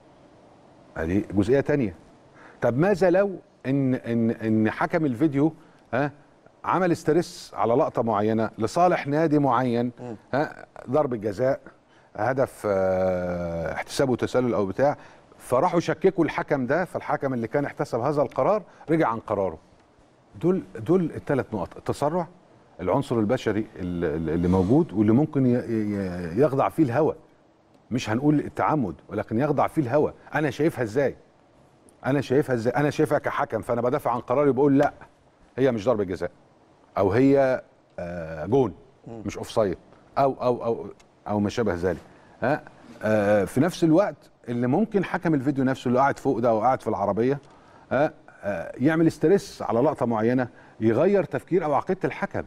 هذه جزئيه تانية طب ماذا لو ان ان ان حكم الفيديو ها عمل استرس على لقطه معينه لصالح نادي معين ها ضربه جزاء هدف آه، احتساب وتسلل او بتاع فراحوا شككوا الحكم ده فالحكم اللي كان احتسب هذا القرار رجع عن قراره دول دول الثلاث نقط التسرع العنصر البشري اللي اللي موجود واللي ممكن ي- ي- يخضع فيه الهوى مش هنقول التعمد ولكن يخضع فيه الهوى انا شايفها ازاي انا شايفها ازاي انا شايفها كحكم فانا بدافع عن قراري وبقول لا هي مش ضربه جزاء او هي آه، جون مش اوف سايد او او او او ما شابه ذلك ها آه، في نفس الوقت اللي ممكن حكم الفيديو نفسه اللي قاعد فوق ده او قاعد في العربيه ها آه، يعمل استرس على لقطه معينه يغير تفكير او عقيده الحكم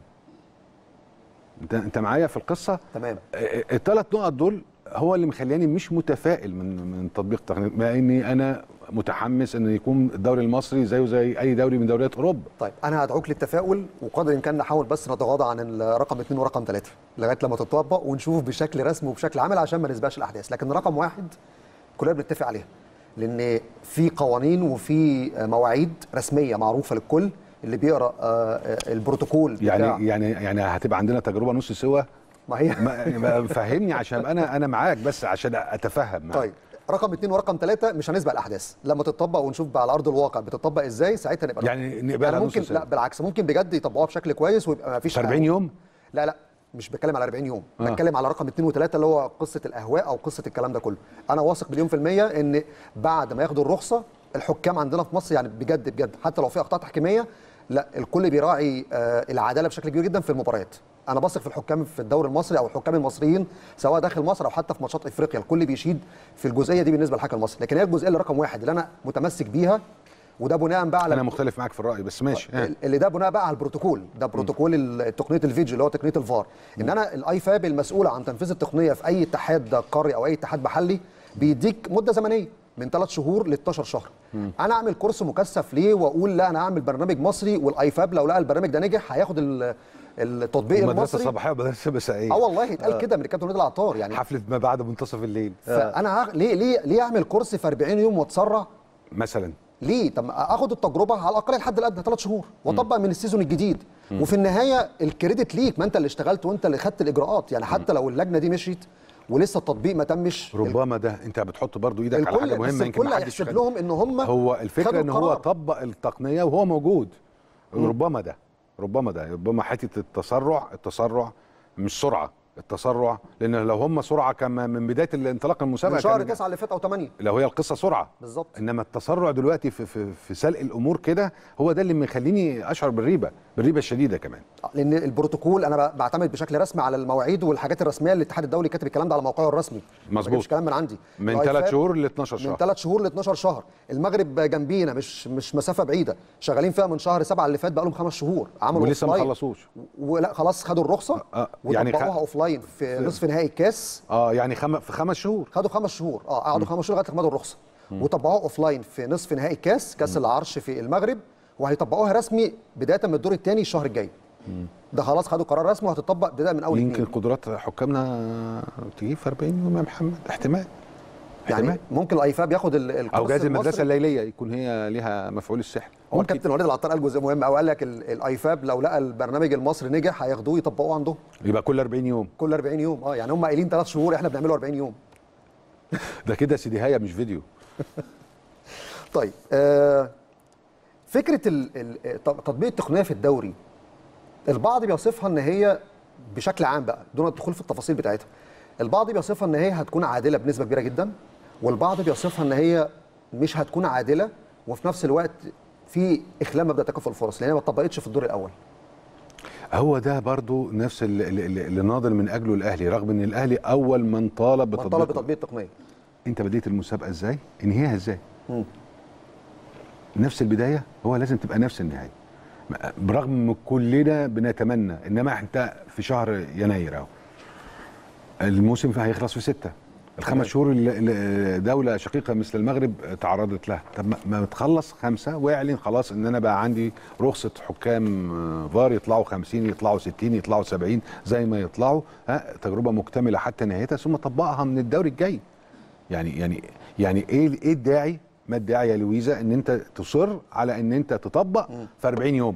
انت انت معايا في القصه تمام الثلاث نقط دول هو اللي مخليني مش متفائل من من تطبيق التقنيه مع اني انا متحمس ان يكون الدوري المصري زيه زي اي دوري من دوريات اوروبا طيب انا هدعوك للتفاؤل وقدر الامكان نحاول بس نتغاضى عن الرقم اثنين ورقم ثلاثه لغايه لما تطبق ونشوف بشكل رسمي وبشكل عمل عشان ما نسبقش الاحداث لكن رقم واحد كلنا بنتفق عليها لان في قوانين وفي مواعيد رسميه معروفه للكل اللي بيقرا آه، آه، البروتوكول بتاع يعني يعني يعني هتبقى عندنا تجربه نص سوا ما هي ما- ما- فهمني عشان أبقى انا انا معاك بس عشان اتفهم معاك. طيب رقم اثنين ورقم ثلاثة مش هنسبق الأحداث لما تطبق ونشوف بقى على أرض الواقع بتطبق إزاي ساعتها نبقى يعني نقبلها نص ممكن سنة. لا بالعكس ممكن بجد يطبقوها بشكل كويس ويبقى ما فيش في 40 يوم لا لا مش بتكلم على 40 يوم آه. بتكلم على رقم 2 و3 اللي هو قصه الاهواء او قصه الكلام ده كله انا واثق مليون في الميه ان بعد ما ياخدوا الرخصه الحكام عندنا في مصر يعني بجد بجد حتى لو في اخطاء تحكيميه لا الكل بيراعي آه العداله بشكل كبير جدا في المباريات انا بثق في الحكام في الدوري المصري او الحكام المصريين سواء داخل مصر او حتى في ماتشات افريقيا الكل بيشيد في الجزئيه دي بالنسبه للحكم المصري لكن هي الجزئيه اللي رقم واحد اللي انا متمسك بيها وده بناء بقى على انا مختلف معاك في الراي بس ماشي آه. اللي ده بناء بقى على البروتوكول ده بروتوكول ال- تقنيه الفيديو اللي هو تقنيه الفار ان انا الاي فاب المسؤوله عن تنفيذ التقنيه في اي اتحاد قاري او اي اتحاد محلي بيديك مده زمنيه من 3 شهور ل 12 شهر انا اعمل كورس مكثف ليه واقول لا انا اعمل برنامج مصري والاي فاب لو لقى البرنامج ده نجح هياخد ال- التطبيق مدرسه المصري صباحيه ومدرسه مسائيه اه والله اتقال كده من الكابتن وليد العطار يعني حفله ما بعد منتصف الليل فانا هغ- ليه ليه ليه اعمل كورس في 40 يوم واتسرع مثلا ليه؟ طب ما اخد التجربه على الاقل الحد الادنى ثلاث شهور واطبق من السيزون الجديد وفي النهايه الكريدت ليك ما انت اللي اشتغلت وانت اللي خدت الاجراءات يعني حتى لو اللجنه دي مشيت ولسه التطبيق ما تمش ربما ده انت بتحط برضو ايدك على الكل حاجه بس مهمه يمكن الكل ما حدش هيحسب خد- لهم ان هم هو الفكره خدوا ان هو القرار. طبق التقنيه وهو موجود ربما ده ربما ده ربما حته التسرع التسرع مش سرعه التسرع لان لو هم سرعه كما من بدايه الانطلاق المسابقه من شهر كان- 9 اللي فات او 8 لو هي القصه سرعه بالظبط. انما التسرع دلوقتي في في في سلق الامور كده هو ده اللي مخليني اشعر بالريبه بالريبه الشديده كمان لان البروتوكول انا ب- بعتمد بشكل رسمي على المواعيد والحاجات الرسميه اللي الاتحاد الدولي كاتب الكلام ده على موقعه الرسمي ما مظبوط. بجيبش كلام من عندي من الآي ثلاث فاب شهور ل 12 من شهر 3 شهور ل 12 شهر المغرب جنبينا مش مش مسافه بعيده شغالين فيها من شهر 7 اللي فات بقى لهم خمس شهور عملوا ولسه ما offline. خلصوش ولا خلاص خدوا الرخصه آه، يعني وطبقوها خ- اوف لاين في نصف نهائي الكاس اه يعني خم... في خمس شهور خدوا خمس شهور اه قعدوا خمس شهور لغايه ما خدوا الرخصه وطبقوها اوف لاين في نصف نهائي الكاس كاس العرش في المغرب وهيطبقوها رسمي بدايه من الدور الثاني الشهر الجاي ده خلاص خدوا قرار رسمي وهتطبق بدايه من اول يمكن اثنين قدرات حكامنا تجيب في 40 يوم يا محمد احتمال يعني احتمال. ممكن الايفاب ياخد ال- الكورس او جهاز المدرسه المصري. الليليه يكون هي ليها مفعول السحر هو ممكن. الكابتن وليد العطار قال جزء مهم قوي قال لك ال- الايفاب لو لقى البرنامج المصري نجح هياخدوه يطبقوه عندهم يبقى كل 40 يوم كل 40 يوم اه يعني هم قايلين ثلاث شهور احنا بنعمله 40 يوم ده كده سيديهايه مش فيديو طيب آه فكره ال- ال- تطبيق التقنيه في الدوري البعض بيصفها ان هي بشكل عام بقى دون الدخول في التفاصيل بتاعتها البعض بيصفها ان هي هتكون عادله بنسبه كبيره جدا والبعض بيصفها ان هي مش هتكون عادله وفي نفس الوقت في اخلال مبدا تكافؤ الفرص لان هي ما اتطبقتش في الدور الاول هو ده برضو نفس اللي, اللي اللي ناضل من اجله الاهلي رغم ان الاهلي اول من طالب من بتطبيق طلب بتطبيق التقنيه انت بديت المسابقه ازاي انهيها ازاي نفس البدايه هو لازم تبقى نفس النهايه برغم ان كلنا بنتمنى انما انت في شهر يناير اهو الموسم هيخلص في ستة الخمس شهور اللي- اللي دولة شقيقة مثل المغرب تعرضت لها طب ما- ما تخلص خمسة واعلن خلاص ان انا بقى عندي رخصة حكام آه، فار يطلعوا 50 يطلعوا 60 يطلعوا 70 زي ما يطلعوا ها تجربة مكتملة حتى نهايتها ثم طبقها من الدوري الجاي يعني يعني يعني ايه ايه الداعي ما الداعي يا لويزا ان انت تصر على ان انت تطبق في 40 يوم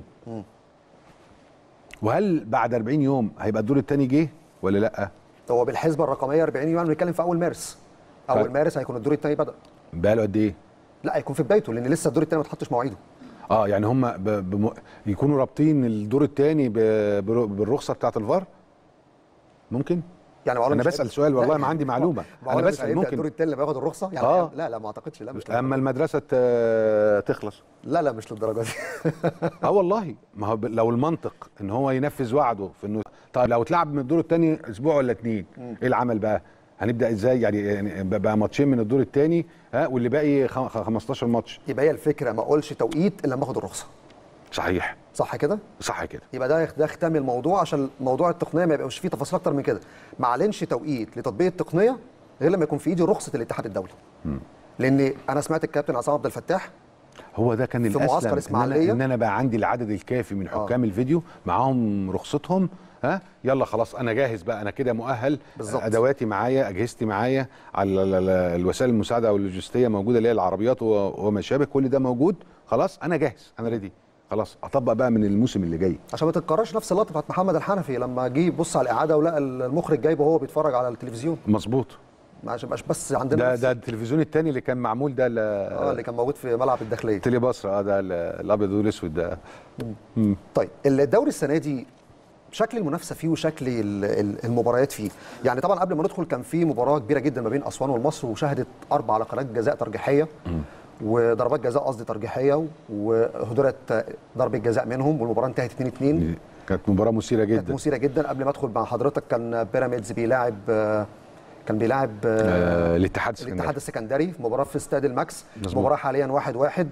وهل بعد 40 يوم هيبقى الدور الثاني جه ولا لا هو بالحسبه الرقميه 40 يوم بنتكلم في اول مارس اول طيب. مارس هيكون الدور الثاني بدا بقاله قد ايه لا هيكون في بدايته لان لسه الدور الثاني ما اتحطش مواعيده اه يعني هم ب... بم... يكونوا رابطين الدور الثاني ب... بر... بالرخصه بتاعه الفار ممكن يعني معقولة انا مش بسال هيبدأ؟ سؤال والله لا. ما عندي معلومه معقولة انا مش بسال هيبدأ ممكن الدور الثاني لما ياخد الرخصه يعني آه. لا لا ما اعتقدش لا مش اما للدرجة المدرسه ت- تخلص دي. لا لا مش للدرجه دي اه والله ما هو ب- لو المنطق ان هو ينفذ وعده في انه طيب لو اتلعب من الدور الثاني اسبوع ولا اتنين ايه العمل بقى هنبدا ازاي يعني يعني بقى ماتشين من الدور الثاني ها واللي باقي خ- خ- 15 ماتش يبقى هي الفكره ما اقولش توقيت الا لما اخد الرخصه صحيح صح كده صح كده يبقى ده ده ختام الموضوع عشان موضوع التقنيه ما يبقاش فيه تفاصيل اكتر من كده ما اعلنش توقيت لتطبيق التقنيه غير لما يكون في ايدي رخصه الاتحاد الدولي لان انا سمعت الكابتن عصام عبد الفتاح هو ده كان في الاسلم معسكر إن أنا, إسماعيلية. ان انا بقى عندي العدد الكافي من حكام آه. الفيديو معاهم رخصتهم ها يلا خلاص انا جاهز بقى انا كده مؤهل بالظبط. ادواتي معايا اجهزتي معايا على ال- ال- الوسائل المساعده او اللوجستيه موجوده اللي هي العربيات و- وما شابه كل ده موجود خلاص انا جاهز انا ريدي خلاص اطبق بقى من الموسم اللي جاي عشان ما تتكررش نفس اللقطه بتاعت محمد الحنفي لما جه يبص على الاعاده ولقى المخرج جايبه وهو بيتفرج على التلفزيون مظبوط عشان يبقاش بس عندنا ده نفس- ده التلفزيون الثاني اللي كان معمول ده ال- اه اللي كان موجود في ملعب الداخليه تيلي بصره اه ده ال- الابيض والاسود ده مم. طيب الدوري السنه دي شكل المنافسه فيه وشكل ال- ال- المباريات فيه يعني طبعا قبل ما ندخل كان في مباراه كبيره جدا ما بين اسوان والمصر وشهدت اربع ركلات جزاء ترجيحيه وضربات جزاء قصدي ترجيحيه وهدرت ضربه جزاء منهم والمباراه انتهت 2 2 كانت مباراه مثيره كانت جدا مثيره جدا قبل ما ادخل مع حضرتك كان بيراميدز بيلاعب آه، كان بيلاعب آه، آه الاتحاد السكندري الاتحاد السكندري في مباراه في استاد الماكس مظبوط. مباراه حاليا واحد واحد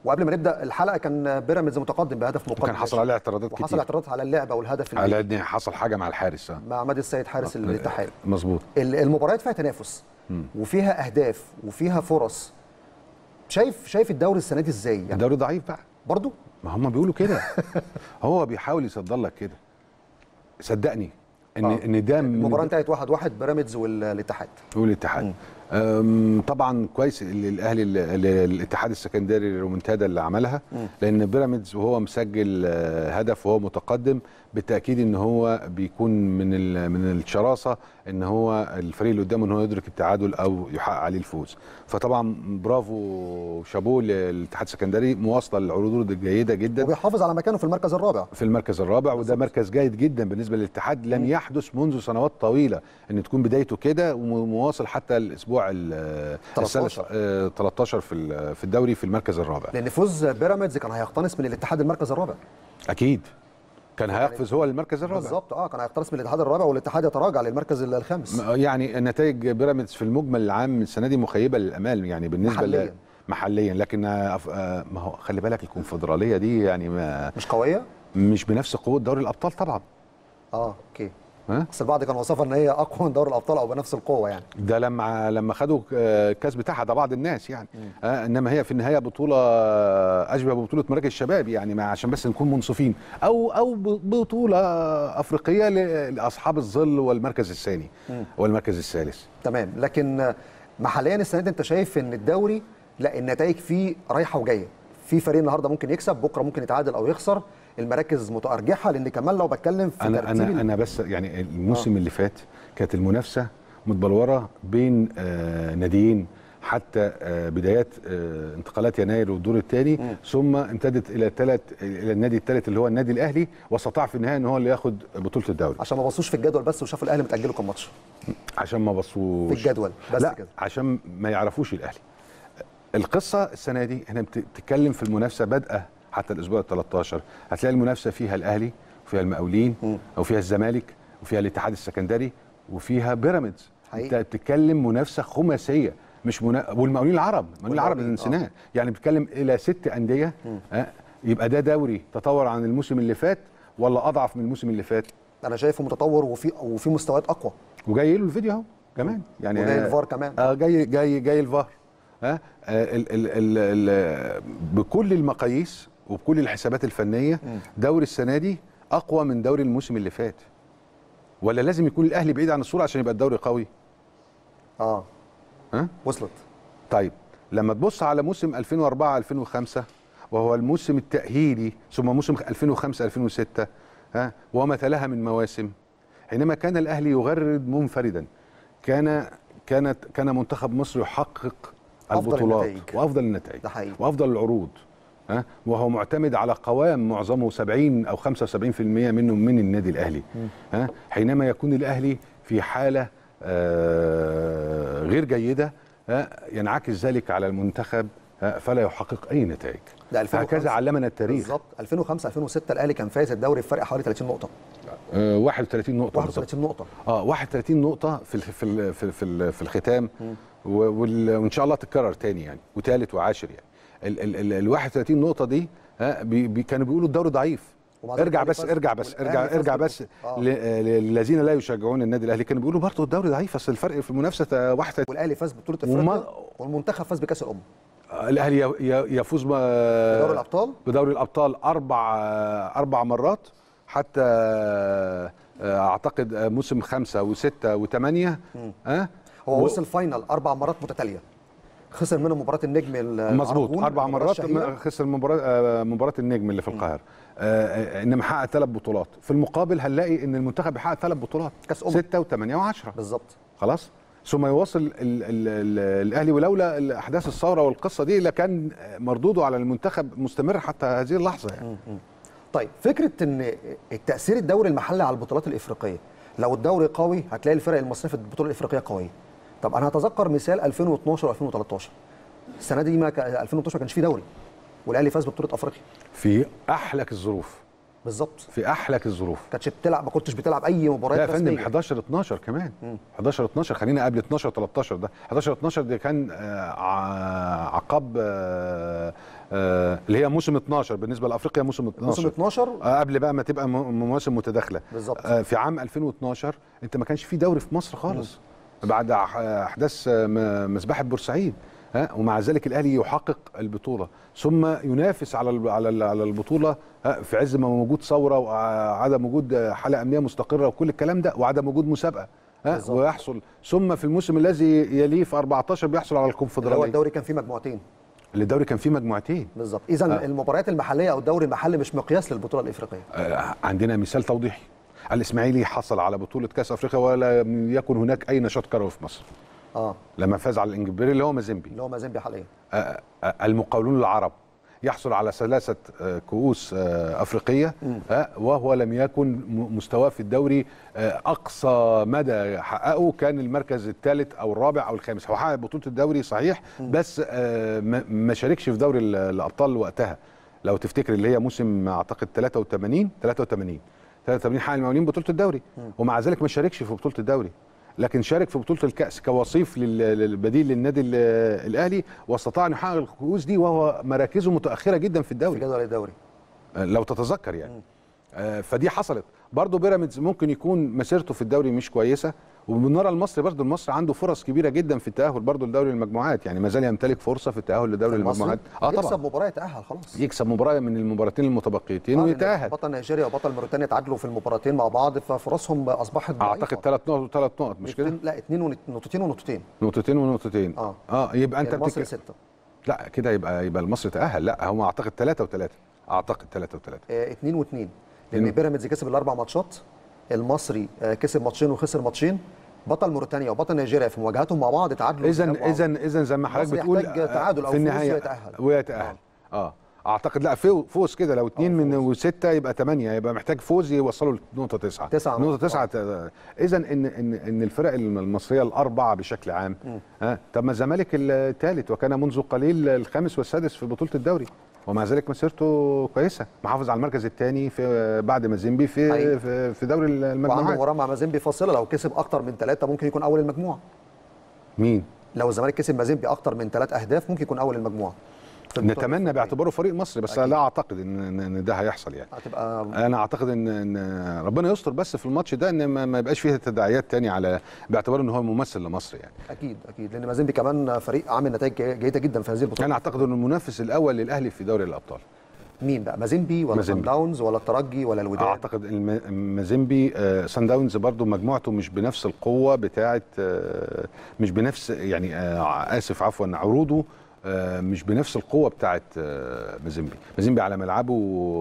وقبل ما نبدا الحلقه كان بيراميدز متقدم بهدف مقدم وكان حصل عليه اعتراضات وحصل كتير اعتراضات على اللعبه والهدف على اللي ان حصل حاجه مع الحارس آه. مع عماد السيد حارس الاتحاد مظبوط ال- المباريات فيها تنافس وفيها اهداف وفيها فرص شايف شايف الدوري السنه دي ازاي يعني الدوري ضعيف بقى برضو ما هم بيقولوا كده هو بيحاول يصدر لك كده صدقني ان آه. ان ده من- المباراه انتهت 1-1 واحد واحد بيراميدز والاتحاد والاتحاد أم، طبعا كويس ال- الاهلي ال- ال- الاتحاد السكندري الرومنتادا اللي عملها لان بيراميدز وهو مسجل آه، هدف وهو متقدم بالتاكيد ان هو بيكون من ال- من الشراسه ان هو الفريق اللي قدامه ان هو يدرك التعادل او يحقق عليه الفوز فطبعا برافو شابوه للاتحاد السكندري مواصله للعروض الجيده جدا وبيحافظ على مكانه في المركز الرابع في المركز الرابع وده مركز جيد جدا بالنسبه للاتحاد لم يحدث منذ سنوات طويله ان تكون بدايته كده ومواصل حتى الاسبوع ال- 13. الثالث آه، 13 في ال- في الدوري في المركز الرابع لان فوز بيراميدز كان هيقتنص من الاتحاد المركز الرابع اكيد كان هيقفز هو للمركز الرابع بالظبط اه كان هيقتنص من الاتحاد الرابع والاتحاد يتراجع للمركز الخامس م- يعني نتائج بيراميدز في المجمل العام السنه دي مخيبه للامال يعني بالنسبه محلياً. ل- محليا لكن آه، أف- آه، ما هو خلي بالك الكونفدراليه دي يعني ما مش قويه مش بنفس قوه دوري الابطال طبعا اه اوكي ها بس البعض كان وصفها ان هي اقوى من دوري الابطال او بنفس القوه يعني ده لما لما خدوا آه، الكاس بتاعها ده بعض الناس يعني آه انما هي في النهايه بطوله آه، اشبه ببطوله مراكز الشباب يعني ما عشان بس نكون منصفين او او ب- بطوله افريقيه ل- لاصحاب الظل والمركز الثاني والمركز الثالث تمام لكن آه، محليا السنه دي انت شايف ان الدوري لا النتائج فيه رايحه وجايه في فريق النهارده ممكن يكسب بكره ممكن يتعادل او يخسر المراكز متارجحه لان كمان لو بتكلم في انا ترتيب انا ال- انا بس يعني الموسم اللي فات كانت المنافسه متبلوره بين آه ناديين حتى آه بدايات آه انتقالات يناير والدور الثاني ثم امتدت الى ثلاث الى النادي الثالث اللي هو النادي الاهلي واستطاع في النهايه ان هو اللي ياخد بطوله الدوري عشان ما بصوش في الجدول بس وشافوا الاهلي متاجله كام ماتش عشان ما بصوش في الجدول بس لا كده. عشان ما يعرفوش الاهلي القصه السنه دي احنا بت- بتتكلم في المنافسه بادئه حتى الاسبوع ال 13 هتلاقي المنافسه فيها الاهلي وفيها المقاولين وفيها الزمالك وفيها الاتحاد السكندري وفيها بيراميدز حقيقي. انت بتتكلم منافسه خماسيه مش منا... والمقاولين العرب المقاولين العرب اللي والمقاولين، نسيناه يعني بتتكلم الى ست انديه أه؟ يبقى ده دوري تطور عن الموسم اللي فات ولا اضعف من الموسم اللي فات انا شايفه متطور وفي وفي مستويات اقوى وجاي له الفيديو اهو كمان يعني وجاي آه، الفار كمان. اه جاي جاي جاي الفار ها آه ال ال ال ال بكل المقاييس وبكل الحسابات الفنيه دوري السنه دي اقوى من دوري الموسم اللي فات ولا لازم يكون الاهلي بعيد عن الصوره عشان يبقى الدوري قوي اه ها وصلت طيب لما تبص على موسم 2004 2005 وهو الموسم التأهيلي ثم موسم 2005 2006 ها وما تلاها من مواسم حينما كان الأهلي يغرد منفردا كان كانت كان منتخب مصر يحقق أفضل البطولات النتائج. وافضل النتائج ده حقيقي. وافضل العروض ها وهو معتمد على قوام معظمه 70 او 75% منه من النادي الاهلي ها حينما يكون الاهلي في حاله آه غير جيده ها ينعكس ذلك على المنتخب ها فلا يحقق اي نتائج ده 2005 هكذا علمنا التاريخ بالظبط 2005 2006 الاهلي كان فايز الدوري بفرق حوالي 30 نقطه آه 31 نقطه بالظبط 31 نقطه اه 31 نقطة في ال في ال في ال في, ال في الختام و- وال- وان شاء الله تتكرر تاني يعني وثالث وعاشر يعني ال ال ال ال 31 نقطة دي ها بي بي كانوا بيقولوا الدوري ضعيف ومع ذلك ارجع الأهلي بس فاز- ارجع بس والأهلي ارجع فاز ارجع بالبطولة. بس آه. ل- ل- للذين لا يشجعون النادي الاهلي كانوا بيقولوا برضه الدوري ضعيف اصل الفرق في المنافسة واحد والاهلي فاز ببطوله وما- افريقيا والمنتخب فاز بكاس الامم الاهلي ي- ي- يفوز ب- بدوري الابطال بدوري الابطال اربع اربع مرات حتى آه، اعتقد آه، موسم خمسة وستة وثمانية ها هو و- وصل فاينل اربع مرات متتاليه خسر منهم مباراه النجم ال- مظبوط الأرجون، اربع المباراة مرات الشهيرة. خسر مباراه آه، مباراه النجم اللي في القاهره آه، آه، انما حقق ثلاث بطولات في المقابل هنلاقي ان المنتخب بيحقق ثلاث بطولات كأس أمم. ستة وثمانية وعشرة بالظبط خلاص ثم يواصل ال ال ال الاهلي ولولا احداث الثوره والقصه دي لكان مردوده على المنتخب مستمر حتى هذه اللحظه يعني طيب فكره ان التاثير الدوري المحلي على البطولات الافريقيه لو الدوري قوي هتلاقي الفرق المصريه في البطوله الافريقيه قويه طب انا هتذكر مثال 2012 و2013 السنه دي ما كان 2012 ما كانش فيه دوري والاهلي فاز ببطوله افريقيا في احلك الظروف بالظبط في احلك الظروف كانتش بتلعب ما كنتش بتلعب اي مباريات لا يا فندم رسمية. 11 12 كمان 11 12 خلينا قبل 12 13 ده 11 12 ده كان آه، ع- عقاب آه، آه، اللي هي موسم 12 بالنسبه لافريقيا موسم 12 موسم 12 آه، قبل بقى ما تبقى م- مواسم متداخله بالظبط. آه، في عام 2012 انت ما كانش في دوري في مصر خالص بعد أح- احداث آه، م- مذبحه بورسعيد ها ومع ذلك الاهلي يحقق البطوله ثم ينافس على ال- على ال- على البطوله ها، في عز ما موجود ثوره وعدم وجود آه، حاله امنيه مستقره وكل الكلام ده وعدم وجود مسابقه ها بالظبط. ويحصل ثم في الموسم الذي يليه في 14 بيحصل على اللي هو الكونفدراليه الدوري كان فيه مجموعتين اللي الدوري كان فيه مجموعتين بالظبط اذا آه. المباريات المحليه او الدوري المحلي مش مقياس للبطوله الافريقيه آه، عندنا مثال توضيحي الاسماعيلي حصل على بطوله كاس افريقيا ولا يكن هناك اي نشاط كروي في مصر اه لما فاز على الانجبيري اللي هو مازيمبي اللي هو مازيمبي حاليا آه، آه، المقاولون العرب يحصل على ثلاثة آه، كؤوس آه، أفريقية آه، وهو لم يكن م- مستواه في الدوري آه، أقصى مدى حققه كان المركز الثالث أو الرابع أو الخامس هو حقق بطولة الدوري صحيح بس آه، ما- ما شاركش في دوري ال- الأبطال وقتها لو تفتكر اللي هي موسم أعتقد 83 83 83 حقق المقاولين بطولة الدوري ومع ذلك ما شاركش في بطولة الدوري لكن شارك في بطوله الكاس كوصيف لل- للبديل للنادي ال- الاهلي واستطاع ان يحقق الكؤوس دي وهو مراكزه متاخره جدا في في الدوري جدول الدوري لو تتذكر يعني آه، فدي حصلت برضه بيراميدز ممكن يكون مسيرته في الدوري مش كويسه وبنرى المصري برضه المصري عنده فرص كبيره جدا في التاهل برضه لدوري المجموعات يعني ما زال يمتلك فرصه في التاهل لدوري المصري المجموعات اه يكسب طبعا مباراه يتاهل خلاص يكسب مباراه من المباراتين المتبقيتين آه، لأن ويتاهل بطل نيجيريا وبطل موريتانيا تعادلوا في المباراتين مع بعض ففرصهم اصبحت ضعيفة. اعتقد ثلاث نقط وثلاث نقط مش كده اتنين- لا اثنين ونت- نقطتين ونقطتين نقطتين ونقطتين اه اه يبقى انت يعني المصري بتك... سته لا كده يبقى يبقى المصري تاهل لا هم اعتقد ثلاثه وثلاثه اعتقد ثلاثه وثلاثه آه، اتنين واثنين لان اتنين. بيراميدز كسب الاربع ماتشات المصري آه، كسب ماتشين وخسر ماتشين بطل موريتانيا وبطل نيجيريا في مواجهاتهم مع بعض تعادلوا اذا ذهاب وعودة. اذا اذا زي ما حضرتك المصري بتقول يحتاج آه، تعادل أو في فوز النهايه ويتأهل. ويتاهل اه اعتقد لا فو- فوز كده لو اثنين من وسته يبقى ثمانيه يبقى محتاج فوز يوصلوا لنقطه تسعه تسعة نقطه تسعه اذا ان ان ان الفرق المصريه الاربعه بشكل عام ها طب ما الزمالك الثالث وكان منذ قليل الخامس والسادس في بطوله الدوري ومع ذلك مسيرته كويسه محافظ على المركز الثاني في بعد مازيمبي في حقيقي. في, في دوري وعنده المجموعات مباراه مع مازيمبي فاصله لو كسب اكتر من ثلاثه ممكن يكون اول المجموعه مين لو الزمالك كسب مازيمبي اكتر من ثلاث اهداف ممكن يكون اول المجموعه في البطولة نتمنى الأفريقية. باعتباره فريق مصري بس أكيد. لا اعتقد ان إن- ان ده هيحصل يعني هتبقى انا اعتقد ان ان ربنا يستر بس في الماتش ده ان ما ما يبقاش فيه تداعيات تاني على باعتبار ان هو ممثل لمصر يعني اكيد اكيد لان مازيمبي كمان فريق عامل نتائج جيده جدا في هذه البطوله انا اعتقد ان المنافس الاول للاهلي في دوري الابطال مين بقى مازيمبي ولا مازيمبي. سان داونز ولا الترجي ولا الوداد اعتقد الم- مازيمبي آه، سان داونز برضو مجموعته مش بنفس القوه بتاعه آه، مش بنفس يعني آه، اسف عفوا عروضه آه، مش بنفس القوه بتاعه آه، مازيمبي مازيمبي على ملعبه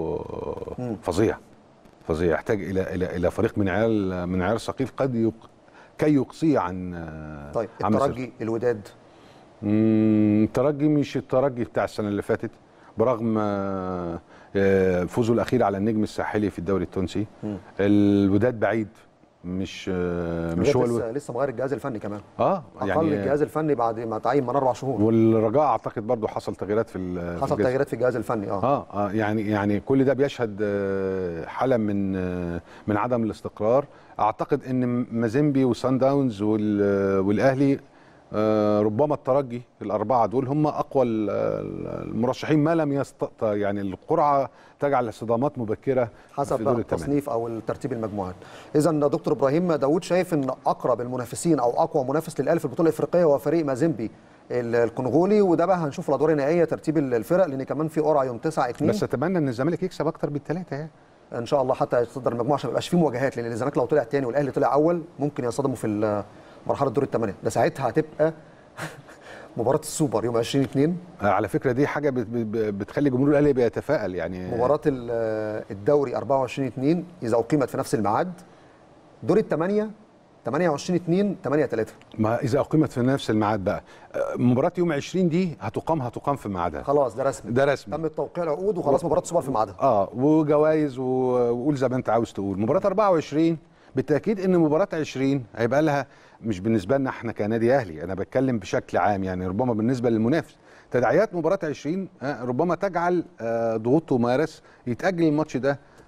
آه، فظيع فظيع يحتاج الى الى الى فريق من عيال من عيال ثقيل قد يق كي يقصيه عن آه، طيب عن مسيرته. الترجي الوداد مم، الترجي مش الترجي بتاع السنه اللي فاتت برغم آه، آه، فوزه الاخير على النجم الساحلي في الدوري التونسي الوداد بعيد مش آه، مش هو الوداد الوداد لسه, لسه مغير الجهاز الفني كمان اه اقل يعني الجهاز الفني بعد ما تعين من اربع شهور والرجاء اعتقد برضو حصل تغييرات في ال- في حصل الجهاز. تغييرات في الجهاز الفني اه اه اه يعني يعني كل ده بيشهد آه، حاله من آه، من عدم الاستقرار اعتقد ان مازيمبي وسان داونز وال- والاهلي آه، ربما الترجي الاربعه دول هم اقوى ال- ال- المرشحين ما لم يستطع يعني القرعه تجعل صدامات مبكره في حسب دور بقى الثمانيه التصنيف او الترتيب المجموعات اذا دكتور ابراهيم داوود شايف ان اقرب المنافسين او اقوى منافس للاهلي في البطوله الافريقيه هو فريق مازيمبي ال- الكونغولي وده بقى هنشوف الادوار النهائيه ترتيب الفرق لان كمان في قرعه يوم 9 2 بس اتمنى ان الزمالك يكسب اكتر من ثلاثه يعني ان شاء الله حتى يتصدر المجموعه عشان ما يبقاش في مواجهات لان الزمالك لو طلع تاني والاهلي طلع اول ممكن يصطدموا في ال- مرحله دور الثمانيه ده ساعتها هتبقى مباراه السوبر يوم 20 2 آه، على فكره دي حاجه بت- بت- بتخلي جمهور الاهلي بيتفائل يعني مباراه ال- الدوري 24 2 اذا اقيمت في نفس الميعاد دور الثمانيه 28 2 8 3 ما اذا اقيمت في نفس الميعاد بقى آه، مباراه يوم 20 دي هتقام هتقام في ميعادها خلاص ده رسمي ده رسمي تم توقيع العقود وخلاص مباراه السوبر في ميعادها اه وجوائز و- وقول زي ما انت عاوز تقول مباراه 24 بالتاكيد ان مباراه 20 هيبقى لها مش بالنسبه لنا احنا كنادي اهلي انا بتكلم بشكل عام يعني ربما بالنسبه للمنافس تداعيات مباراه 20 آه، ربما تجعل آه، ضغوط تمارس يتاجل الماتش ده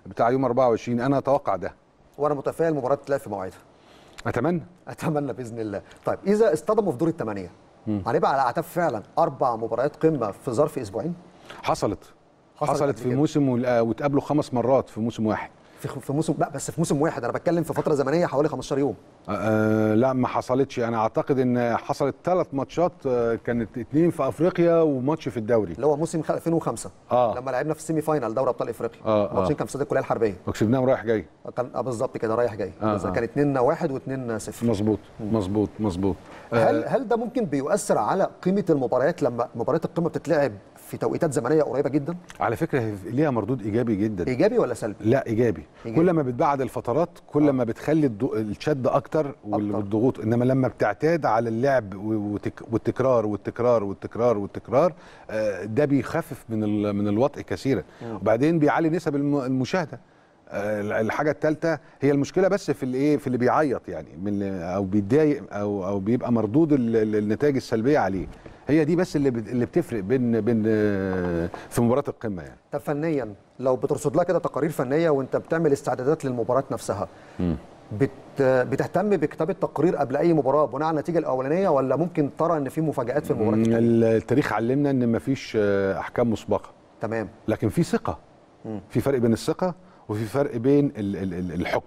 بتاع يوم 24 انا اتوقع ده وانا متفائل المباراه تتلعب في موعدها اتمنى اتمنى باذن الله طيب اذا اصطدموا في دور الثمانيه هنبقى على اعتاب فعلا اربع مباريات قمه في ظرف اسبوعين حصلت حصلت حصلت قبل في كده. موسم وال- واتقابلوا خمس مرات في موسم واحد في في موسم لا بس في موسم واحد انا بتكلم في فتره زمنيه حوالي 15 يوم آه لا ما حصلتش انا اعتقد ان حصلت ثلاث ماتشات آه كانت اتنين في افريقيا وماتش في الدوري اللي هو موسم خ- 2005 آه. لما لعبنا في السيمي فاينال دوري ابطال افريقيا آه، آه. ماتشين كان في استاد الكليه الحربيه وكسبناهم رايح جاي كان آه بالظبط كده رايح جاي آه، بس آه. كان 2 1 و2 0 مظبوط مظبوط مظبوط هل هل ده ممكن بيؤثر على قيمه المباريات لما مباريات القمه بتتلعب في توقيتات زمنيه قريبه جدا على فكره هي ليها مردود ايجابي جدا ايجابي ولا سلبي لا ايجابي. إيجابي. كل ما بتبعد الفترات كل ما بتخلي الضو- الشد اكتر وال- أكتر. والضغوط انما لما بتعتاد على اللعب و- وتك- والتكرار والتكرار والتكرار والتكرار آه، ده بيخفف من ال- من الوطء كثيرا وبعدين بيعلي نسب الم- المشاهده آه، الحاجه الثالثه هي المشكله بس في الايه في اللي بيعيط يعني من اللي- او بيتضايق او او بيبقى مردود ال- ال- النتائج السلبيه عليه هي دي بس اللي بت- اللي بتفرق بين بين آه، في مباراه القمه يعني طب فنيا لو بترصد لها كده تقارير فنيه وانت بتعمل استعدادات للمباراه نفسها بت بتهتم بكتابه تقرير قبل اي مباراه بناء على النتيجه الاولانيه ولا ممكن ترى ان في مفاجات في المباراه التانية؟ التاريخ علمنا ان مفيش آه، احكام مسبقه تمام لكن في ثقه في فرق بين الثقه وفي فرق بين ال- ال- ال- الحكم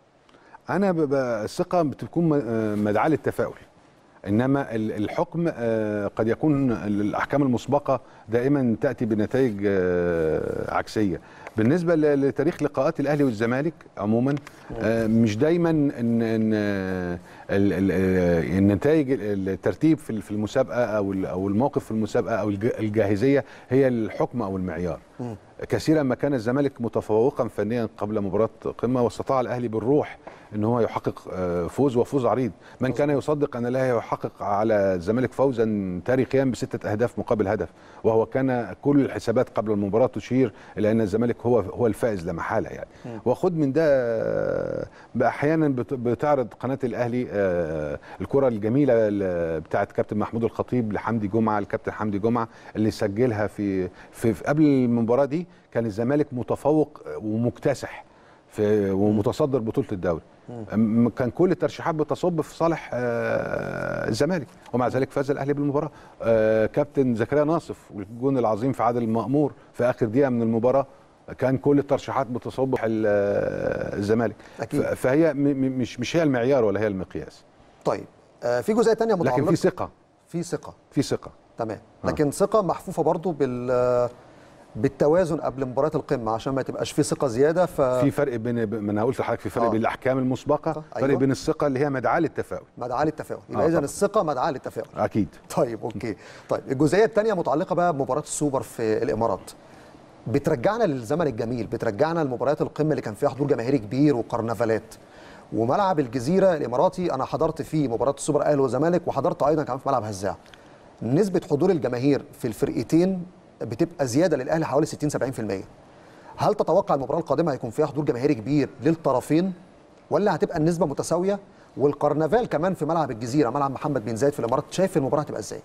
انا ب- ب- الثقه بتكون م- آه، مدعاه للتفاؤل انما ال- الحكم آه، قد يكون الاحكام المسبقه دائما تاتي بنتائج آه، عكسيه بالنسبه ل- لتاريخ لقاءات الاهلي والزمالك عموما آه، مش دايما ان ان آه، ال- ال- آه، النتائج ال- الترتيب في ال- في المسابقه او ال- او الموقف في المسابقه او الج- الجاهزيه هي الحكم او المعيار كثيرا ما كان الزمالك متفوقا فنيا قبل مباراه قمه واستطاع الاهلي بالروح ان هو يحقق آه، فوز وفوز عريض من كان يصدق ان الاهلي يحقق على الزمالك فوزا تاريخيا بسته اهداف مقابل هدف وهو كان كل الحسابات قبل المباراه تشير الى ان الزمالك هو هو الفائز لا محاله يعني وخد من ده آه، احيانا بت- بتعرض قناه الاهلي آه، الكره الجميله ال- بتاعت كابتن محمود الخطيب لحمدي جمعه الكابتن حمدي جمعه اللي سجلها في في, في قبل المباراه دي كان الزمالك متفوق ومكتسح في ومتصدر بطوله الدوري أم- كان كل الترشيحات بتصب في صالح آه، الزمالك ومع ذلك فاز الاهلي بالمباراه آه، كابتن زكريا ناصف والجون العظيم في عادل المامور في اخر دقيقه من المباراه كان كل الترشيحات بتصب في ال- آه، الزمالك أكيد. ف- فهي م- م- مش مش هي المعيار ولا هي المقياس طيب آه في جزئيه تانية متعلقه لكن في ثقه في ثقه في ثقه تمام لكن ثقه محفوفه برضو بال بالتوازن قبل مباراه القمه عشان ما تبقاش في ثقه زياده ف في فرق بين ما انا قلت لحضرتك في فرق آه. بين الاحكام المسبقه صح، فرق أيوة. بين الثقه اللي هي مدعاه للتفاؤل مدعاه للتفاؤل يبقى آه، اذا طبعا. الثقه مدعاه للتفاؤل اكيد طيب اوكي طيب الجزئيه الثانيه متعلقه بقى بمباراه السوبر في الامارات بترجعنا للزمن الجميل بترجعنا لمباريات القمه اللي كان فيها حضور جماهيري كبير وكرنفالات وملعب الجزيره الاماراتي انا حضرت فيه مباراه السوبر اهلي وزمالك وحضرت ايضا كمان في ملعب هزاع نسبه حضور الجماهير في الفرقتين بتبقى زياده للاهلي حوالي 60 70% هل تتوقع المباراه القادمه هيكون فيها حضور جماهيري كبير للطرفين ولا هتبقى النسبه متساويه والكرنفال كمان في ملعب الجزيره ملعب محمد بن زايد في الامارات شايف المباراه هتبقى ازاي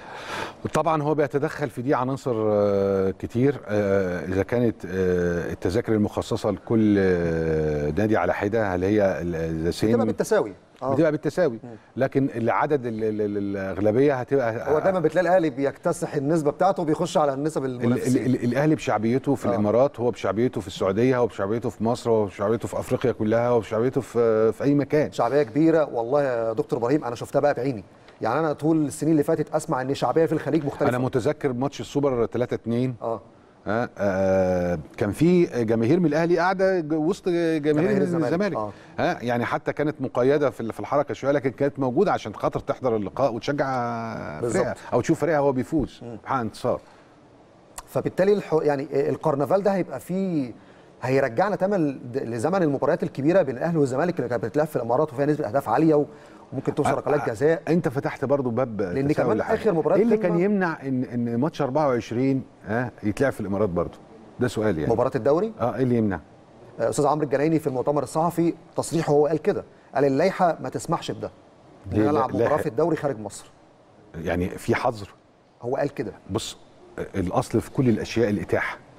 طبعا هو بيتدخل في دي عناصر آه، كتير آه، اذا كانت آه، التذاكر المخصصه لكل آه، نادي على حده هل هي ال- ذا سيم بتبقى بالتساوي آه. بتبقى بالتساوي لكن العدد ال- ال- ال- الاغلبيه هتبقى هو دايما بتلاقي الاهلي بيكتسح النسبه بتاعته وبيخش على النسب ال- ال- المنافسين ال- الاهلي بشعبيته في آه. الامارات هو بشعبيته في السعوديه هو بشعبيته في مصر هو بشعبيته في افريقيا كلها هو بشعبيته في في اي مكان شعبيه كبيره والله يا دكتور ابراهيم انا شفتها بقى بعيني يعني انا طول السنين اللي فاتت اسمع ان شعبيه في الخليج مختلفه انا متذكر ماتش السوبر 3 2 اه آه آه كان في جماهير من الاهلي قاعده ج- وسط جماهير, جماهير من الزمالك، الزمالك آه. آه يعني حتى كانت مقيده في ال- في الحركه شويه لكن كانت موجوده عشان خاطر تحضر اللقاء وتشجع بالظبط. فريقها او تشوف فريقها وهو بيفوز بحقق انتصار فبالتالي الح... يعني الكرنفال ده هيبقى فيه هيرجعنا تمام لزمن المباريات الكبيره بين الاهلي والزمالك اللي كانت بتتلعب في الامارات وفيها نسبه اهداف عاليه وممكن توصل ركلات جزاء انت فتحت برضو باب لأن تساؤل كمان لحاجة. آخر مباراة ايه اللي قمة- كان يمنع ان ان ماتش 24 ها يتلعب في الامارات برضو ده سؤال يعني مباراه الدوري اه ايه اللي يمنع آه، استاذ عمرو الجنايني في المؤتمر الصحفي تصريحه هو قال كده قال اللائحه ما تسمحش بده إن ليه؟ نلعب لا- مباراه لا. في الدوري خارج مصر يعني في حظر هو قال كده بص الاصل في كل الاشياء الاتاحه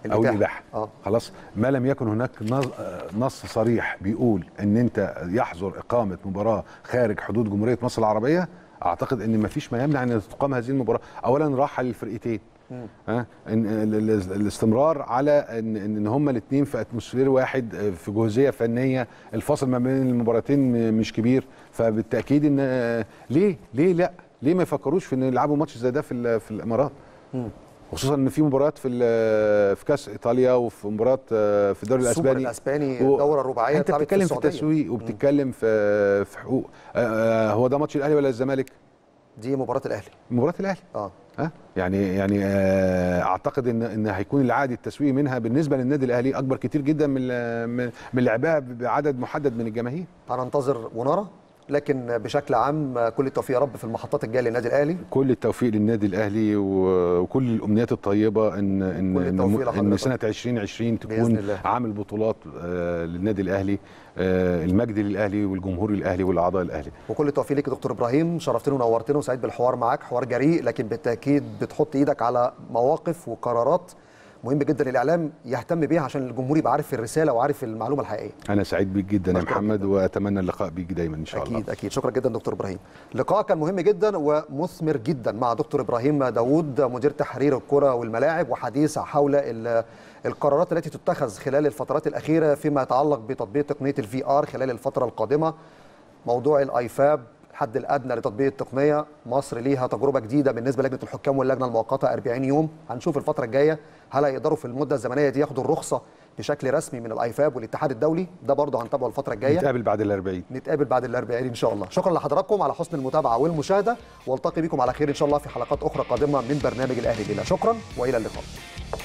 او الإتاحة. الاباحه آه. خلاص ما لم يكن هناك نص, آه، نص صريح بيقول ان انت يحظر اقامه مباراه خارج حدود جمهوريه مصر العربيه اعتقد ان ما فيش ما يمنع ان تقام هذه المباراه اولا راحه للفرقتين ها إن ال- ال- الاستمرار على ان ان إن هما الاثنين في اتموسفير واحد آه، في جهوزيه فنيه الفاصل ما بين المباراتين م- مش كبير فبالتاكيد ان آه، ليه ليه لا ليه ما يفكروش في ان يلعبوا ماتش زي ده في ال- في الامارات خصوصا ان في مباريات في ال- في كاس ايطاليا وفي مباراه آه، في الدوري السوبر الاسباني الاسباني و- الدوره الرباعيه انت اتلعبت بتتكلم في السعودية. تسويق وبتتكلم في في حقوق آه، آه، هو ده ماتش الاهلي ولا الزمالك دي مباراه الاهلي مباراه الاهلي اه ها يعني يعني آه، اعتقد ان ان هيكون العائد التسويقي منها بالنسبه للنادي الاهلي اكبر كتير جدا من من من لعبها بعدد محدد من الجماهير هننتظر ونرى لكن بشكل عام كل التوفيق يا رب في المحطات الجايه للنادي الاهلي كل التوفيق للنادي الاهلي و- وكل الامنيات الطيبه ان ان كل التوفيق ان, لحضرتك. إن سنه 2020 بإذن تكون الله. عامل بطولات آه، للنادي الاهلي آه، المجد للاهلي والجمهور الاهلي والاعضاء الاهلي وكل التوفيق ليك يا دكتور ابراهيم شرفتنا ونورتنا وسعيد بالحوار معاك حوار جريء لكن بالتاكيد بتحط ايدك على مواقف وقرارات مهم جدا الاعلام يهتم بيها عشان الجمهور يبقى عارف الرساله وعارف المعلومه الحقيقيه انا سعيد بيك جدا يا بشكرك محمد جداً. واتمنى اللقاء بيك دايما ان شاء الله اكيد اكيد شكرا جدا دكتور ابراهيم لقاء كان مهم جدا ومثمر جدا مع دكتور ابراهيم داوود مدير تحرير الكره والملاعب وحديث حول ال- القرارات التي تتخذ خلال الفترات الاخيره فيما يتعلق بتطبيق تقنيه الفي ار خلال الفتره القادمه موضوع الايفاب الحد الادنى لتطبيق التقنيه مصر ليها تجربه جديده بالنسبه لجنه الحكام واللجنه المؤقته 40 يوم هنشوف الفتره الجايه هل هيقدروا في المده الزمنيه دي ياخدوا الرخصه بشكل رسمي من الايفاب والاتحاد الدولي ده برضه هنتابعه الفتره الجايه نتقابل بعد الأربعين نتقابل بعد الأربعين إن شاء الله شكرا لحضراتكم على حسن المتابعة والمشاهدة والتقي بكم على خير إن شاء الله في حلقات أخرى قادمة من برنامج الأهلي ليلة شكرا وإلى اللقاء